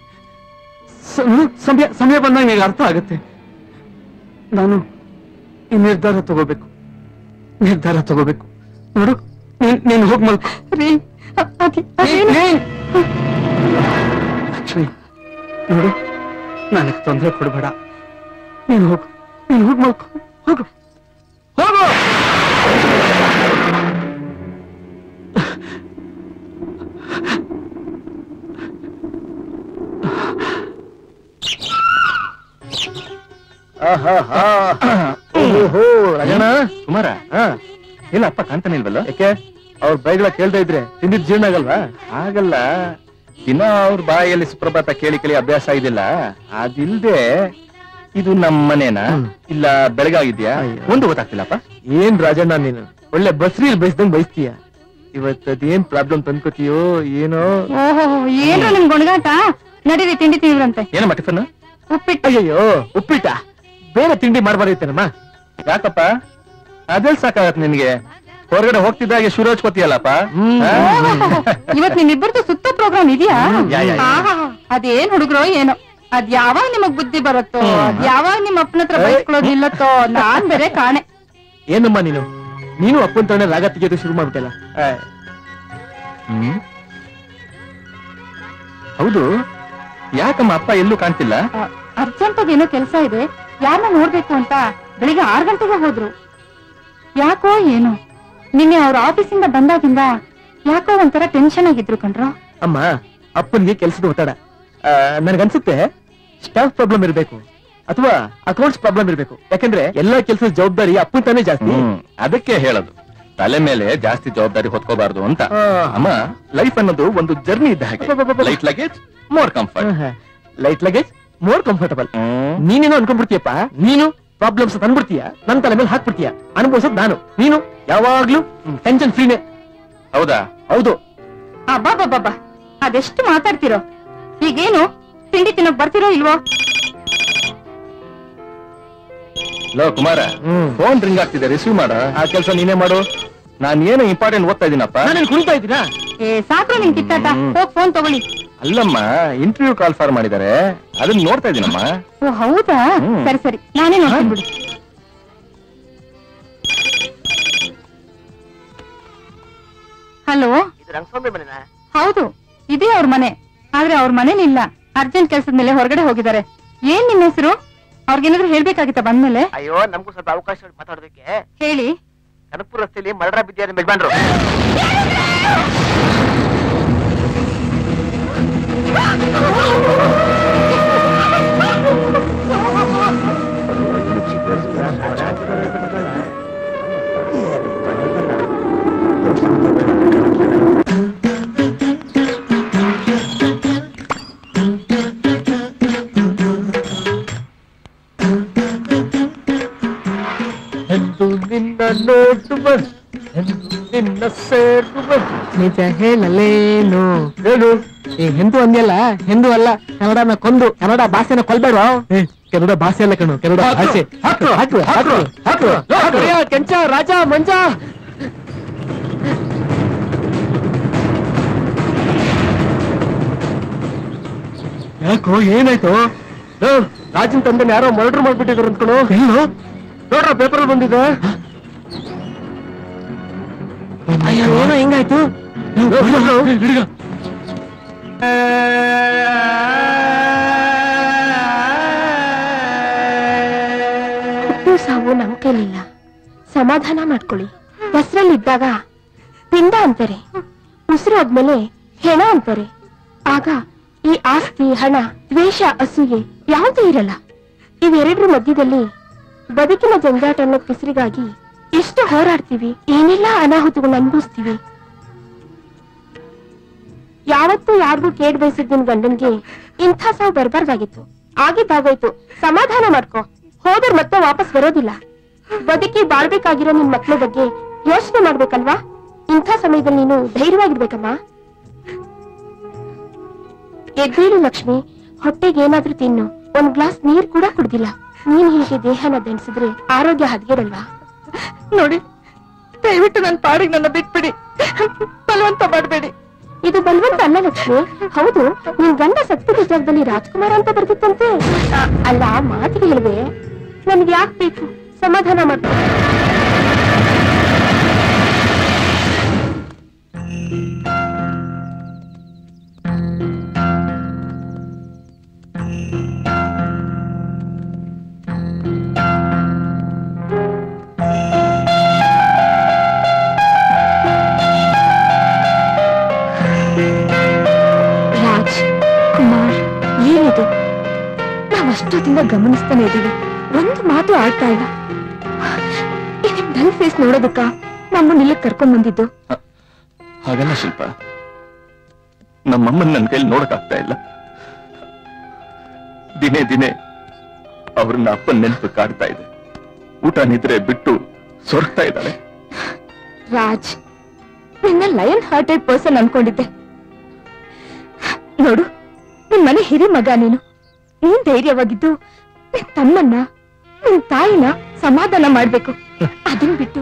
ಸ- ಸಮಯ ಸಮಯ ಬಂದಾಗ ನಿನಗೆ ಅರ್ಥ ಆಗುತ್ತೆ ನಾನು ಈ ನಿರ್ಧಾರ ತಗೋಬೇಕು ನಿರ್ಧಾರ ತಗೋಬೇಕು ನೋಡು ನೀನ್- ನೀನ್ ಹೋಗ್ ಮಲ್ಕೊ ರೀ ಅ- ಅದ್- ನೀನ್- ಅದೇನು- ನೀನ್- ಲಕ್ಷ್ಮಿ ನೋಡು ನನಗೆ ತೊಂದರೆ ಕೊಡಬೇಡ ನೀನು ಹೋಗು ನೀನು ಹೋಗಿ ಮಲ್ಕೊ ಹೋಗು ಹೋಗು ಓಹೋ ರಾಜಣ್ಣ ಕುಮಾರ ಇಲ್ಲ ಅಪ್ಪ ಕಾಣ್ತಾನೆ ಇಲ್ವಲ್ಲ ಯಾಕೆ ಅವ್ರ ಬೈಗಳ ಕೇಳ್ತಾ ಇದ್ರೆ ತಿಂದಿದ್ ಜೀರ್ಣ ಆಗಲ್ವಾ ಆಗಲ್ಲ ದಿನ ಅವ್ರ ಬಾಯಲ್ಲಿ ಸುಪ್ರಭಾತ ಕೇಳಿ ಕೇಳಿ ಅಭ್ಯಾಸ ಇದಿಲ್ಲ ಅದಿಲ್ದೆ ಇದು ನಮ್ಮ ಮನೇನಾ ಇಲ್ಲ ಬೆಳಗಾಗಿದ್ಯಾ ಒಂದು ಗೊತ್ತಾಗ್ತಿಲ್ಲಪ್ಪ ಏನ್ ರಾಜಣ್ಣ ನೀನು ಒಳ್ಳೆ ಬಸ್ರಿ ಬಯಸ್ದಂಗ್ ಬಯಸ್ತೀಯ ಇವತ್ತು ಅದೇನ್ ಪ್ರಾಬ್ಲಮ್ ತಂದ್ಕೋತೀಯೋ ಏನೋ ಓಹೋ ಏನ್ರ ನಿಮ್ ಗುಣಗಾಟ ನಡೀರಿ ತಿಂಡಿ ತಿಂದ್ರಂತೆ ಏನಮ್ಮ ಟಿಫನ್ ಉಪ್ಪಿಟ್ಟು ಅಯ್ಯಯ್ಯೋ ಉಪ್ಪಿಟ್ಟ ಬೇರೆ ತಿಂಡಿ ಮಾಡ್ಬಾರೈತೇನಮ್ಮ ಯಾಕಪ್ಪ ಅದೆಲ್ ಸಾಕಾಗತ್ ನಿನ್ಗೆ ಹೊರಗಡೆ ಹೋಗ್ತಿದ್ದಾಗೆ ಶುರು ಹಚ್ಕೋತಿಯಲ್ಲಪ್ಪ ಇವತ್ ನಿಮ್ಮಿಬ್ಬರದು ಸುತ್ತ ಪ್ರೋಗ್ರಾಮ್ ಇದೆಯಾ ಯಾ, ಯಾ, ಯಾ. ಆಹಾ, ಅದೇನ್ ಹುಡುಗ್ರೋ ಏನೋ ಅದ್ ಯಾವಾಗ ನಿಮಗ್ ಬುದ್ಧಿ ಬರುತ್ತೋ ಅದ್ ಯಾವಾಗ ನಿಮ್ ಅಪ್ಪನ ಹತ್ರ ಬೈಸ್ಕೊಳ್ಳೋದು ನಿಲ್ಲತ್ತೋ ನಾನ್ ಬೇರೆ ಕಾಣೆ ಏನಮ್ಮ ನೀನು ನೀನು ಅಪ್ಪನ ತಗೊಂಡೆ ರಾಗ ತೆಗೆಯೋದು ಶುರು ಮಾಡ್ಬಿಟ್ಟಲ್ಲ ಹ್ಮ್ ಹೌದು ಯಾಕಮ್ಮ ಅಪ್ಪ ಎಲ್ಲೂ ಕಾಣ್ತಿಲ್ಲ ಅರ್ಜೆಂಟ್ ಏನೋ ಕೆಲಸ ಇದೆ ಯಾರನ್ನ ನೋಡ್ಬೇಕು ಅಂತ ಬೆಳಿಗ್ಗೆ ಆರ್ ಗಂಟೆಗೆ ಹೋದ್ರು ಯಾಕೋ ಏನೋ ನಿನ್ನೆ ಅವ್ರ ಆಫೀಸಿಂದ ಬಂದಾಗಿಂದ ಯಾಕೋ ಒಂಥರ ಟೆನ್ಷನ್ ಆಗಿದ್ರು ಕಣ್ರೋ ಅಮ್ಮ ಅಪ್ಪನಿಗೆ ಕೆಲಸದ ಒತ್ತಡ ಆ, ನನ್ಗನ್ಸುತ್ತೆ ಸ್ಟಾಫ್ ಪ್ರಾಬ್ಲಮ್ ಇರಬೇಕು ಅಥವಾ ಅಕೌಂಟ್ಸ್ ಪ್ರಾಬ್ಲಮ್ ಇರಬೇಕು ಯಾಕಂದ್ರೆ ಎಲ್ಲಾ ಕೆಲಸದ ಜವಾಬ್ದಾರಿ ಅಪ್ಪನ್ ತಾನೇ ಜಾಸ್ತಿ ಹ್ಮ್ ಅದಕ್ಕೆ ಹೇಳೋದು ತಲೆ ಮೇಲೆ ಜಾಸ್ತಿ ಜವಾಬ್ದಾರಿ ಹೊತ್ಕೋಬಾರ್ದು ಅಂತ ಆ. ಅಮ್ಮ ಲೈಫ್ ಅನ್ನೋದು ಒಂದು ಜರ್ನಿ ಇದ್ದ ಹಾಗೆ ಅಬ್ಬಬ್ಬಬ್ಬ. Light luggage more comfort light luggage more comfortable ನೀನೇನೋ ಅನ್ಕೊಂಡ್ಬಿಡ್ತೀಯಪ್ಪ ನೀನು ಪ್ರಾಬ್ಲಮ್ಸ್ ತಂದ್ಬಿಡ್ತೀಯ ನನ್ ತಲೆ ಮೇಲೆ ಹಾಕ್ಬಿಡ್ತೀಯ ಅನುಭವಿಸೋದ್ ನಾನು ನೀನು ಯಾವಾಗ್ಲೂ ಟೆನ್ಷನ್ ಫ್ರೀನೇ ಹೌದಾ ಹೌದು ಅಬ್ಬಬ್ಬಬ್ಬ ಅದೆಷ್ಟು ಮಾತಾಡ್ತಿರೋ ಈಗೇನು ತಿಂಡಿ ತಿನ್ನಕ್ ಬರ್ತಿರೋ ಇಲ್ವೋ ಲೋ ಕುಮಾರ ಫೋನ್ ರಿಂಗ್ ಆಗ್ತಿದೆ ರಿಸೀವ್ ಮಾಡ ಆ ಕೆಲಸ ನೀನೇ ಮಾಡು ನಾನ್ ಏನು ಇಂಪಾರ್ಟೆಂಟ್ ಓದ್ತಾ ಇದೀನಪ್ಪ ನಾನು ಕುಣಿತಾ ಇದ್ದೀನಾ ಏ ಸಾಕು ನಿನ್ ಕಿತ್ತಾಟ ಹೋಗ್ ಫೋನ್ ತಗೊಳ್ಳಿ ಅಲ್ಲಮ್ಮ ಇಂಟರ್ವ್ಯೂ ಕಾಲ್ ಫಾರ್ ಮಾಡಿದ್ದಾರೆ ಅದನ್ನ ನೋಡ್ತಾ ಇದೀನಮ್ಮ ಓ ಹೌದಾ ಹ್ಮ್. ಸರಿ ಸರಿ ನಾನೇ ನೋಡ್ತೀನಿ ಬಿಡು ಹಲೋ ಹೌದು ಇದೇ ಅವ್ರ ಮನೆ ಆದ್ರೆ ಅವ್ರ ಮನೇಲಿಲ್ಲ ಅರ್ಜೆಂಟ್ ಕೆಲ್ಸದ ಮೇಲೆ ಹೊರಗಡೆ ಹೋಗಿದ್ದಾರೆ ಏನ್ ನಿಮ್ ಹೆಸರು ಅವ್ರಿಗೇನಾದ್ರು ಹೇಳ್ಬೇಕಾಗಿತ್ತ ಬಂದ್ಮೇಲೆ ಅಯ್ಯೋ ನಮಗೂ ಸ್ವಲ್ಪ ಅವಕಾಶ ಮಾತಾಡೋದಕ್ಕೆ ಹೇಳಿ ಕನಕಪುರ ರಸ್ತೆಯಲ್ಲಿ ಮರಡ ಬಿದ್ದಿದ್ದಾರೆ ಮೆಲ್ಬಂಡ್ರು ಎಂದು ನಿನ್ನ ನೋಡುವ ಎಂದು ನಿನ್ನ ಸೇರುವ ನಿಜ ಹೇಳಲೇನು ಹೇಳು ಈ ಹಿಂದೂ ಅಂದ್ಯಲ್ಲ ಹಿಂದೂ ಅಲ್ಲ ಕನ್ನಡನ ಕೊಂದು ಕನ್ನಡ ಭಾಷೆನ ಕೊಲ್ಬೇಡ ಕನ್ನಡ ಭಾಷೆ ಅಲ್ಲ ಕಣು ಕನ್ನಡ ಭಾಷೆ ಹಾಕು ಹಾಕು ಹಾಕು ಹಾಕು ಕೆಂಚ ರಾಜ ಮಂಜ ಯಾಕೋ ಏನಾಯ್ತು ಲೋ, ರಾಜನ್ ತಂದೆನ ಯಾರೋ ಮರ್ಡರ್ ಮಾಡ್ಬಿಟ್ಟಿದ್ರು ಅಂದ್ಕೊಳು ಎಲ್ಲೋ ನೋಡ್ರ ಪೇಪರ್ ಬಂದಿದೆ ಅಯ್ಯೋ ಏನೋ ಹೆಂಗಾಯ್ತು ಹಿಡಿದ ಹುಟ್ಟು ಸಾವು ನಮ್ ಕೈಲಿಲ್ಲ ಸಮಾಧಾನ ಮಾಡ್ಕೊಳ್ಳಿ ಹೆಸರಲ್ಲಿದ್ದಾಗ ಪಿಂಡ ಅಂತಾರೆ ಉಸಿರು ಹೋದ್ಮೇಲೆ ಹೆಣ ಅಂತಾರೆ ಆಗ ಈ ಆಸ್ತಿ ಹಣ ದ್ವೇಷ ಅಸೂಯೆ ಯಾವುದೂ ಇರಲ್ಲ ಇವೆರಡರ ಮಧ್ಯದಲ್ಲಿ ಬದುಕಿನ ಜಂಜಾಟ ಅನ್ನೋ ಪಿಸರಿಗಾಗಿ ಎಷ್ಟು ಹೋರಾಡ್ತೀವಿ ಏನೆಲ್ಲ ಅನಾಹುತಗಳನ್ನ ಅನುಭವಿಸ್ತೀವಿ ಯಾವತ್ತೂ ಯಾರಿಗೂ ಕೇಡ್ ಬಯಸಿದ್ ನಿನ್ ಗಂಡನ್ಗೆ ಇಂಥ ಸಾವು ಬರ್ಬಾರ್ದಾಗಿತ್ತು ಆಗಿದ್ದಾಗೋಯ್ತು ಸಮಾಧಾನ ಮಾಡ್ಕೋ ಹೋದ್ರೆ ಮತ್ತೆ ವಾಪಸ್ ಬರೋದಿಲ್ಲ ಬದುಕಿ ಬಾಳ್ಬೇಕಾಗಿರೋ ನಿನ್ ಮಕ್ಳ ಬಗ್ಗೆ ಯೋಚನೆ ಮಾಡ್ಬೇಕಲ್ವಾ ಇಂಥ ಸಮಯದಲ್ಲಿ ನೀನು ಧೈರ್ಯವಾಗಿರ್ಬೇಕಮ್ಮ ಎದ್ದೇಳು ಲಕ್ಷ್ಮಿ ಹೊಟ್ಟೆಗೆ ಏನಾದ್ರೂ ತಿನ್ನು ಒಂದ್ ಗ್ಲಾಸ್ ನೀರ್ ಕೂಡ ಕುಡ್ದಿಲ್ಲ ನೀನ್ ಹೀಗೆ ದೇಹನ ದಂಡಿಸಿದ್ರೆ ಆರೋಗ್ಯ ಹದಗೆಡಲ್ವಾ ನೋಡಿ ದಯವಿಟ್ಟು ನನ್ನ ಪಾಡಿಗೆ ನನ್ನ ಬಿಟ್ಬಿಡಿ ಬಲವಂತ ಮಾಡಬೇಡಿ ಇದು ಬಲವಂತ ಅಲ್ಲ ಲಕ್ಷ್ಮಿ ಹೌದು ನಿನ್ ಗಂಡ ಸತ್ತಿದ ಜಾಗದಲ್ಲಿ ರಾಜ್ಕುಮಾರ್ ಅಂತ ಬರ್ತಿತ್ತಂತೆ ಆ, ಅಲ್ಲ ಮಾತಿಗೆ ಹೇಳ್ವೆ ನನ್ಗೆ ಯಾಕೆ ಬೇಕು ಸಮಾಧಾನ ಮಾಡ್ಕೊ ರಾಜ್ ಕುಮಾರ್ ಏನಿದು ನಾವ್ ಅಷ್ಟೊತ್ತಿಂದ ಗಮನಿಸ್ತಾನೆ ಇದೀವಿ ಒಂದು ಮಾತು ಆಡ್ತಾ ಇಲ್ಲ ಈ ನಿಮ್ ಡಲ್ ಫೇಸ್ ನೋಡೋದಕ್ಕ ನಮ್ಮನ್ನ ಇಲ್ಲಿಗೆ ಕರ್ಕೊಂಡ್ ಬಂದಿದ್ದು ಹಾಗಲ್ಲ ಶಿಲ್ಪ ನಮ್ಮಮ್ಮನ್ ನನ್ನ ಕೈಲಿ ನೋಡಕ್ ಆಗ್ತಾ ಇಲ್ಲ ದಿನೇ ದಿನೇ ಅವ್ರನ್ನ ಅಪ್ಪನ ನೆನಪು ಕಾಡ್ತಾ ಇದೆ ಊಟ ನಿದ್ರೆ ಬಿಟ್ಟು ಸೊರಗ್ತಾ ಇದ್ದಾಳೆ ರಾಜ್ ನಿನ್ನ ಲಯನ್ ಹಾರ್ಟೆಡ್ ಪರ್ಸನ್ ಅನ್ಕೊಂಡಿದ್ದೆ ನೋಡು ನಿನ್ ಮನೆ ಹಿರಿ ಮಗ ನೀನು ನೀನ್ ಧೈರ್ಯವಾಗಿದ್ದು ನಿನ್ ತಮ್ಮನ್ನ ನಿನ್ ತಾಯಿನ ಸಮಾಧಾನ ಮಾಡ್ಬೇಕು ಅದನ್ ಬಿಟ್ಟು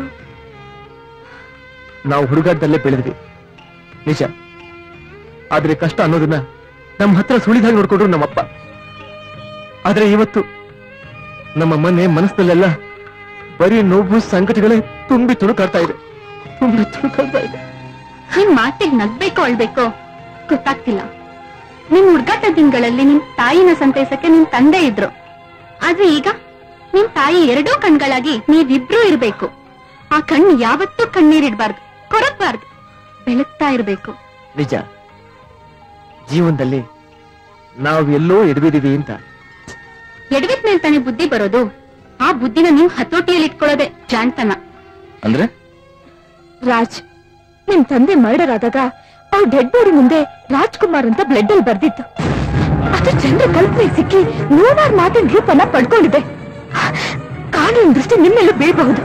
ನಾವು ಹುಡುಗಾಟದಲ್ಲೇ ಬೆಳೆದ್ವಿ ನಿಜ ಆದ್ರೆ ಕಷ್ಟ ಅನ್ನೋದನ್ನ ನಮ್ಮ ಹತ್ರ ಸುಳಿದಾಗ ನೋಡ್ಕೊಂಡ್ರು ನಮ್ಮಪ್ಪ ಆದ್ರೆ ಇವತ್ತು ನಮ್ಮ ಮನೆ ಮನಸ್ಸಿನಲ್ಲೆಲ್ಲ ಬರೀ ನೋವು ಸಂಕಟಗಳೇ ತುಂಬಿ ತುಳುಕಾಡ್ತಾ ಇದೆ ತುಂಬಿ ತುಳುಕಾಡ್ತಾ ಇದೆ ನಿಮ್ ಮಾತಿಗೆ ನಗ್ಬೇಕೋ ಅಳ್ಬೇಕೋ ಗೊತ್ತಾಗ್ತಿಲ್ಲ ನಿಮ್ ಹುಡ್ಗಾಟ ದಿನಗಳಲ್ಲಿ ನಿಮ್ ತಾಯಿನ ಸಂತೈಸಕ್ಕೆ ನಿಮ್ ತಂದೆ ಇದ್ರು ಆದ್ರೆ ಈಗ ನಿಮ್ ತಾಯಿ ಎರಡೂ ಕಣ್ಗಳಾಗಿ ನೀವಿಬ್ರೂ ಇರ್ಬೇಕು ಆ ಕಣ್ಣು ಯಾವತ್ತೂ ಕಣ್ಣೀರಿಡ್ಬಾರ್ದು ಕೊರಗ್ಬಾರ್ದು ಬೆಳಗ್ತಾ ಇರ್ಬೇಕು ನಿಜ ಜೀವನದಲ್ಲಿ ನಾವು ಎಲ್ಲೋ ಎಡವಿದೀವಿ ಅಂತ ಎಡವಿದ ಮೇಲೆ ತಾನೇ ಬುದ್ಧಿ ಬರೋದು ಆ ಬುದ್ಧಿನ ನೀವು ಹತೋಟಿಯಲ್ಲಿ ಇಟ್ಕೊಳ್ಳೋದೆ ಜಾಣ್ತನ ಅಂದ್ರೆ ರಾಜ್ ನಿಮ್ ತಂದೆ ಮರ್ಡರ್ ಆದಾಗ ಅವ್ರ ಡೆಡ್ ಬಾಡಿ ಮುಂದೆ ರಾಜ್ಕುಮಾರ್ ಅಂತ ಬ್ಲಡ್ ಅಲ್ಲಿ ಬರ್ದಿತ್ತು ಅದು ಜನರ ಕಲ್ಪನೆ ಸಿಕ್ಕಿ ನೂರಾರು ಮಾತಿನ ರೂಪನ ಪಡ್ಕೊಂಡಿದೆ ಕಾನೂನು ದೃಷ್ಟಿ ನಿಮ್ಮೆಲ್ಲೂ ಬೀಳಬಹುದು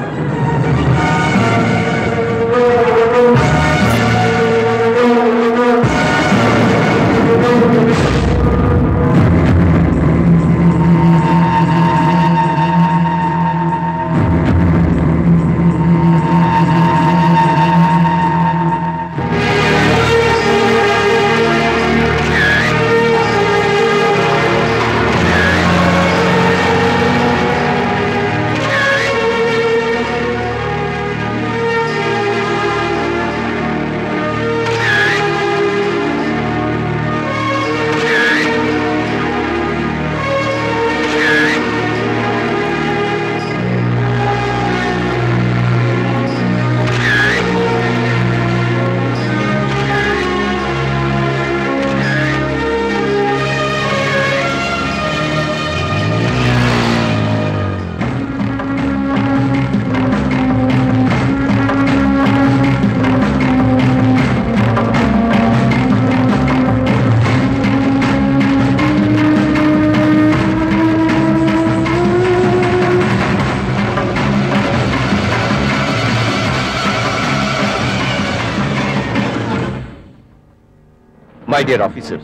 ಮೈ ಡಿಯರ್ ಆಫೀಸರ್ಸ್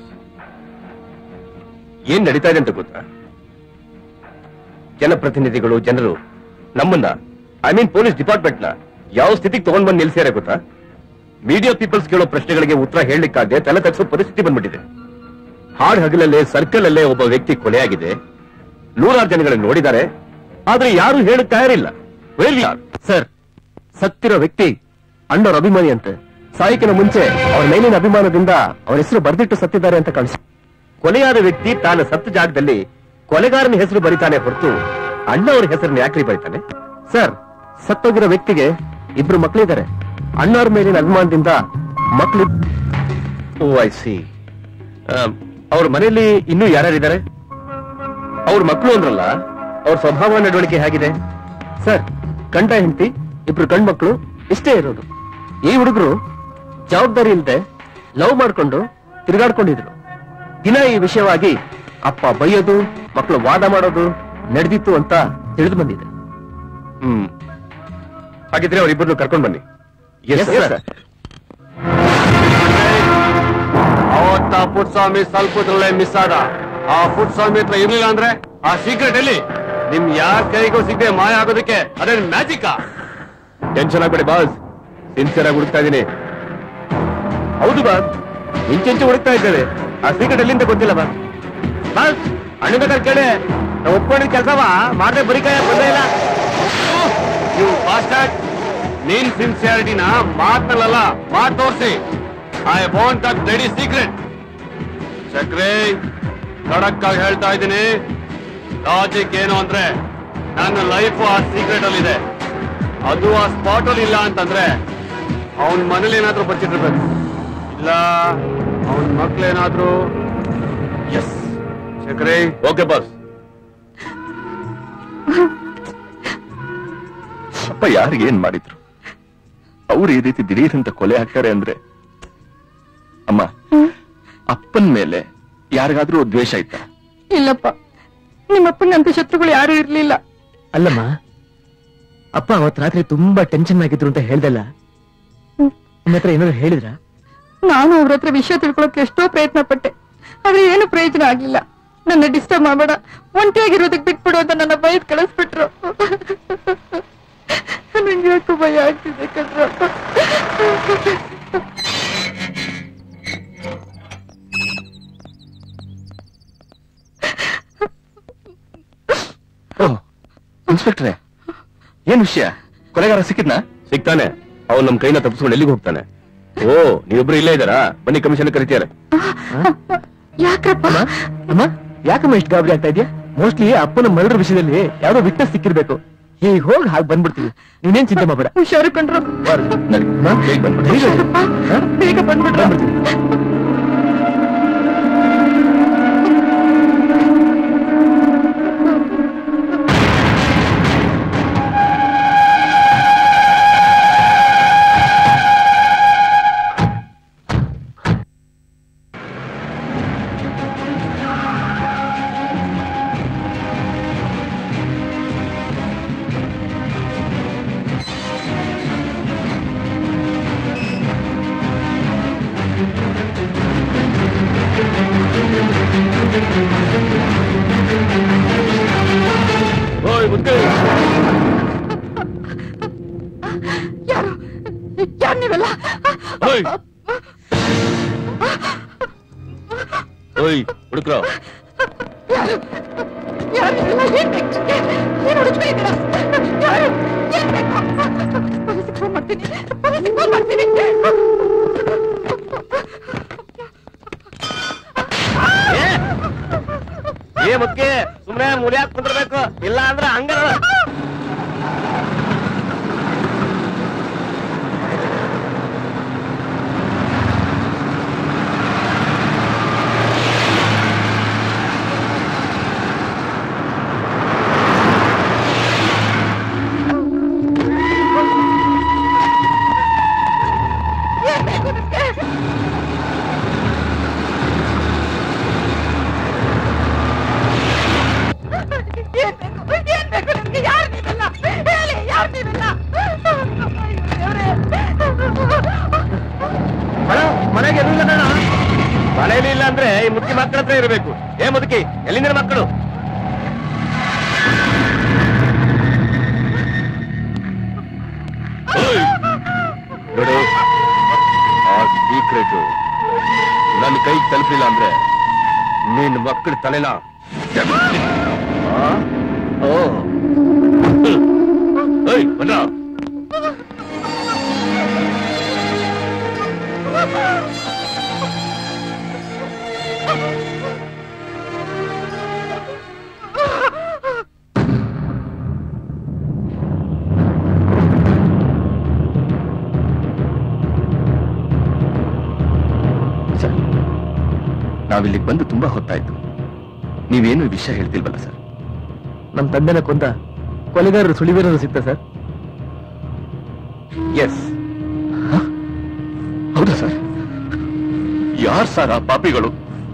ಏನ್ ನಡೀತಾ ಇದೆ ಅಂತ ಗೊತ್ತಾ ಜನಪ್ರತಿನಿಧಿಗಳು ಜನರು ನಮ್ಮನ್ನ ಐ ಮೀನ್ ಪೊಲೀಸ್ ಡಿಪಾರ್ಟ್ಮೆಂಟ್ ನ ಯಾವ ಸ್ಥಿತಿಗೆ ತಗೊಂಡ್ ಬಂದು ನಿಲ್ಸ್ಯಾರ ಗೊತ್ತಾ ಮೀಡಿಯಾ ಪೀಪಲ್ಸ್ ಕೇಳೋ ಪ್ರಶ್ನೆಗಳಿಗೆ ಉತ್ತರ ಹೇಳಲಿಕ್ಕಾಗದೆ ತಲೆ ತಗ್ಸೋ ಪರಿಸ್ಥಿತಿ ಬಂದ್ಬಿಟ್ಟಿದೆ ಹಾಡ್ ಹಗಲಲ್ಲೇ ಸರ್ಕಲ್ ಅಲ್ಲೇ ಒಬ್ಬ ವ್ಯಕ್ತಿ ಕೊಲೆಯಾಗಿದೆ ನೂರಾರು ಜನಗಳನ್ನ ನೋಡಿದ್ದಾರೆ ಆದ್ರೆ ಯಾರು ಹೇಳಕ್ ತಯಾರಿಲ್ಲ ಸರ್ ಸತ್ತಿರೋ ವ್ಯಕ್ತಿ ಅಣ್ಣವ್ರ ಅಭಿಮಾನಿ ಅಂತೆ ಸಾಯಕಿನ ಮುಂಚೆ ಅವ್ರ ಮೇಲಿನ ಅಭಿಮಾನದಿಂದ ಅವ್ರ ಹೆಸರು ಬರೆದಿಟ್ಟು ಸತ್ತಿದ್ದಾರೆ ಅಂತ ಕಾಣಿಸ್ ಕೊಲೆಯಾದ ವ್ಯಕ್ತಿ ತಾನು ಸತ್ತ ಜಾಗದಲ್ಲಿ ಕೊಲೆಗಾರನ ಹೆಸರು ಬರಿತಾನೆ ಹೊರತು ಅಣ್ಣವ್ರ ಹೆಸರನ್ನ ಯಾಕ್ರಿ ಬರಿತಾನೆ ಸರ್ ಸತ್ತೋಗಿರೋ ವ್ಯಕ್ತಿಗೆ ಇಬ್ರು ಮಕ್ಕಳಿದ್ದಾರೆ ಅಣ್ಣವ್ರ ಮೇಲಿನ ಅಭಿಮಾನದಿಂದ ಮಕ್ಕಳು ಓ ಐ ಸಿ ಅವ್ರ ಮನೆಯಲ್ಲಿ ಇನ್ನೂ ಯಾರ್ಯಾರಿದ್ದಾರೆ ಅವ್ರ ಮಕ್ಕಳು ಅಂದ್ರಲ್ಲ ಅವ್ರ ಸ್ವಭಾವ ನಡವಳಿಕೆ ಹೇಗಿದೆ ಸರ್ ಗಂಡ ಹೆಂಡತಿ ಇಬ್ರು ಗಂಡ್ ಮಕ್ಕಳು ಇಷ್ಟೇ ಇರೋದು ಈ ಹುಡುಗರು ಜವಾಬ್ದಾರಿ ಇಲ್ಲದೆ ಲವ್ ಮಾಡ್ಕೊಂಡು ತಿರುಗಾಡ್ಕೊಂಡಿದ್ರು ದಿನ ಈ ವಿಷಯವಾಗಿ ಅಪ್ಪ ಬೈಯೋದು ಮಕ್ಕಳು ವಾದ ಮಾಡೋದು ನಡೆದಿತ್ತು ಅಂತ ತಿಳಿದು ಬಂದಿದೆ ಹ್ಮ್ ಹಾಗಿದ್ರೆ ಅವರಿಬ್ಬರನ್ನು ಕರ್ಕೊಂಡು ಬನ್ನಿ ಅವತ್ತ ಪುಟ್ಸ್ವಾಮಿ ಸ್ವಲ್ಪದ್ರಲ್ಲೇ ಮಿಸ್ ಆದ ಆ ಪುಟ್ಸ್ವಾಮಿ ಹತ್ರ ಇರ್ಲಿಲ್ಲ ಅಂದ್ರೆ ಆ ಸೀಕ್ರೆಟ್ ಎಲ್ಲಿ ನಿಮ್ ಯಾರ ಕೈಗೂ ಸಿಗದೆ ಮಾಯ ಆಗೋದಕ್ಕೆ ಅದೇನ್ ಮ್ಯಾಜಿಕಾ ಟೆನ್ಷನ್ ಆಗ್ಬೇಡಿ ಬಾಸ್ ಸಿನ್ಸಿಯರ್ ಆಗಿ ಹುಡುಕ್ತಾ ಇದೀನಿ ಹೌದು ಬಾಸ್ ಇಂಚೆಂಚೆ ಹುಡುಕ್ತಾ ಇದ್ದೇವೆ ಆ ಸೀಕ್ರೆಟ್ ಎಲ್ಲಿಂದ ಗೊತ್ತಿಲ್ಲ ಬಾಸ್ ಬಾಸ್ ಅಣ್ಣ ಕೇಳಿ ನಾವು ಒಪ್ಕೊಂಡಿದ್ ಕೆಲಸವ ಮಾಡದೆ ಬರಿಕಾಯ ಬಂದೇ ಇಲ್ಲ ನೀವು ಫಾಸ್ಟಾಗ್ ನೀನ್ ಸಿನ್ಸಿಯಾರಿಟಿನ ಮಾತ್ನಲ್ಲ ಮಾತ್ ತೋರಿಸಿ I want that ready secret ಚಕ್ರೆ ಖಡಕ್ ಆಗಿ ಹೇಳ್ತಾ ಇದ್ದೀನಿ ಲಾಜಿಕ್ ಏನು ಅಂದ್ರೆ ನನ್ನ ಲೈಫ್ ಆ ಸೀಕ್ರೆಟ್ ಅಲ್ಲಿ ಇದೆ ಅದು ಆ ಸ್ಪಾಟ್ ಅಲ್ಲಿ ಇಲ್ಲ ಅಂತಂದ್ರೆ ಅವನ್ ಮನೇಲಿ ಏನಾದ್ರೂ ಬಚ್ಚಿಟ್ಟಿರ್ಬೇಕು ಇಲ್ಲ ಅವನ್ ಮಕ್ಳೇನಾದ್ರೂ ಎಸ್ ಚಕ್ರೆ ಓಕೆ ಬಾಸ್ ಅಪ್ಪ ಯಾರಿಗೆ ಏನ್ ಮಾಡಿದ್ರು ಅವ್ರು ಈ ರೀತಿ ದಿಢೀರ್ ಅಂತ ಕೊಲೆ ಹಾಕ್ತಾರೆ ಅಂದ್ರೆ ಅಮ್ಮ ಅಪ್ಪನ್ ಮೇಲೆ ಯಾರಿಗಾದ್ರೂ ದ್ವೇಷ ಆಯ್ತಾ ಇಲ್ಲಪ್ಪ ನಿಮ್ಮಪ್ಪಂಗಂತ ಶತ್ರುಗಳು ಯಾರು ಇರ್ಲಿಲ್ಲ ಅಲ್ಲಮ್ಮ ಅಪ್ಪ ಅವತ್ ರಾತ್ರಿ ತುಂಬಾ ಟೆನ್ಷನ್ ಆಗಿದ್ರು ಅಂತ ಹೇಳ್ದಲ್ಲ ನಿಮ್ಮ ಹತ್ರ ಏನಾದ್ರು ಹೇಳಿದ್ರ ನಾನು ಅವ್ರ ಹತ್ರ ವಿಷಯ ತಿಳ್ಕೊಳಕ್ಕೆ ಎಷ್ಟೋ ಪ್ರಯತ್ನ ಪಟ್ಟೆ ಆದ್ರೆ ಏನು ಪ್ರಯೋಜನ ಆಗ್ಲಿಲ್ಲ ನನ್ನ ಡಿಸ್ಟರ್ಬ್ ಮಾಡಬೇಡ ಒಂಟಿಯಾಗಿರೋದಕ್ ಬಿಟ್ಬಿಡು ಅಂತ ನನ್ನ ಬೈದ್ ಕಳಿಸ್ಬಿಟ್ರು ನಂಗೆ ಯಾಕೋ ಭಯ ಆಗ್ತಿದೆ ಕಣ್ರ ಇನ್ಸ್ಪೆಕ್ಟ್ರೆ ಏನ್ ವಿಷಯ ಕೊಲೆಗಾರ ಸಿಕ್ಕಿದ್ನ ಸಿಗ್ತಾನೆ ಅವ್ನು ನಮ್ ಕೈನ ತಪ್ಪಿಸ್ಕೊಂಡು ಎಲ್ಲಿಗೆ ಹೋಗ್ತಾನೆ ಓ ನೀವಿಬ್ರು ಇಲ್ಲೇ ಇದ್ದಾರಾ ಬನ್ನಿ ಕಮಿಷನ್ ಕರಿತಿದ್ದಾರೆ ಯಾಕ್ರಪ್ಪ ಅಮ್ಮ ಯಾಕಮ್ಮ ಇಷ್ಟು ಗಾಬರಿ ಆಗ್ತಾ ಇದೆಯಾ ಮೋಸ್ಟ್ಲಿ ಅಪ್ಪನ ಮರಡ್ರ ವಿಷಯದಲ್ಲಿ ಯಾವ್ದೋ ವಿಟ್ನೆಸ್ ಸಿಕ್ಕಿರ್ಬೇಕು ಈಗ ಹೋಗಿ ಹಾಗೆ ಬಂದ್ಬಿಡ್ತೀವಿ ನೀನೇನ್ ಚಿಂತೆ ಮಾಡ್ಬೇಡ ಹುಷಾರು ಕಂಡ್ರು ನಡಿ, ಬೇಗ ಬಂದ್ಬಿಡಿ. ಹುಷಾರಪ್ಪ ಬೇಗ ಬಂದ್ಬಿಡ್ರು ಓಯ್ ಮುದ್ದೆ ಯಾರು ಯಾರು ನೀವೆಲ್ಲ ಓಯ್ ಓಯ್ ಹುಡುಕ್ರೋ ಯಾರು ಯಾರು ನೀವೆಲ್ಲ ಏನ್ ಬೇಕು ಏನ್ ಹುಡುಕ್ತಾ ಇದ್ದೀರಾ ಯಾರು ಏನ್ ಬೇಕು ಪೊಲೀಸಿಗೆ ಫೋನ್ ಮಾಡ್ತೀನಿ ಪೊಲೀಸಿಗೆ ಫೋನ್ ಮಾಡ್ತೀನಿ ಏ ಮುಖ್ಯ ಸುಮ್ನೆ ಮುರಿಯಾಕ್ ಕುಂದಿರ್ಬೇಕು ಇಲ್ಲ ಅಂದ್ರೆ ಹಂಗ ಏನ್ ಬೇಕು ನಿಮ್ಗೆ ಏನ್ ಬೇಕು ಏನ್ ಬೇಕು ನಿಮ್ಗೆ ಯಾರು ಅಂದ್ರೆ ಈ ಮುದುಕಿ ಮಕ್ಕಳ ಹತ್ರ ಇರಬೇಕು ಏ ಮುದುಕಿ ಎಲ್ಲಿಂದ ಮಕ್ಕಳು ಓಯ್! ನೋಡು ಆ ಸೀಕ್ರೆಟ್ ನನ್ನ ಕೈ ತಲುಪಿಲ್ಲ ಅಂದ್ರೆ ನಿನ್ ಮಕ್ಕಳ ತಲೆನ ಆ? ಓ ಹ್ಮ್. ಏಯ್ ಬನ್ನ ಸರ್ ನಾವಿಲ್ಲಿಗೆ ಬಂದು ತುಂಬಾ ಹೊತ್ತಾಯ್ತು ನೀವೇನು ಈ ವಿಷಯ ಹೇಳ್ತಿಲ್ವಲ್ಲ ಸರ್ ನಮ್ ತಂದೆನ ಕೊಂದ ಕೊಲೆಗಾರರು ಸುಳಿವೇನಾದ್ರು ಸಿಗ್ತಾ ಸರ್ ಎಸ್ ಹೌದಾ ಸರ್ ಯಾರ್ ಸರ್ ಆ ಪಾಪಿಗಳು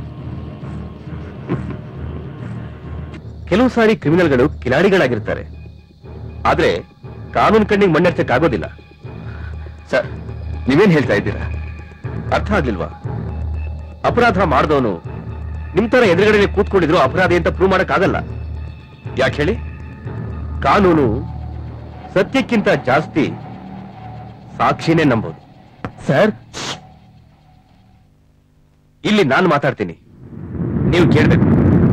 ಕೆಲವು ಸಾರಿ ಕ್ರಿಮಿನಲ್ಗಳು ಕಿಲಾಡಿಗಳಾಗಿರ್ತಾರೆ ಆದ್ರೆ ಕಾನೂನು ಕಣ್ಣಿಗೆ ಮಣ್ಣೆರ್ಚಕ್ಕಾಗೋದಿಲ್ಲ ಸರ್ ನೀವೇನ್ ಹೇಳ್ತಾ ಇದ್ದೀರಾ ಅರ್ಥ ಆಗ್ಲಿಲ್ವಾ ಅಪರಾಧ ಮಾಡಿದವನು ನಿಮ್ ತರ ಎದುರುಗಡೆ ಕೂತ್ಕೊಂಡಿದ್ರು ಅಪರಾಧಿ ಅಂತ ಪ್ರೂವ್ ಮಾಡಕ್ಕಾಗಲ್ಲ ಯಾಕೆ ಹೇಳಿ ಕಾನೂನು ಸತ್ಯಕ್ಕಿಂತ ಜಾಸ್ತಿ ಸಾಕ್ಷಿನೇ ನಂಬೋದು ಸರ್ ಇಲ್ಲಿ ನಾನು ಮಾತಾಡ್ತೀನಿ ನೀವು ಕೇಳ್ಬೇಕು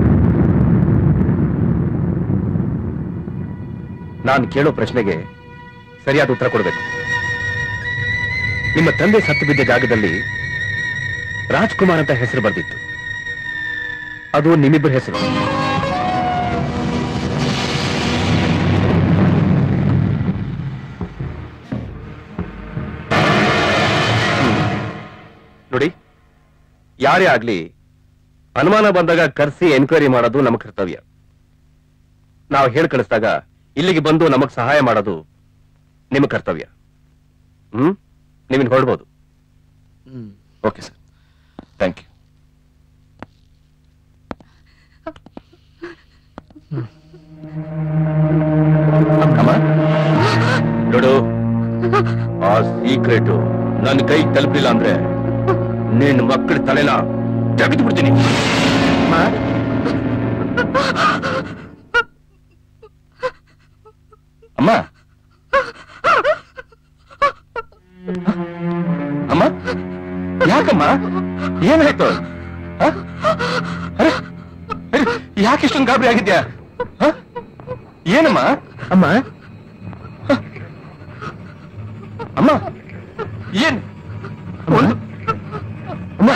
ನಾನು ಕೇಳೋ ಪ್ರಶ್ನೆಗೆ ಸರಿಯಾದ ಉತ್ತರ ಕೊಡಬೇಕು ನಿಮ್ಮ ತಂದೆ ಸತ್ತು ಬಿದ್ದ ಜಾಗದಲ್ಲಿ ರಾಜ್ಕುಮಾರ್ ಅಂತ ಹೆಸರು ಬರ್ದಿತ್ತು ಅದು ನಿಮ್ಮಿಬ್ಬರ ಹೆಸರು ಹ್ಮ್. ನೋಡಿ ಯಾರೇ ಆಗ್ಲಿ ಅನುಮಾನ ಬಂದಾಗ ಕರೆಸಿ ಎನ್ಕ್ವೈರಿ ಮಾಡೋದು ನಮ್ಮ ಕರ್ತವ್ಯ ನಾವು ಹೇಳಿ ಕಳಿಸಿದಾಗ ಇಲ್ಲಿಗೆ ಬಂದು ನಮಗ್ ಸಹಾಯ ಮಾಡೋದು ನಿಮ್ಮ ಕರ್ತವ್ಯ ಹ್ಮ್ ನೀವಿನ್ ಹೊರಡ್ಬೋದು ಓಕೆ ಸರ್ ಥ್ಯಾಂಕ್ ಯು ಅಮ್ಮ ನೋಡು ಆ ಸೀಕ್ರೆಟ್ ನನ್ನ ಕೈ ತಲುಪಿಲ್ಲ ಅಂದ್ರೆ ನಿನ್ನ ಮಕ್ಕಳ ತಲೆನ ತೆಗೆದು ಬಿಡ್ತೀನಿ ಅಮ್ಮ ಅಮ್ಮ ಯಾಕಮ್ಮ ಏನಾಯ್ತು ಹ? ಅರೆ, ಅರೆ, ಯಾಕೆ ಇಷ್ಟೊಂದು ಗಾಬರಿ ಆಗಿದ್ಯಾ ಹ? ಏನಮ್ಮ ಅಮ್ಮ ಅಮ್ಮ ಏನ್ ಒಂದು ಅಮ್ಮ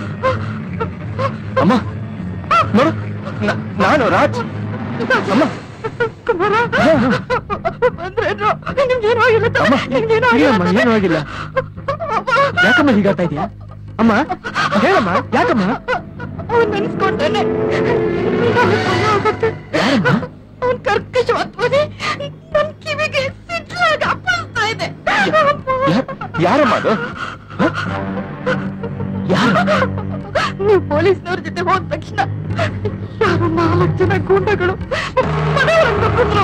ಅಮ್ಮ ನೋಡು ನ- ನಾನು ರಾಜ್ ಅಮ್ಮ ಬಂದ್ರೇನು ನಿಮ್ಗೇನು ಆಗಿಲ್ಲ ತಾನೆ? ನಿಮ್ಗೇನು ಇಲ್ಲಮ್ಮ ಆಗಿಲ್ಲ ಏನೂ ಆಗಿಲ್ಲ ಯಾಕಮ್ಮ ಹೀಗಾಗ್ತಾ ಇದೆಯಾ ಅಮ್ಮ ಹೇಳಮ್ಮ ಯಾಕಮ್ಮ ಅವನ್ ನೆನ್ಸ್ಕೊಂಡೇನೆ ಅವನ್ ಕರ್ಕಶವಾತ್ಮನೆ ನನ್ ಕಿವಿಗೆ ಸಿಟ್ಲಾಗ ಅಪ್ಪಳಿಸ್ತಾ ಇದೆ ಯಾ- ಯಾರಮ್ಮ ಅದು ನೀವು ಪೊಲೀಸ್ನವ್ರ ಜೊತೆ ಹೋದ ತಕ್ಷಣ ಯಾರೋ ನಾಲ್ಕು ಜನ ಗೂಂಡಗಳು ಮನೆಯೊಳಗೆ ಬಂದ್ರು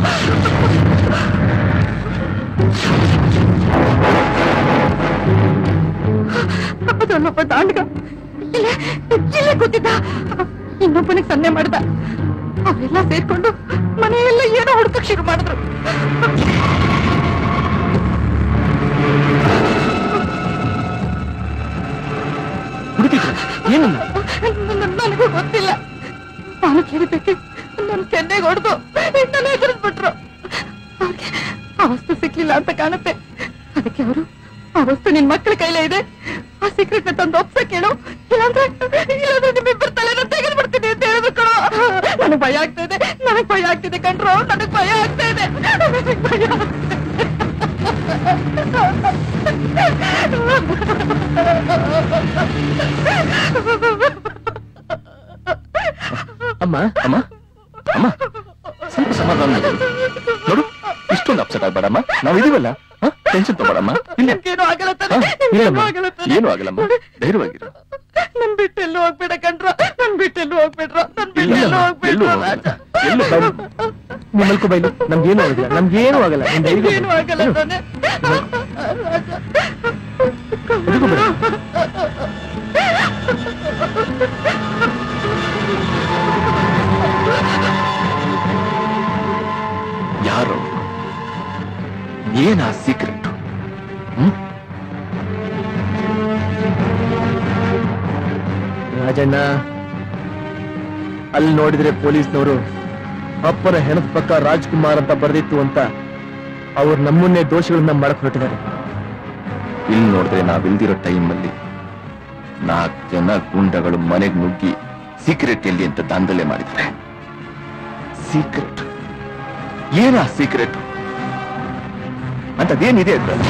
ಅದನ್ನೊಬ್ಬ ದಾಂಡ್ಗ ಇಲ್ಲೇ ಇಲ್ಲೇ ಕೂತಿದ್ದ ಇನ್ನೊಬ್ಬನಿಗೆ ಸನ್ನೆ ಮಾಡ್ದ ಅವರೆಲ್ಲ ಸೇರ್ಕೊಂಡು ಮನೆಯೆಲ್ಲ ಏನೋ ಹುಡುಕಕ್ ಶುರು ಮಾಡಿದ್ರು ಹುಡುಕಿದ್ರ ಏನಮ್ಮ ನ- ನನಗೂ ಗೊತ್ತಿಲ್ಲ ನಾನು ಕೇಳಿದ್ದಕ್ಕೆ ನನ್ನ ಕೆನ್ನೆಗೆ ಹೊಡೆದು ನನ್ನ ಎದುರಿಸ್ಬಿಟ್ರು ಅವ್ರಿಗೆ ಆ ವಸ್ತು ಸಿಕ್ಲಿಲ್ಲ ಅಂತ ಕಾಣುತ್ತೆ ಅದಕ್ಕೆ ಅವರು ಆ ವಸ್ತು ನಿನ್ ಮಕ್ಕಳ ಕೈಲೇ ಇದೆ ಆ ಸೀಕ್ರೆಟ್ ತಂದು ಒಪ್ಸ ಕೇಳು ಇಲ್ಲಾಂದ್ರೆ ಇಲ್ಲಾಂದ್ರೆ ನಿಮ್ಮಿಬ್ಬರ ತಲೆನ ತೆಗೆದು ಬಿಡ್ತೀನಿ ಅಂತ ಹೇಳಿದ್ರು ಕಣೋ ನನಗ್ ಭಯ ಆಗ್ತಾ ಇದೆ ನನಗ್ ಭಯ ಆಗ್ತಿದೆ ಕಣ್ರೋ ನನಗ್ ಭಯ ಆಗ್ತಾ ಇದೆ ನನಗ್ ಭಯ ಅಮ್ಮ ಅಮ್ಮ ಅಮ್ಮ ಸ್ವಲ್ಪ ಸಮಾಧಾನ ಮಾಡು. ನೋಡು ಇಷ್ಟೊಂದು ಅಪ್ಸೆಟ್ ಆಗ್ಬೇಡಮ್ಮ ನಾವು ಇದೀವಲ್ಲ ಟೆನ್ಷನ್ ತಗೋಡಮ್ಮ ಇಲ್ಲ ನಿಮ್ಗೇನು ಆಗಲ್ಲ ತಾನೆ ಹ? ನಿಮ್ಗೇನು ಇಲ್ಲಮ್ಮ. ಆಗಲ್ಲ ತಾನೆ ಏನು ಆಗಲ್ಲಮ್ಮ ಧೈರ್ಯವಾಗಿರು ನನ್ ಬಿಟ್ಟು ಎಲ್ಲೂ ಹೋಗ್ಬೇಡ ಕಣ್ರ ನನ್ ಬಿಟ್ಟು ಎಲ್ಲೂ ಹೋಗ್ಬೇಡ್ರ ನನ್ ಬಿಟ್ಟು ಎಲ್ಲೂ ಇಲ್ಲಮ್ಮ, ಎಲ್ಲೂ ಹೋಗ್ಬೇಡ್ರ ಹೋಗಲ್ಲ. ಎಲ್ಲೂ ಬೈಲು ನಿಮ್ಮಲ್ಕು ಬೈಲು ನಮ್ಗೇನು ಆಗಿಲ್ಲ ನಮ್ಗೇನು ಆಗಲ್ಲ ನಿಮ್ ಧೈರ್ಯ ಏನು ಆಗಲ್ಲ ತಾನೆ ಎದುರ್ಕೊ ಬೇಡ. ಏನಾ ಸೀಕ್ರೆಟ್ ಹ್ಮ್ ರಾಜಣ್ಣ ಅಲ್ಲಿ ನೋಡಿದ್ರೆ ಪೊಲೀಸ್ನವರು ಅಪ್ಪನ ಹೆಣದ ಪಕ್ಕ ರಾಜ್ಕುಮಾರ್ ಅಂತ ಬರೆದಿತ್ತು ಅಂತ ಅವ್ರು ನಮ್ಮನ್ನೇ ದೋಷಗಳನ್ನ ಮಾಡಕ್ ಹೊರಟಿದ್ದಾರೆ ಇಲ್ಲಿ ನೋಡಿದ್ರೆ ನಾವಿಲ್ದಿರೋ ಟೈಮಲ್ಲಿ ನಾಲ್ಕು ಜನ ಗುಂಡಗಳು ಮನೆಗೆ ನುಗ್ಗಿ ಸೀಕ್ರೆಟ್ ಎಲ್ಲಿ ಅಂತ ದಾಂಧಲೆ ಮಾಡಿದ್ದಾರೆ ಸೀಕ್ರೆಟ್ ಏನಾ ಸೀಕ್ರೆಟ್ ಅಂತದೇನಿದೆ ಅದ್ರಲ್ಲಿ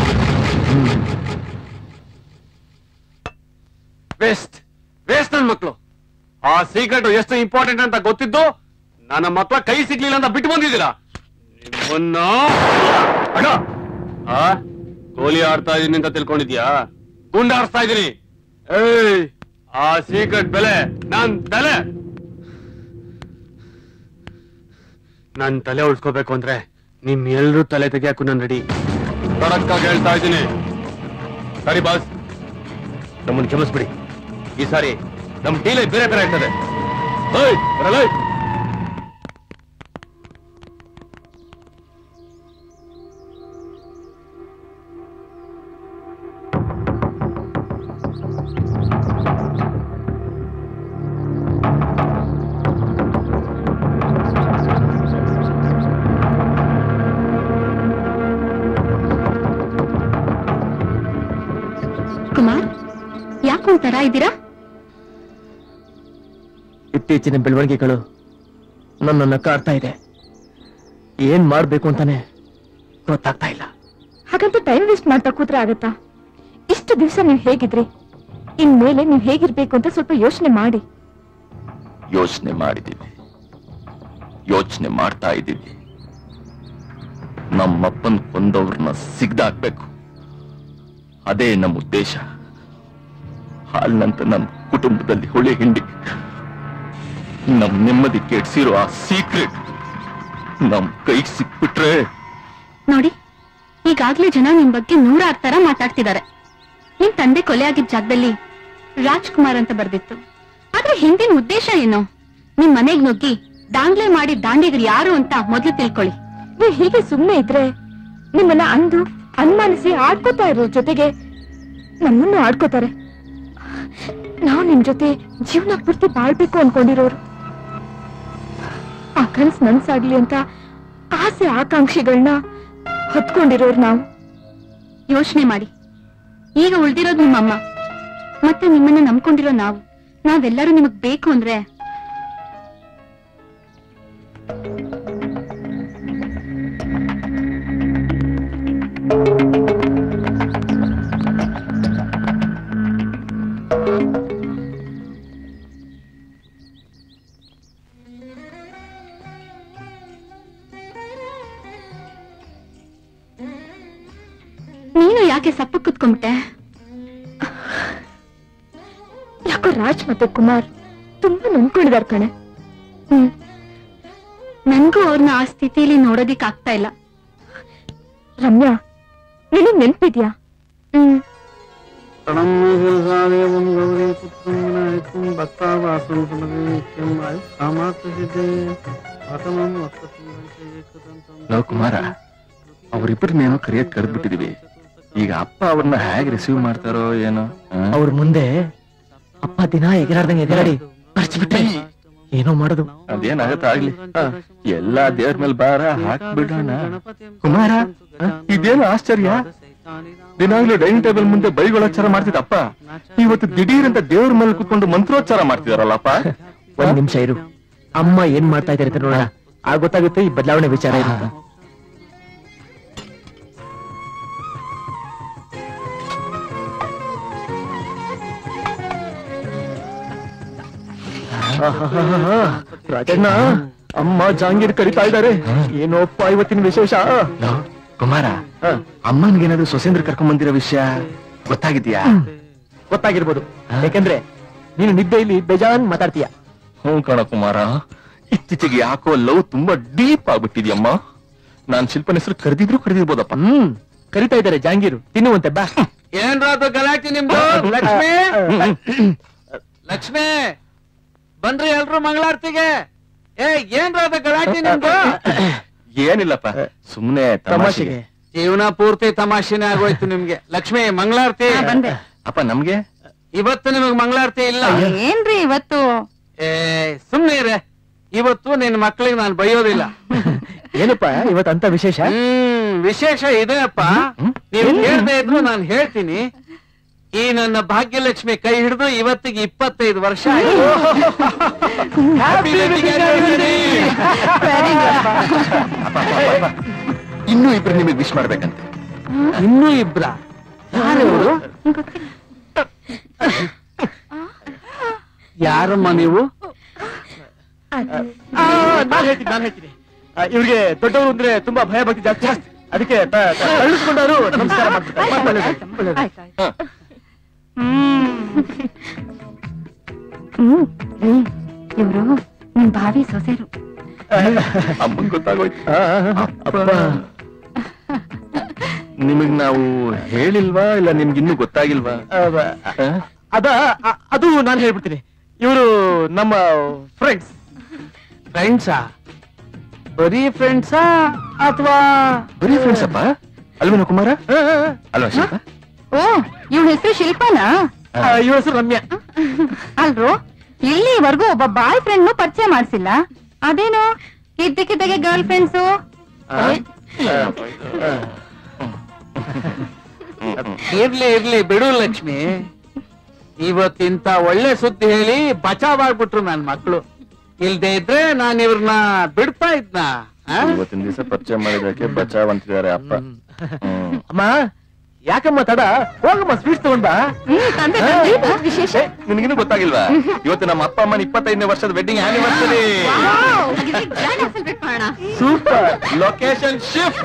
ವೇಸ್ಟ್ ವೇಸ್ಟ್ ನನ್ ಮಕ್ಳು ಆ ಸೀಕ್ರೆಟ್ ಎಷ್ಟು ಇಂಪಾರ್ಟೆಂಟ್ ಅಂತ ಗೊತ್ತಿದ್ದು ನನ್ನ ಮಕ್ಳ ಕೈ ಸಿಗ್ಲಿಲ್ಲ ಅಂತ ಬಿಟ್ಟು ಬಂದಿದ್ದೀರಾ ನಿಮ್ಮನ್ನ ಅಣ್ಣ ಆ ಗೋಲಿ ಆಡ್ತಾ ಇದೀನಿ ಅಂತ ತಿಳ್ಕೊಂಡಿದ್ಯಾ ಗುಂಡ ಆಡ್ತಾ ಇದೀನಿ ಏಯ್ ಆ ಸೀಕ್ರೆಟ್ ಬೆಲೆ ನಾನ್ ತಲೆ ನನ್ ತಲೆ ಉಳ್ಸ್ಕೋಬೇಕು ಅಂದ್ರೆ ನಿಮ್ ಎಲ್ರೂ ತಲೆ ತೆಗಿಯಾಕು ನಾನು ರೆಡಿ ಕಡಕ್ಕಾಗಿ ಹೇಳ್ತಾ ಇದ್ದೀನಿ ಸರಿ ಬಾಸ್ ನಮ್ಮನ್ನು ಕ್ಷಮಿಸ್ಬಿಡಿ ಈ ಸಾರಿ ನಮ್ ಡೀಲೇ ಬೇರೆ ಬೇರೆ ಆಗ್ತದೆ ಏಯ್, ಬರಲ್ಲ, ಏಯ್. ಕುಮಾರ್ ಯಾಕೊಂತರ ಇದ್ದೀರಾ ಇತ್ತೀಚಿನ ಬೆಳವಣಿಗೆಗಳು ನನ್ನನ್ನ ಕಾಡ್ತಾ ಇದೆ ಏನ್ ಮಾಡ್ಬೇಕು ಅಂತಾನೆ ಗೊತ್ತಾಗ್ತಾ ಇಲ್ಲ ಹಾಗಂತ ಟೈಮ್ ವೇಸ್ಟ್ ಮಾಡ್ತಾ ಕೂತ್ರೆ ಆಗತ್ತಾ ಇಷ್ಟು ದಿವಸ ನೀವ್ ಹೇಗಿದ್ರಿ ಇನ್ಮೇಲೆ ನೀವ್ ಹೇಗಿರ್ಬೇಕು ಅಂತ ಸ್ವಲ್ಪ ಯೋಚನೆ ಮಾಡಿ ಯೋಚನೆ ಮಾಡಿದ್ದೀವಿ ಯೋಚನೆ ಮಾಡ್ತಾ ಇದ್ದೀವಿ ನಮ್ಮಪ್ಪನ್ ಕೊಂದವ್ರನ್ನ ಸಿಗ್ದಾಕ್ಬೇಕು ಅದೇ ನಮ್ಮ ಉದ್ದೇಶ ಹಾಲ್ನಂತ ನಮ್ಮ ಕುಟುಂಬದಲ್ಲಿ ಹುಳಿ ಹಿಂಡಿ ನಮ್ ನೆಮ್ಮದಿ ಕೆಡ್ಸಿರೋ ಆ ಸೀಕ್ರೆಟ್ ನಮ್ ಕೈಗೆ ಸಿಕ್ಬಿಟ್ರೆ ನೋಡಿ ಈಗಾಗ್ಲೇ ಜನ ನಿಮ್ ಬಗ್ಗೆ ನೂರಾರು ತರ ಮಾತಾಡ್ತಿದ್ದಾರೆ ನಿಮ್ ತಂದೆ ಕೊಲೆ ಆಗಿದ್ದ ಜಾಗದಲ್ಲಿ ರಾಜ್ಕುಮಾರ್ ಅಂತ ಬರ್ದಿತ್ತು ಆದ್ರೆ ಹಿಂದಿನ ಉದ್ದೇಶ ಏನು ನಿಮ್ ಮನೆಗ್ ನುಗ್ಗಿ ದಾಂಗ್ಲೆ ಮಾಡಿ ದಾಂಡಿಗರು ಯಾರು ಅಂತ ಮೊದ್ಲು ತಿಳ್ಕೊಳ್ಳಿ ನೀವು ಹೀಗೆ ಸುಮ್ನೆ ಇದ್ರೆ ನಿಮ್ಮನ್ನ ಅಂದು ಅನುಮಾನಿಸಿ ಆಡ್ಕೋತಾ ಇರೋ ಜೊತೆಗೆ ನಮ್ಮನ್ನು ಆಡ್ಕೋತಾರೆ ನಾವು ನಿಮ್ ಜೊತೆ ಜೀವನ ಪೂರ್ತಿ ಬಾಳ್ಬೇಕು ಅನ್ಕೊಂಡಿರೋರು ಆ ಕನ್ಸ್ ನನ್ಸಾಗ್ಲಿ ಅಂತ ಆಸೆ ಆಕಾಂಕ್ಷೆಗಳನ್ನ ಹೊತ್ಕೊಂಡಿರೋರು ನಾವು ಯೋಚನೆ ಮಾಡಿ ಈಗ ಉಳ್ದಿರೋದು ನಿಮ್ಮಮ್ಮ ಮತ್ತೆ ನಿಮ್ಮನ್ನ ನಂಬ್ಕೊಂಡಿರೋ ನಾವು ನಾವೆಲ್ಲರೂ ನಿಮಗ್ ಬೇಕು ಅಂದ್ರೆ ನೀನು ಯಾಕೆ ಸಪ್ಪ ಕುತ್ಕೊಂಡ್ಬಿಟ್ಟೆ ಯಾಕೋ ರಾಜ್ ಮತ್ತೆ ಕುಮಾರ್ ತುಂಬಾ ನೊಂದ್ಕೊಂಡಿದಾರ ಕಣೆ ಹ್ಮ್ ನನ್ಗೂ ಅವ್ರನ್ನ ಆ ಸ್ಥಿತಿಲಿ ನೋಡೋದಿಕ್ ಆಗ್ತಾ ಇಲ್ಲ ರಮ್ಯಾ ನಿನಗ್ ನೆನ್ಪಿದ್ಯಾ ಹ್ಮ್ ಲವ್ ಕುಮಾರ ಅವರಿಬ್ಬರನ್ನೇನೋ ಕರಿಯಕ್ ಕರೆದ್ಬಿಟ್ಟಿದೀವಿ ಈಗ ಅಪ್ಪ ಅವ್ರನ್ನ ಹೇಗೆ ರಿಸೀವ್ ಮಾಡ್ತಾರೋ ಏನೋ ಆ? ಅವ್ರ ಮುಂದೆ ಅಪ್ಪ ದಿನ ಎಗರಾಡ್ದಂಗೆ ಎಗರಾಡಿ ಬಿಟ್ರೆ ಏನೋ ಮಾಡೋದು ಅದೇನಾಗತ್ತ ಆಗ್ಲಿ ಎಲ್ಲಾ ದೇವ್ರ ಮೇಲೆ ಭಾರ ಹಾಕ್ಬಿಡೋಣ ಕುಮಾರ ಆ, ಇದೇನು ಆಶ್ಚರ್ಯ ದಿನಾಗ್ಲೂ ಡೈನಿಂಗ್ ಟೇಬಲ್ ಮುಂದೆ ಬೈಗಳೋಚ್ಚಾರ ಮಾಡ್ತಿದ್ದಪ್ಪ ಇವತ್ತು ದಿಢೀರ್ ಅಂತ ದೇವ್ರ ಮೇಲೆ ಕುತ್ಕೊಂಡು ಮಂತ್ರೋಚ್ಚಾರ ಮಾಡ್ತಿದಾರಲ್ಲಪ್ಪ ಒಂದ್ ನಿಮಿಷ ಇರು ಅಮ್ಮ ಏನ್ ಮಾಡ್ತಾ ಇದಾರೆ ಅಂತ ನೋಡೋಣ ಆಗ ಗೊತ್ತಾಗುತ್ತೆ ಈ ಬದಲಾವಣೆ ವಿಚಾರ ಏನು ಅಂತ. ಆಹಾಹಾಹಾ. ರಾಜಣ್ಣ ಅಮ್ಮ ಜಾಂಗೀರ್ ಕರಿತಾ ಇದ್ದಾರೆ ಏನೋಪ್ಪ ಇವತ್ತಿನ ವಿಶೇಷ ಲವ್, ಕುಮಾರ ಅಮ್ಮನ್ಗೇನಾದ್ರು ಸೊಸೇಂದ್ರ ಕರ್ಕೊಂಡ್ ಬಂದಿರೋ ವಿಷಯ ಗೊತ್ತಾಗಿದ್ಯಾ ಗೊತ್ತಾಗಿರ್ಬೋದು ಯಾಕಂದ್ರೆ ನೀನು ನಿದ್ದೆಯಲ್ಲಿ ಬೇಜಾನ್ ಮಾತಾಡ್ತೀಯ ಹ್ಞೂ ಕಣ ಕುಮಾರ ಇತ್ತೀಚೆಗೆ ಯಾಕೋ ಲವ್ ತುಂಬಾ ಡೀಪ್ ಆಗ್ಬಿಟ್ಟಿದ್ಯಮ್ಮ ನಾನ್ ಶಿಲ್ಪನ ಹೆಸರು ಕರೆದಿದ್ರು ಕರೆದಿರ್ಬೋದಪ್ಪ ಹ್ಮ್ ಕರಿತಾ ಇದ್ದಾರೆ ಜಾಂಗೀರು ತಿನ್ನುವಂತೆ ಬಾ ಏನ್ರಾದು ಗಲಾಟೆ ನಿಮ್ದು ಲಕ್ಷ್ಮಿ ಲಕ್ಷ್ಮಿ ಬನ್ರಿ ಎಲ್ರು ಮಂಗಳಾರತಿಗೆ ಏ ಏನ್ರಾದು ಗಲಾಟೆ ನಿಮ್ದು ಏನಿಲ್ಲಪ್ಪ ಸುಮ್ನೆ ತಮಾಷೆಗೆ ತಮಾಷೆಗೆ ಜೀವನ ಪೂರ್ತಿ ತಮಾಷೆನೇ ಆಗೋಯ್ತು ನಿಮ್ಗೆ ಲಕ್ಷ್ಮಿ ಮಂಗಳಾರತಿ ಹಾ, ಬಂದೆ ಅಪ್ಪ ನಮ್ಗೆ ಇವತ್ತು ನಿಮಗ್ ಮಂಗಳಾರತಿ ಇಲ್ಲ ಏನ್ರಿ ಇವತ್ತು ಏ ಸುಮ್ನೆ ಇರೆ ಇವತ್ತು ನಿನ್ ಮಕ್ಳಿಗೆ ನಾನು ಬೈಯೋದಿಲ್ಲ ಏನಪ್ಪ ಇವತ್ತಂತ ವಿಶೇಷ ಹ್ಮ್ ವಿಶೇಷ ಇದೆ ಅಪ್ಪ ನೀವು ಹೇಳ್ದೆ ಇದ್ರು ನಾನು ಹೇಳ್ತೀನಿ ಈ ನನ್ನ ಭಾಗ್ಯಲಕ್ಷ್ಮಿ ಕೈ ಹಿಡಿದು ಇವತ್ತಿಗೆ ಇಪ್ಪತ್ತೈದು ವರ್ಷ ಆಯ್ತು. Happy wedding anniversary. ಅಪ್ಪ, ಅಪ್ಪ, ಅಪ್ಪ. ಇನ್ನೂ ಇಬ್ರು ನಿಮಗೆ ವಿಶ್ ಮಾಡ್ಬೇಕಂತೆ ಇನ್ನೂ ಇಬ್ರ ಯಾರವರು ಯಾರಮ್ಮ ನೀವು ನಾನ್ ಹೇಳ್ತೀನಿ ನಾನ್ ಹೇಳ್ತೀನಿ ಆ, ಇವ್ರಿಗೆ ದೊಡ್ಡವರು ಅಂದ್ರೆ ತುಂಬಾ ಭಯ ಭಕ್ತಿ ಜಾಸ್ತಿ ಅದಕ್ಕೆ ತ- ತ- ತಳ್ಳಿಸ್ಕೊಂಡವರು ನಮಸ್ಕಾರ ಮಾಡ್ಬಿಡ್ತಾರೆ ಒಳ್ಳೆದು, ಒಳ್ಳೆದು. ಆಯ್ತು, ಆಯ್ತು. ಹ್ಮ್ ಹ್ಮ್ ಇವರು ನಿಮ್ ಭಾವಿ ಸೊಸೆರು ಅಮ್ಮನ್ ಗೊತ್ತಾಗೋಯ್ತು ಆ, ಆ, ಅಪ್ಪ ನಿಮಗ್ ನಾವು ಹೇಳಿಲ್ವಾ ಇಲ್ಲ ನಿಮ್ಗೆ ಇನ್ನೂ ಗೊತ್ತಾಗಿಲ್ವಾ ಆ, ಬ- ಆ? ಅದ ಅ- ಅದು ನಾನು ಹೇಳ್ಬಿಡ್ತೀನಿ ಇವರು ನಮ್ಮ ಫ್ರೆಂಡ್ಸ್ ಫ್ರೆಂಡ್ಸಾ ಬರೀ ಫ್ರೆಂಡ್ಸಾ ಅಥವಾ ಬರೀ ಫ್ರೆಂಡ್ಸ್ ಅಪ್ಪ ಅಲ್ವೇನೋ ಕುಮಾರ ಅಲ್ವಾ ಶಿಲ್ಪ ಓ ಇವಳ ಹೆಸರು ಶಿಲ್ಪಾನಾ ಇವ್ರ ಹೆಸರು ರಮ್ಯಾ ಅಲ್ರು ಇಲ್ಲಿವರೆಗೂ ಒಬ್ಬ ಬಾಯ್ ಫ್ರೆಂಡ್ ಪರಿಚಯ ಮಾಡ್ಸಿಲ್ಲ ಅದೇನು ಇದ್ದಕ್ಕಿದ್ದಾಗೆ ಗರ್ಲ್ ಫ್ರೆಂಡ್ಸು ಇರ್ಲಿ ಇರ್ಲಿ ಬಿಡು ಲಕ್ಷ್ಮಿ ಇವತ್ತಿಂತ ಒಳ್ಳೆ ಸುದ್ದಿ ಹೇಳಿ ಬಚಾವ್ ಆಗ್ಬಿಟ್ರು ನನ್ ಮಕ್ಳು ಇಲ್ದೇ ಇದ್ರೆ ನಾನ್ ಇವ್ರನ್ನ ಬಿಡ್ತಾ ಇದ್ನ ಆ? ಇವತ್ತಿನ ದಿವಸ ಪರಿಚಯ ಮಾಡಿದಕ್ಕೆ ಬಚಾವ್ ಅಂತಿದ್ದಾರೆ ಅಪ್ಪ ಹ್ಮ್. ಅಮ್ಮ ಯಾಕಮ್ಮ ತಡ ಹೋಗಮ್ಮ ಸ್ವೀಟ್ಸ್ ತಗೊಂಡ್ ಬಾ ವಿಶೇಷ ನಿನಗಿನ್ನೂ ಗೊತ್ತಾಗಿಲ್ವಾ ಇವತ್ತು ನಮ್ಮ ಅಪ್ಪ ಅಮ್ಮನ ಇಪ್ಪತ್ತೈದನೇ ವರ್ಷದ wedding anniversary super location shift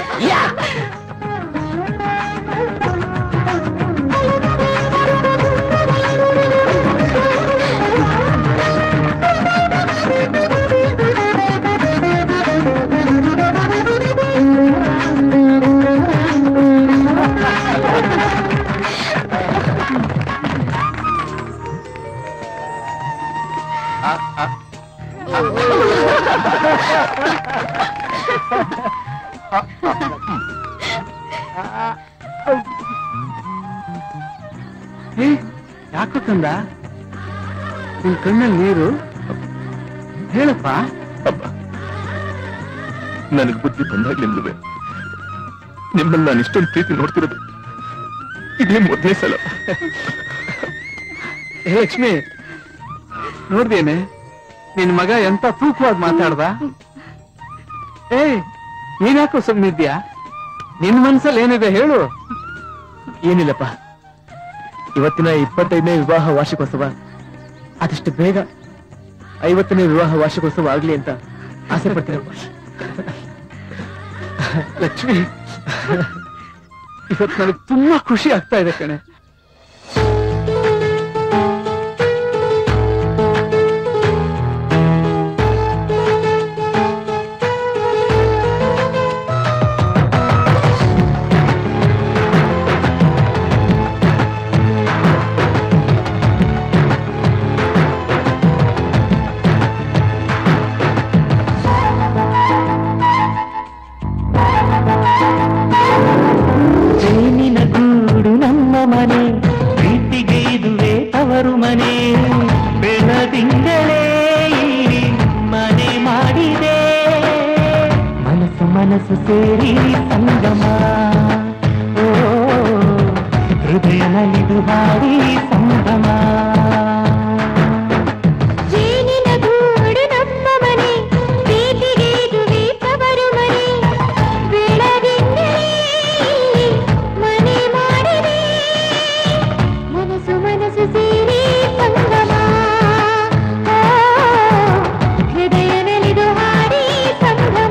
ಏ, ಯಾಕೋ ಕಂದ ನಿನ್ ಕಣ್ಣಲ್ಲಿ ನೀರು ಹೇಳಪ್ಪ ಅಪ್ಪ ನನಗೆ ಬುದ್ಧಿ ಬಂದಾಗ್ಲಿಂದಲೂ ನಿಮ್ಮನ್ನ ನಾನು ಇಷ್ಟೊಂದು ಪ್ರೀತಿ ನೋಡ್ತಿರೋದು ಇದೇ ಮೊದಲನೇ ಸಲ ಏ, ಲಕ್ಷ್ಮಿ ನೋಡ್ದೇನೆ ನಿನ್ ಮಗ ಎಂತ ತೂಕವಾಗಿ ಮಾತಾಡ್ದ ಏ ನೀನ್ಯಾಕೋ ಸುಮ್ಮನಿದ್ಯಾ ನಿನ್ ಮನ್ಸಲ್ಲಿ ಏನಿದೆ ಹೇಳು ಏನಿಲ್ಲಪ್ಪ ಇವತ್ತಿನ ಇಪ್ಪತ್ತೈದನೇ ವಿವಾಹ ವಾರ್ಷಿಕೋತ್ಸವ ಆದಷ್ಟು ಬೇಗ ಐವತ್ತನೇ ವಿವಾಹ ವಾರ್ಷಿಕೋತ್ಸವ ಆಗ್ಲಿ ಅಂತ ಆಸೆ ಪಡ್ತೀನಪ್ಪ ಲಕ್ಷ್ಮಿ ಇವತ್ತು ನನಗೆ ತುಂಬಾ ಖುಷಿ ಆಗ್ತಾ ಇದೆ ಕಣೆ ಜೇನಿನ ಗೂಡು ನಮ್ಮ ಮನೆ ಪ್ರೀತಿಗೆ ಇದುವೆ ತವರು ಮನೆ ಬೆಳದಿಂಗಳೇ ಇಲ್ಲಿ ಮನೆ ಮಾಡಿದೆ ಮನಸ್ಸು ಮನಸ್ಸು ಸೇರಿ ಸಂಗಮ ಓ ಹೃದಯ ನಲಿದು ಹಾಡಿ ಸಂಗಮ ಜೇನಿನ ಗೂಡು ನಮ್ಮ ಮನೆ ಪ್ರೀತಿಗೆ ಇದುವೆ ತವರು ಮನೆ ಬೆಳದಿಂಗಳೇ ಮನೆ ಮಾಡಿದೆ ಮನಸ್ಸು ಮನಸ್ಸು ಸೇರಿ ಸಂಗಮ ಆ, ಹೃದಯ ನಲಿದು ಹಾಡಿ ಸಂಗಮ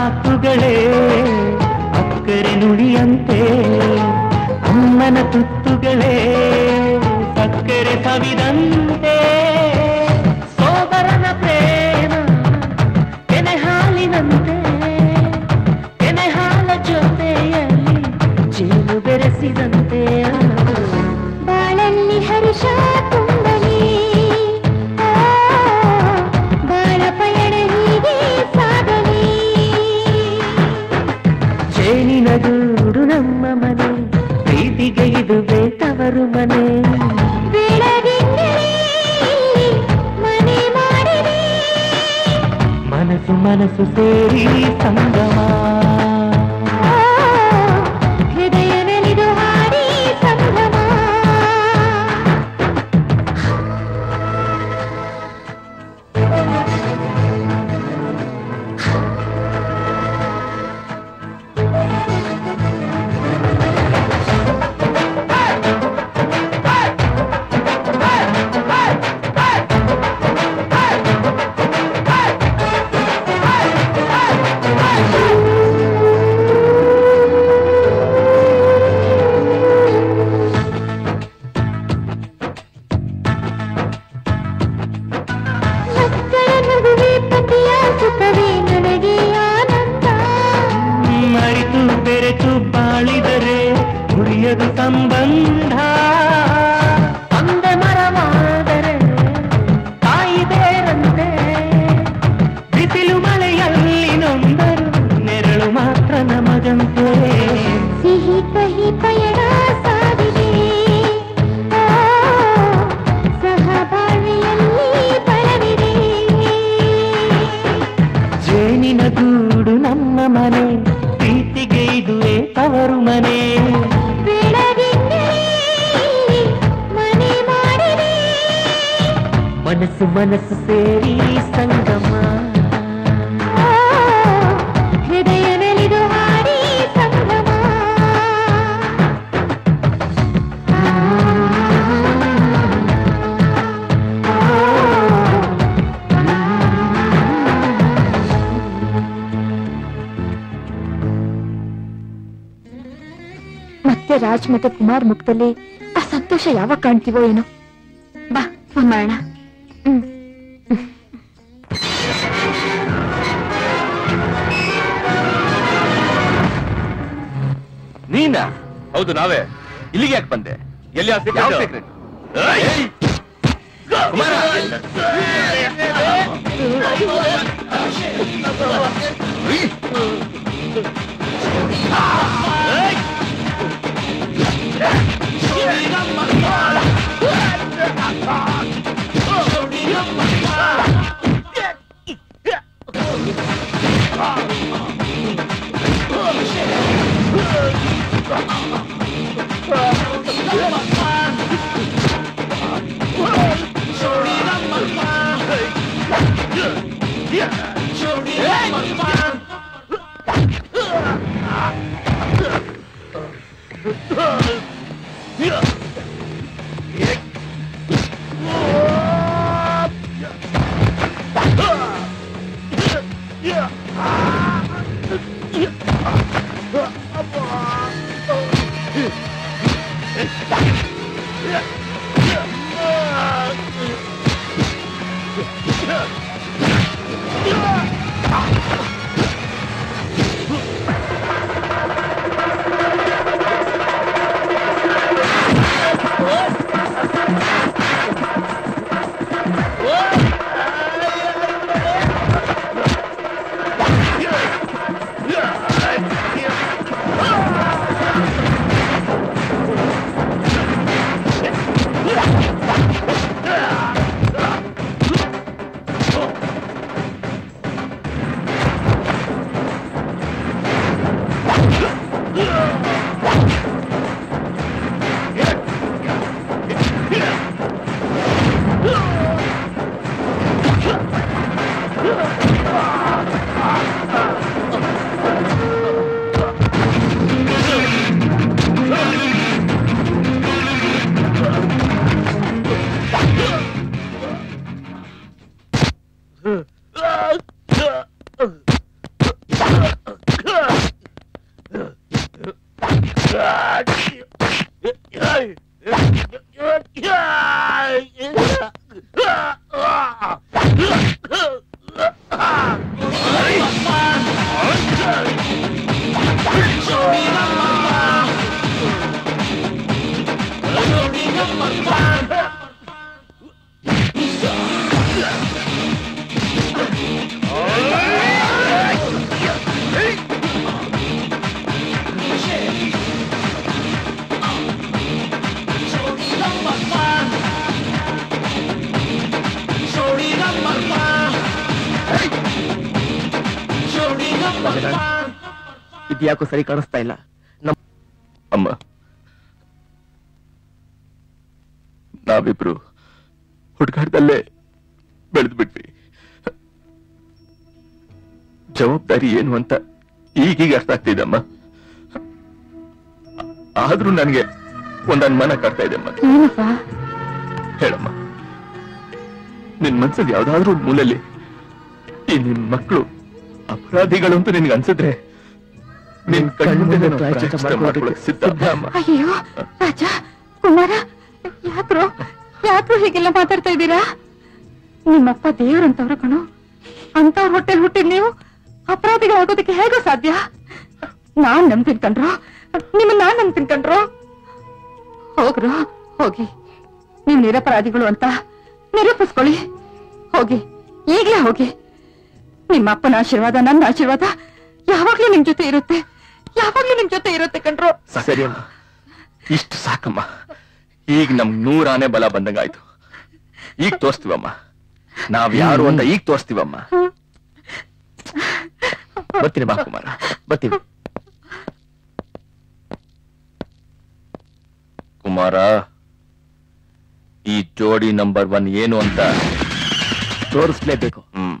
ಮಾತುಗಳೇ ಅಕ್ಕರೆ ನುಡಿಯಂತೆ ಅಮ್ಮನ ತುತ್ತುಗಳೇ ಸಕ್ಕರೆ ಸವಿದಂತೆ ಸೋದರನ ಪ್ರೇಮ ಕೆನೆ ಹಾಲಿನಂತೆ ಕೆನೆ ಹಾಲ ಜೊತೆಯಲ್ಲಿ ಜೇನು ಬೆರೆಸಿದಂತೆ ಬಾಳಲ್ಲಿ ಹರುಷ ತುಂಬಲಿ ಆ, ಬಾಳ ಪಯಣ ಹೀಗೆ ಸಾಗಲಿ ಜೇನಿನ ಗೂಡು ನಮ್ಮ ಮನೆ ಪ್ರೀತಿಗೆ ಇದುವೇ ತವರು ಮನೆ ಬೆಳದಿಂಗಳೇ ಮನೆ ಮಾಡಿರಿ ಮನಸ್ಸು ಮನಸ್ಸು ಸೇರಿ ಸಂಗಮ ಆ, ಹೃದಯದಲ್ಲಿದು ಹಾಡಿ ಸಂಭ್ರಮ ಮಕ್ಕಳ ನಗುವೆ ಪತಿಯ ಸುಖವೇ ನನಗೆ ಆನಂದ ಮರಿತು ಬೆರೆತು ಬಾಳಿದರೆ ಉಳಿಯದು ಸಂಬಂಧ ಅಂದ ಮರವಾದರೆ ಕಾಯಿದೇರಂತೆ ಬಿಸಿಲು ಮಳೆಯಲ್ಲಿ ನೊಂದರು ನೆರಳು ಮಾತ್ರ ನಮಗಂತೆ ಸಿಹಿ ಕಹಿ ಪಯಣ ಸಾಗಿದೆ ಆ, ಸಹಬಾಳ್ವೆಯಲ್ಲಿ ಬಲವಿದೆ ಜೇನಿನ ಗೂಡು ನಮ್ಮ ಮನೆ ಪ್ರೀತಿಗೆ ಇದುವೇ ತವರು ಮನೆ ಬೆಳದಿಂಗಳೇ ಮನೆ ಮಾಡಿರಿ ಮನಸ್ಸು ಮನಸ್ಸು ಸೇರಿ ಸಂಗಮ ಆ, ಹೃದಯದಲ್ಲಿದು ಹಾಡಿ ಸಂಭ್ರಮ ಮತ್ತೆ ರಾಜ್ ಮತ್ತೆ ಕುಮಾರ್ ಮುಖದಲ್ಲಿ ಆ ಸಂತೋಷ ಯಾವಾಗ ಕಾಣ್ತೀವೋ ಏನೋ ಬಾ ಫೋನ್ ಮಾಡೋಣ ಹ್ಮ್ ನೀನಾ ಹೌದು ನಾವೇ ಇಲ್ಲಿಗೆ ಯಾಕೆ ಬಂದೆ ಎಲ್ಲಿ ಆ ಯಾವ secret? secret? ಏಯ್! ಕುಮಾರ! ರಾಜಣ್ಣ ಇದ್ಯಾಕೋ ಸರಿ ಕಾಣಿಸ್ತಾ ಇಲ್ಲ ನಮ್ ಅಮ್ಮ ನಾವಿಬ್ರು ಹುಡುಗಾಟದಲ್ಲೇ ಬೆಳೆದು ಬಿಟ್ವಿ ಜವಾಬ್ದಾರಿ ಏನು ಅಂತ ಈಗೀಗ ಅರ್ಥ ಆಗ್ತಿದೆ ಅಮ್ಮ ಆದ್ರೂ ನನಗೆ ಒಂದ್ ಅನುಮಾನ ಕಾಡ್ತಾ ಇದೆ ಅಮ್ಮ ಏನಪ್ಪ ಹೇಳಮ್ಮ ನಿನ್ ಮನ್ಸಲ್ಲಿ ಯಾವ್ದಾದ್ರೂ ಒಂದ್ ಮೂಲೆಯಲ್ಲಿ ಈ ನಿನ್ ಮಕ್ಕಳು ಅಪರಾಧಿಗಳು ಅಂತ ನಿನ್ಗೆ ಅನ್ಸಿದ್ರೆ ನಿನ್ ಕಣ್ಮುಂದೆ ನಾನು ಪ್ರಾಯಶ್ಚಿತ್ತ ಮಾಡ್ಕೊಳಕ್ ಸಿದ್ಧ ಅಮ್ಮ ಅಯ್ಯೋ ರಾಜ ಕುಮಾರ ಯಾಕ್ರೋ ಯಾಕ್ರೋ ಹೀಗೆಲ್ಲ ಮಾತಾಡ್ತಾ ಇದ್ದೀರಾ ನಿಮ್ಮಪ್ಪ ದೇವ್ರಂತವ್ರ ಕಣೋ ಅಂತವ್ರ ಹೊಟ್ಟೆಲ್ ಹುಟ್ಟಿದ್ ನೀವು ಅಪರಾಧಿಗಳಾಗೋದಕ್ಕೆ ಹೇಗೋ ಸಾಧ್ಯ ನಾನ್ ನಂಬ್ತೀನಿ ಕಣ್ರೋ ನಿಮ್ಮನ್ನ ನಾನ್ ನಂಬ್ತೀನಿ ಕಣ್ರೋ ಹೋಗ್ರೋ ಹೋಗಿ ನೀವು ನಿರಪರಾಧಿಗಳು ಅಂತ ನಿರೂಪಿಸ್ಕೊಳ್ಳಿ ಹೋಗಿ ಈಗ್ಲೇ ಹೋಗಿ ನಿಮ್ಮ ಅಪ್ಪನ ಆಶೀರ್ವಾದ ನನ್ನ ಆಶೀರ್ವಾದ ಯಾವಾಗ್ಲೂ ನಿಮ್ ಜೊತೆ ಇರುತ್ತೆ ಯಾವಾಗ್ಲೂ ನಿಮ್ ಜೊತೆ ಇರುತ್ತೆ ಕಣ್ರೋ ಸರಿ ಅಮ್ಮ ಇಷ್ಟು ಸಾಕಮ್ಮ ಈಗ ನಮ್ ನೂರ ಆನೆ ಬಲ ಬಂದಂಗಾಯ್ತು ಈಗ ತೋರಿಸ್ತೀವಮ್ಮ ನಾವ್ ಯಾರು ಅಂತ ಈಗ ತೋರಿಸ್ತೀವಮ್ಮ ಬರ್ತೀನಿ ಬಾ ಕುಮಾರ ಬರ್ತೀನಿ ಕುಮಾರ ಈ ಜೋಡಿ ನಂಬರ್ ಒನ್ ಏನು ಅಂತ ತೋರಿಸ್ಲೇಬೇಕು ಹ್ಮ್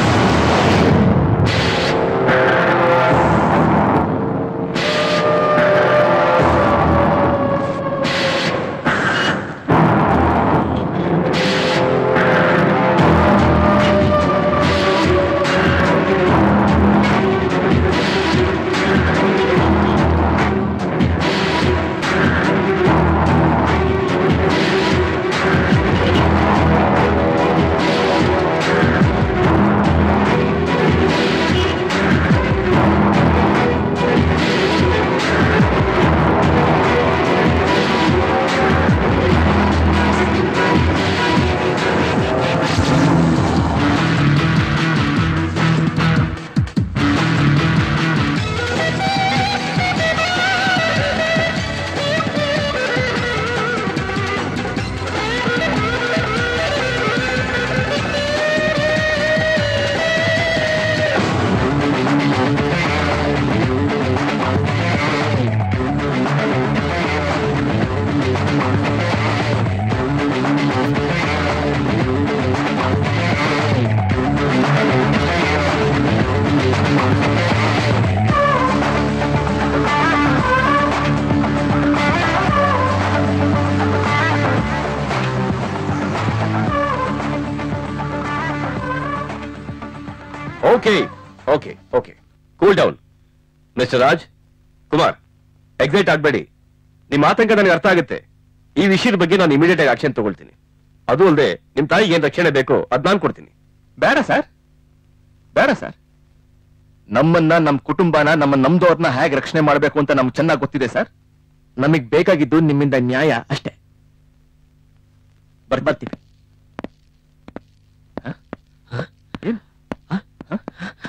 okay okay okay cool down mister Raj Kumar excite ಆಗ್ಬೇಡಿ ನಿಮ್ಮ ಆತಂಕ ನನಗೆ ಅರ್ಥ ಆಗುತ್ತೆ ಈ ವಿಷಯದ ಬಗ್ಗೆ ನಾನು ಇಮಿಡಿಯೇಟ್ ಆಗಿ ಆಕ್ಷನ್ ತಗೊಳ್ತೀನಿ ಅದು ಅಲ್ಲದೆ ನಿಮ್ ತಾಯಿಗೆ ಏನ್ ರಕ್ಷಣೆ ಬೇಕೋ ಅದ್ ನಾನ್ ಕೊಡ್ತೀನಿ ಬೇಡ ಸರ್ ಬೇಡ ಸರ್ ನಮ್ಮನ್ನ ನಮ್ ಕುಟುಂಬನ ನಮ್ಮ ನಮ್ದವ್ರನ್ನ ಹೇಗೆ ರಕ್ಷಣೆ ಮಾಡಬೇಕು ಅಂತ ನಮ್ಗೆ ಚೆನ್ನಾಗಿ ಗೊತ್ತಿದೆ ಸರ್ ನಮಗ್ ಬೇಕಾಗಿದ್ದು ನಿಮ್ಮಿಂದ ನ್ಯಾಯ ಅಷ್ಟೇ ಬರ್ ಬರ್ತೀವಿ ಹ? ಹ? ಏನ್ ಹ? ಹ?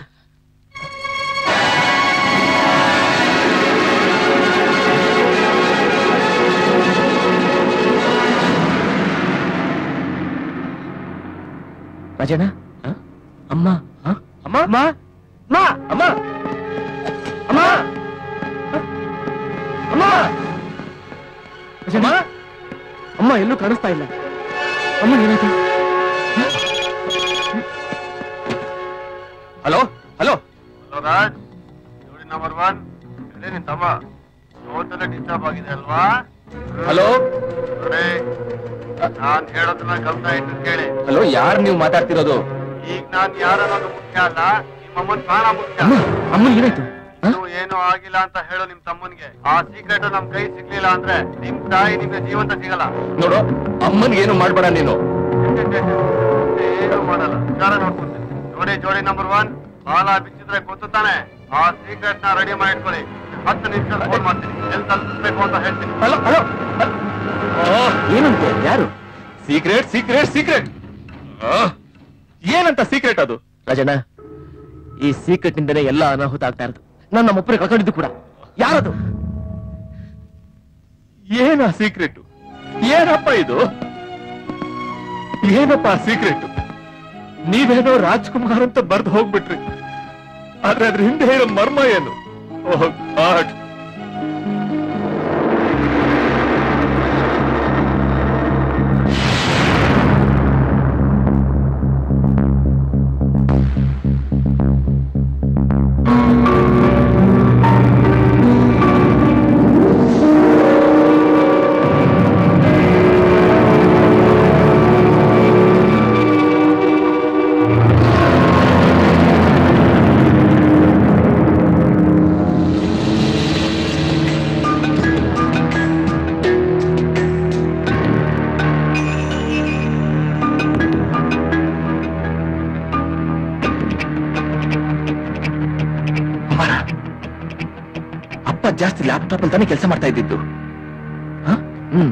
ರಾಜಣ್ಣ ಹ? ಅಮ್ಮ ಹ? ಅಮ್ಮ ಅಮ್ಮ ಅಮ್ಮ ಅಮ್ಮ ಅಮ್ಮ ಅಮ್ಮ ರಾಜಣ್ಣ ಅಮ್ಮ ಎಲ್ಲೂ ಕಾಣಿಸ್ತಾ ಇಲ್ಲ ಅಮ್ಮ ಏನಾಯ್ತು ಹಲೋ ಹಲೋ ಹಲೋ ರಾಜ್ ಜೋಡಿ ನಂಬರ್ ಒನ್ ಇದೇ ನಿನ್ ತಮ್ಮ ನೋಡ್ತಲೇ ಡಿಸ್ಟರ್ಬ್ ಆಗಿದೆ ಅಲ್ವಾ ಹಲೋ ನೋಡಿ ನಾನ್ ಹೇಳೋದನ್ನ ಗಮನ ಇಟ್ಟು ಕೇಳಿ ಹಲೋ ಯಾರು ನೀವು ಮಾತಾಡ್ತಿರೋದು ಈಗ ನಾನ್ ಯಾರನ್ನೋದು ಮುಖ್ಯ ಅಲ್ಲ ನಿಮ್ಮಮ್ಮನ್ ಪ್ರಾಣ ಮುಖ್ಯ ಅಮ್ಮ ಅಮ್ಮ ಏನಾಯ್ತು ಹ? ನೀವು ಏನೂ ಆಗಿಲ್ಲ ಅಂತ ಹೇಳು ನಿಮ್ ತಮ್ಮನ್ಗೆ ಆ ಸೀಕ್ರೆಟ್ ನಮ್ ಕೈ ಸಿಗ್ಲಿಲ್ಲ ಅಂದ್ರೆ ನಿಮ್ ತಾಯಿ ನಿಮ್ಗೆ ಜೀವಂತ ಸಿಗಲ್ಲ ನೋಡು ಅಮ್ಮನ್ಗೆ ಏನು ಮಾಡ್ಬೇಡ ನೀನು ಏನು ಮಾಡಲ್ಲ ವಿಚಾರ ನೋಡ್ಕೊಂತೀನಿ ನೋಡಿ ಜೋಡಿ ನಂಬರ್ ಒನ್ ಬಾಲ ಬಿಚ್ಚಿದ್ರೆ ಗೊತ್ತು ತಾನೆ ಆ ಸೀಕ್ರೆಟ್ ನ ರೆಡಿ ಮಾಡಿ ಇಟ್ಕೊಳ್ಳಿ ಹತ್ತು ನಿಮಿಷ ಫೋನ್ ಮಾಡ್ತೀನಿ ಎಲ್ಲಿ ತಲುಪಿಸ್ಬೇಕು ಅಂತ ಹೇಳ್ತೀನಿ ಹಲೋ ಹಲೋ ಏನಂತೆ ಯಾರು ಸೀಕ್ರೆಟ್ ಸೀಕ್ರೆಟ್ ಸೀಕ್ರೆಟ್ ಏನಂತ ಸೀಕ್ರೆಟ್ ಅದು ರಾಜಣ್ಣ ಈ ಸೀಕ್ರೆಟ್ ನಿಂದನೇ ಎಲ್ಲ ಅನಾಹುತ ಆಗ್ತಾ ಇರೋದು ನಾನು ನಮ್ಮ ಒಬ್ಬರೇ ಕಳ್ಕೊಂಡಿದ್ದು ಕೂಡ ಯಾರದು ಏನ ಸೀಕ್ರೆಟ್ ಏನಪ್ಪ ಇದು ಏನಪ್ಪ ಸೀಕ್ರೆಟ್ ನೀವೇನೋ ರಾಜ್ಕುಮಾರ್ ಅಂತ ಬರ್ದು ಹೋಗ್ಬಿಟ್ರಿ ಆದ್ರೆ ಅದ್ರ ಹಿಂದೆ ಇರೋ ಮರ್ಮ ಏನು ಓಹ್ ಗಾಡ್ ಕುಮಾರ ಅಪ್ಪ ಜಾಸ್ತಿ ಲ್ಯಾಪ್ಟಾಪ್ ಅಲ್ಲಿ ತಾನೇ ಕೆಲಸ ಮಾಡ್ತಾ ಇದ್ದಿದ್ದು ಹ? ಹ್ಮ್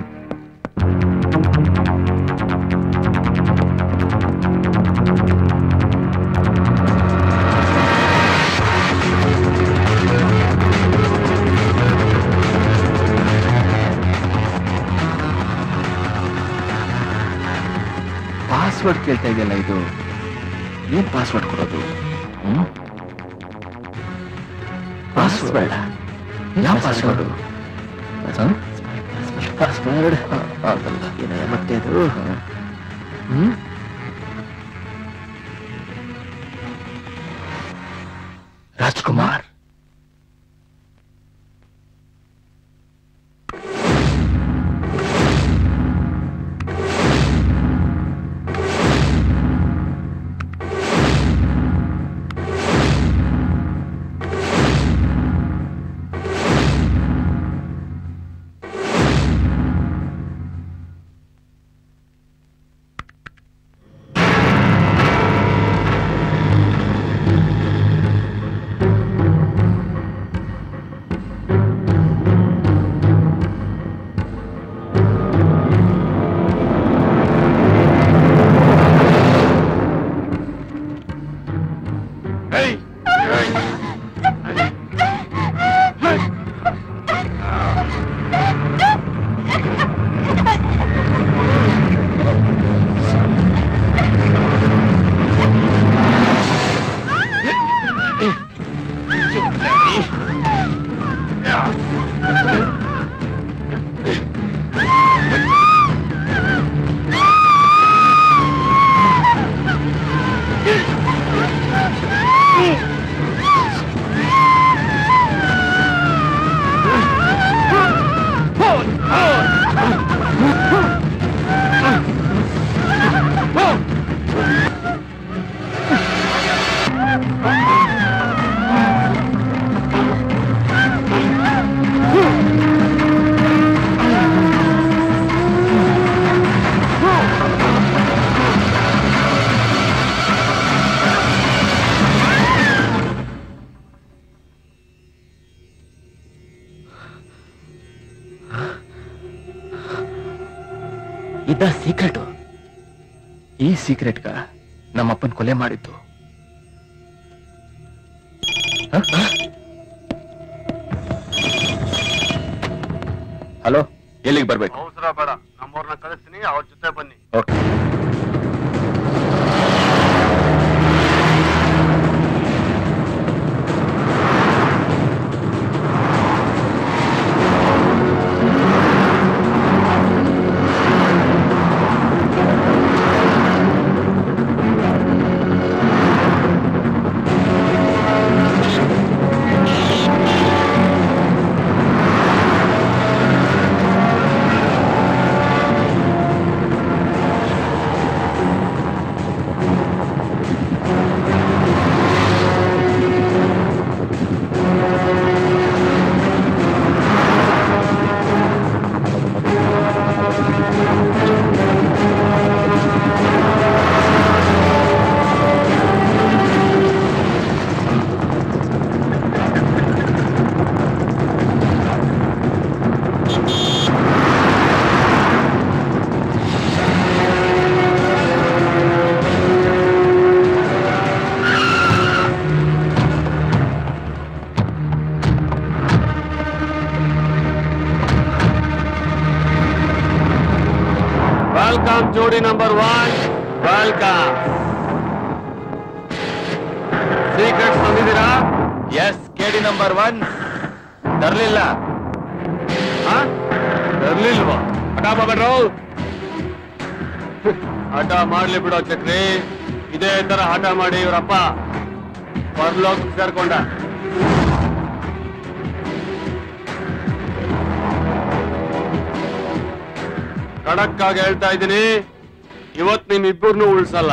ಪಾಸ್ವರ್ಡ್ ಕೇಳ್ತಾ ಇದೆಯಲ್ಲ ಇದು ಏನ್ ಪಾಸ್ವರ್ಡ್ ಕೊಡೋದು ಹ್ಮ್ ಪಾಸ್ವರ್ಡ್ ಯಾವ ಪಾಸ್ವರ್ಡ್ ಪಾಸ್ವರ್ಡ್ ಏನಯ್ಯ ಮತ್ತೆ ಅದು ಹ್ಮ್ ರಾಜ್ಕುಮಾರ್ ಇದ ಸೀಕ್ರೆಟ್ ಈ ಸೀಕ್ರೆಟ್ಗ ನಮ್ಮಪ್ಪನ್ ಕೊಲೆ ಮಾಡಿದ್ದು ಹಲೋ ಎಲ್ಲಿಗೆ ಬರ್ಬೇಕು ಅವಸರ ಬೇಡ ನಮ್ಮವ್ರನ್ನ ಕಳಿಸ್ತೀನಿ ಅವ್ರ ಜೊತೆ ಬನ್ನಿ ಓಕೆ ವೆಲ್ಕಮ್ ಜೋಡಿ ನಂಬರ್ ಒನ್ ವೆಲ್ಕಮ್ ಸೀಕ್ರೆಟ್ಸ್ ತಂದಿದ್ದೀರಾ ಎಸ್ ಕೆಡಿ ನಂಬರ್ ಒನ್ ತರ್ಲಿಲ್ಲ ಹಾ ತರ್ಲಿಲ್ವಾ ಹಠ ಮಾಡ್ಬೇಡ್ರು ಹಠ ಮಾಡ್ಲಿ ಬಿಡೋ ಚಕ್ರಿ ಇದೇ ತರ ಹಠ ಮಾಡಿ ಇವರಪ್ಪ ಪರ್ಲೋಕ್ ಸೇರ್ಕೊಂಡ ಖಡಕ್ ಆಗಿ ಹೇಳ್ತಾ ಇದ್ದೀನಿ ಇವತ್ ನಿಮ್ ಇಬ್ಬರನ್ನು ಉಳ್ಸಲ್ಲ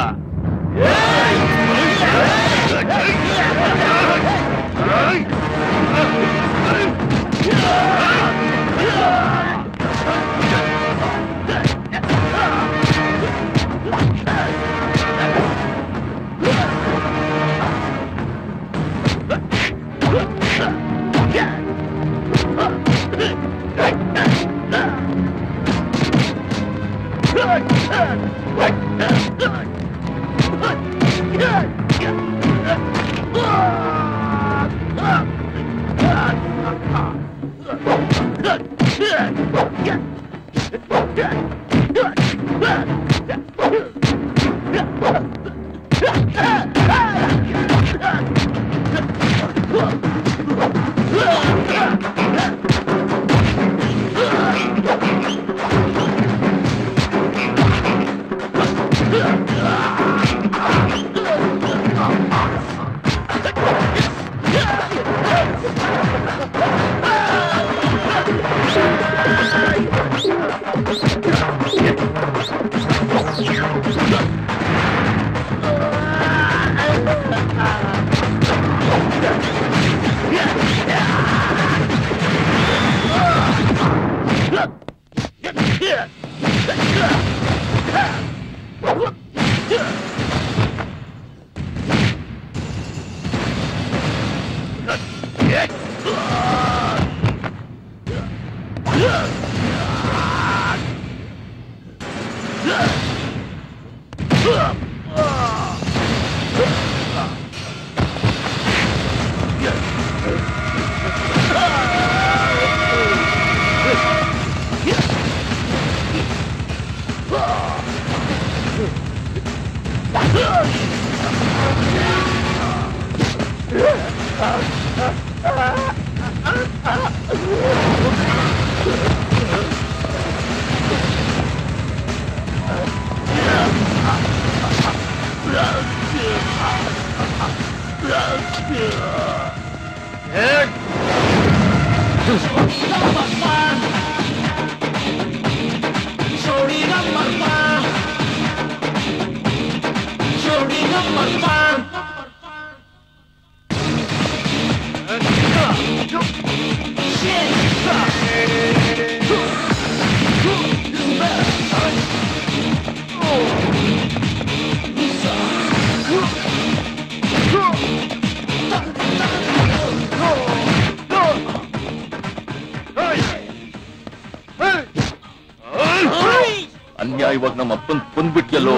ಅನ್ಯಾಯವಾಗಿ ನಮ್ಮ ಅಪ್ಪನ್ ಕೊಂದ್ಬಿಟ್ಯಲ್ಲೋ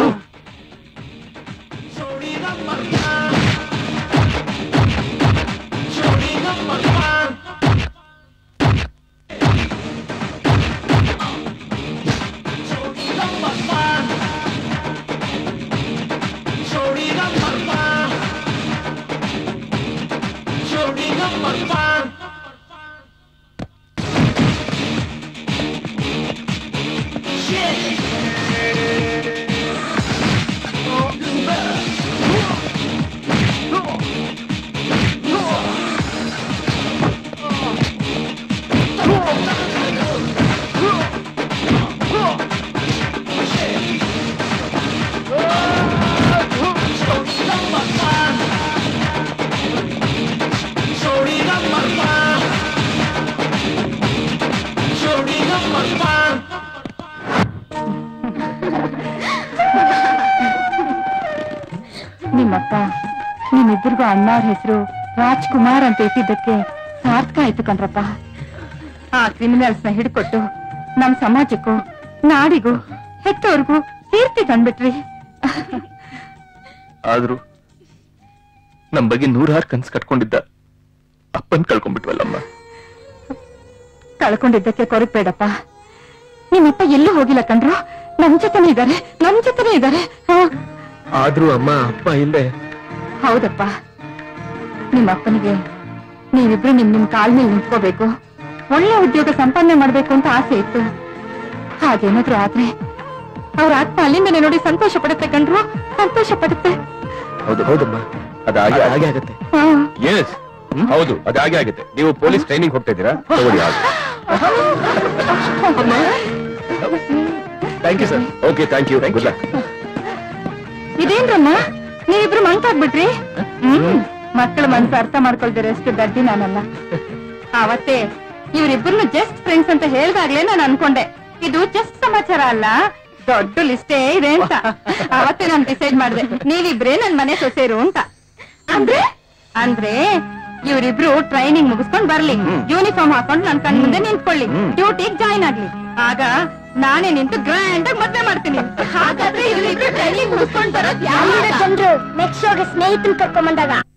ನಿಮ್ಮಪ್ಪ ನಿಮ್ಮಿಬ್ಬರಿಗೂ ಅಣ್ಣವ್ರ ಹೆಸರು ರಾಜ್ಕುಮಾರ್ ಅಂತ ಇಟ್ಟಿದ್ದಕ್ಕೆ ಸಾರ್ಥಕ ಆಯ್ತು ಕಣ್ರಪ್ಪ ಆ ಕ್ರಿಮಿನಲ್ಸ್ ನ ಹಿಡ್ಕೊಟ್ಟು ನಮ್ ಸಮಾಜಕ್ಕೂ ನಾಡಿಗೂ ಹೆತ್ತವ್ರಿಗೂ ಕೀರ್ತಿ ತಂದ್ಬಿಟ್ರಿ ಆದ್ರೂ ನಮ್ ಬಗ್ಗೆ ನೂರಾರು ಕನ್ಸ್ ಕಟ್ಕೊಂಡಿದ್ದ ಅಪ್ಪನ್ ಕಳ್ಕೊಂಡ್ಬಿಟ್ವಲ್ಲಮ್ಮ ಕಳ್ಕೊಂಡಿದ್ದಕ್ಕೆ ಕೊರಗ್ಬೇಡಪ್ಪ ನಿಮ್ಮಪ್ಪ ಎಲ್ಲೂ ಹೋಗಿಲ್ಲ ಕಣ್ರು ನಮ್ ಜೊತೆನೇ ಇದಾರೆ ನಮ್ ಜೊತೆನೇ ಇದಾರೆ ಹಾ ಆದ್ರೂ ಅಮ್ಮ ಅಪ್ಪ ಇಲ್ಲದೆ ಹೌದಪ್ಪ ನಿಮ್ಮಪ್ಪನಿಗೆ ನೀವಿಬ್ರು ನಿಮ್ ನಿಮ್ ಕಾಲ್ ಮೇಲೆ ನಿಂತ್ಕೋಬೇಕು ಒಳ್ಳೆ ಉದ್ಯೋಗ ಸಂಪಾದನೆ ಮಾಡ್ಬೇಕು ಅಂತ ಆಸೆ ಇತ್ತು ಹಾಗೇನಾದ್ರೂ ಆದ್ರೆ ಅವ್ರ ಆತ್ಮ ಅಲ್ಲಿಂದನೇ ನೋಡಿ ಸಂತೋಷ ಪಡುತ್ತೆ ಕಂಡ್ರು ಸಂತೋಷ ಪಡುತ್ತೆ ಹೌದು ಹೌದಮ್ಮ ಅದು ಹಾಗೆ ಹಾಗೆ ಆಗುತ್ತೆ ಹಾ. ಎಸ್ ಹೌದು ಅದು ಹಾಗೆ ಆಗುತ್ತೆ ನೀವು ಪೊಲೀಸ್ ಟ್ರೈನಿಂಗ್ ಹೋಗ್ತಾ ಇದ್ದೀರಾ ತಗೊಳ್ಳಿ thank you sir okay thank you good luck ಇದೇನ್ರಮ್ಮ ನೀವಿಬ್ರು ಮಂಕಾಗ್ಬಿಟ್ರಿ ಹ್ಮ್ ಮಕ್ಕಳ ಮನ್ಸು ಅರ್ಥ ಮಾಡ್ಕೊಳ್ದಿರ ಎಷ್ಟು ದಡ್ಡಿ ನಾನಲ್ಲ ಅವತ್ತೇ ಇವರಿಬ್ಬರನ್ನು ಜಸ್ಟ್ ಫ್ರೆಂಡ್ಸ್ ಅಂತ ಹೇಳ್ದಾಗ್ಲೇ ನಾನು ಅನ್ಕೊಂಡೆ ಇದು ಜಸ್ಟ್ ಸಮಾಚಾರ ಅಲ್ಲ ದೊಡ್ಡ ಲಿಸ್ಟೇ ಇದೆ ಅಂತ ಅವತ್ತೇ ನಾನು ಡಿಸೈಡ್ ಮಾಡಿದೆ ನೀವಿಬ್ರೇ ನನ್ ಮನೆ ಸೊಸೆರು ಅಂತ ಅಂದ್ರೆ ಅಂದ್ರೆ ಇವರಿಬ್ರು ಟ್ರೈನಿಂಗ್ ಮುಗಿಸ್ಕೊಂಡ್ ಬರ್ಲಿ ಯೂನಿಫಾರ್ಮ್ ಹಾಕೊಂಡು ನನ್ ಕಣ್ ಮುಂದೆ ನಿಂತ್ಕೊಳ್ಳಿ ಡ್ಯೂಟಿಗೆ ಜಾಯ್ನ್ ಆಗ್ಲಿ ಆಗ ನಾನೇ ನಿಂತು ಗ್ರ್ಯಾಂಡ್ ಆಗಿ ಮದ್ವೆ ಮಾಡ್ತೀನಿ ಹಾಗಾದ್ರೆ ಇವರಿಬ್ರು ಟ್ರೈನಿಂಗ್ ಮುಗಿಸ್ಕೊಂಡ್ ಬರೋದ್ ಯಾವಾಗ ಜನರು ನೆಕ್ಸ್ಟ್ ಶೋಗೆ ಸ್ನೇಹಿತನ್ ಕರ್ಕೊಂಡ್ ಬಂದಾಗ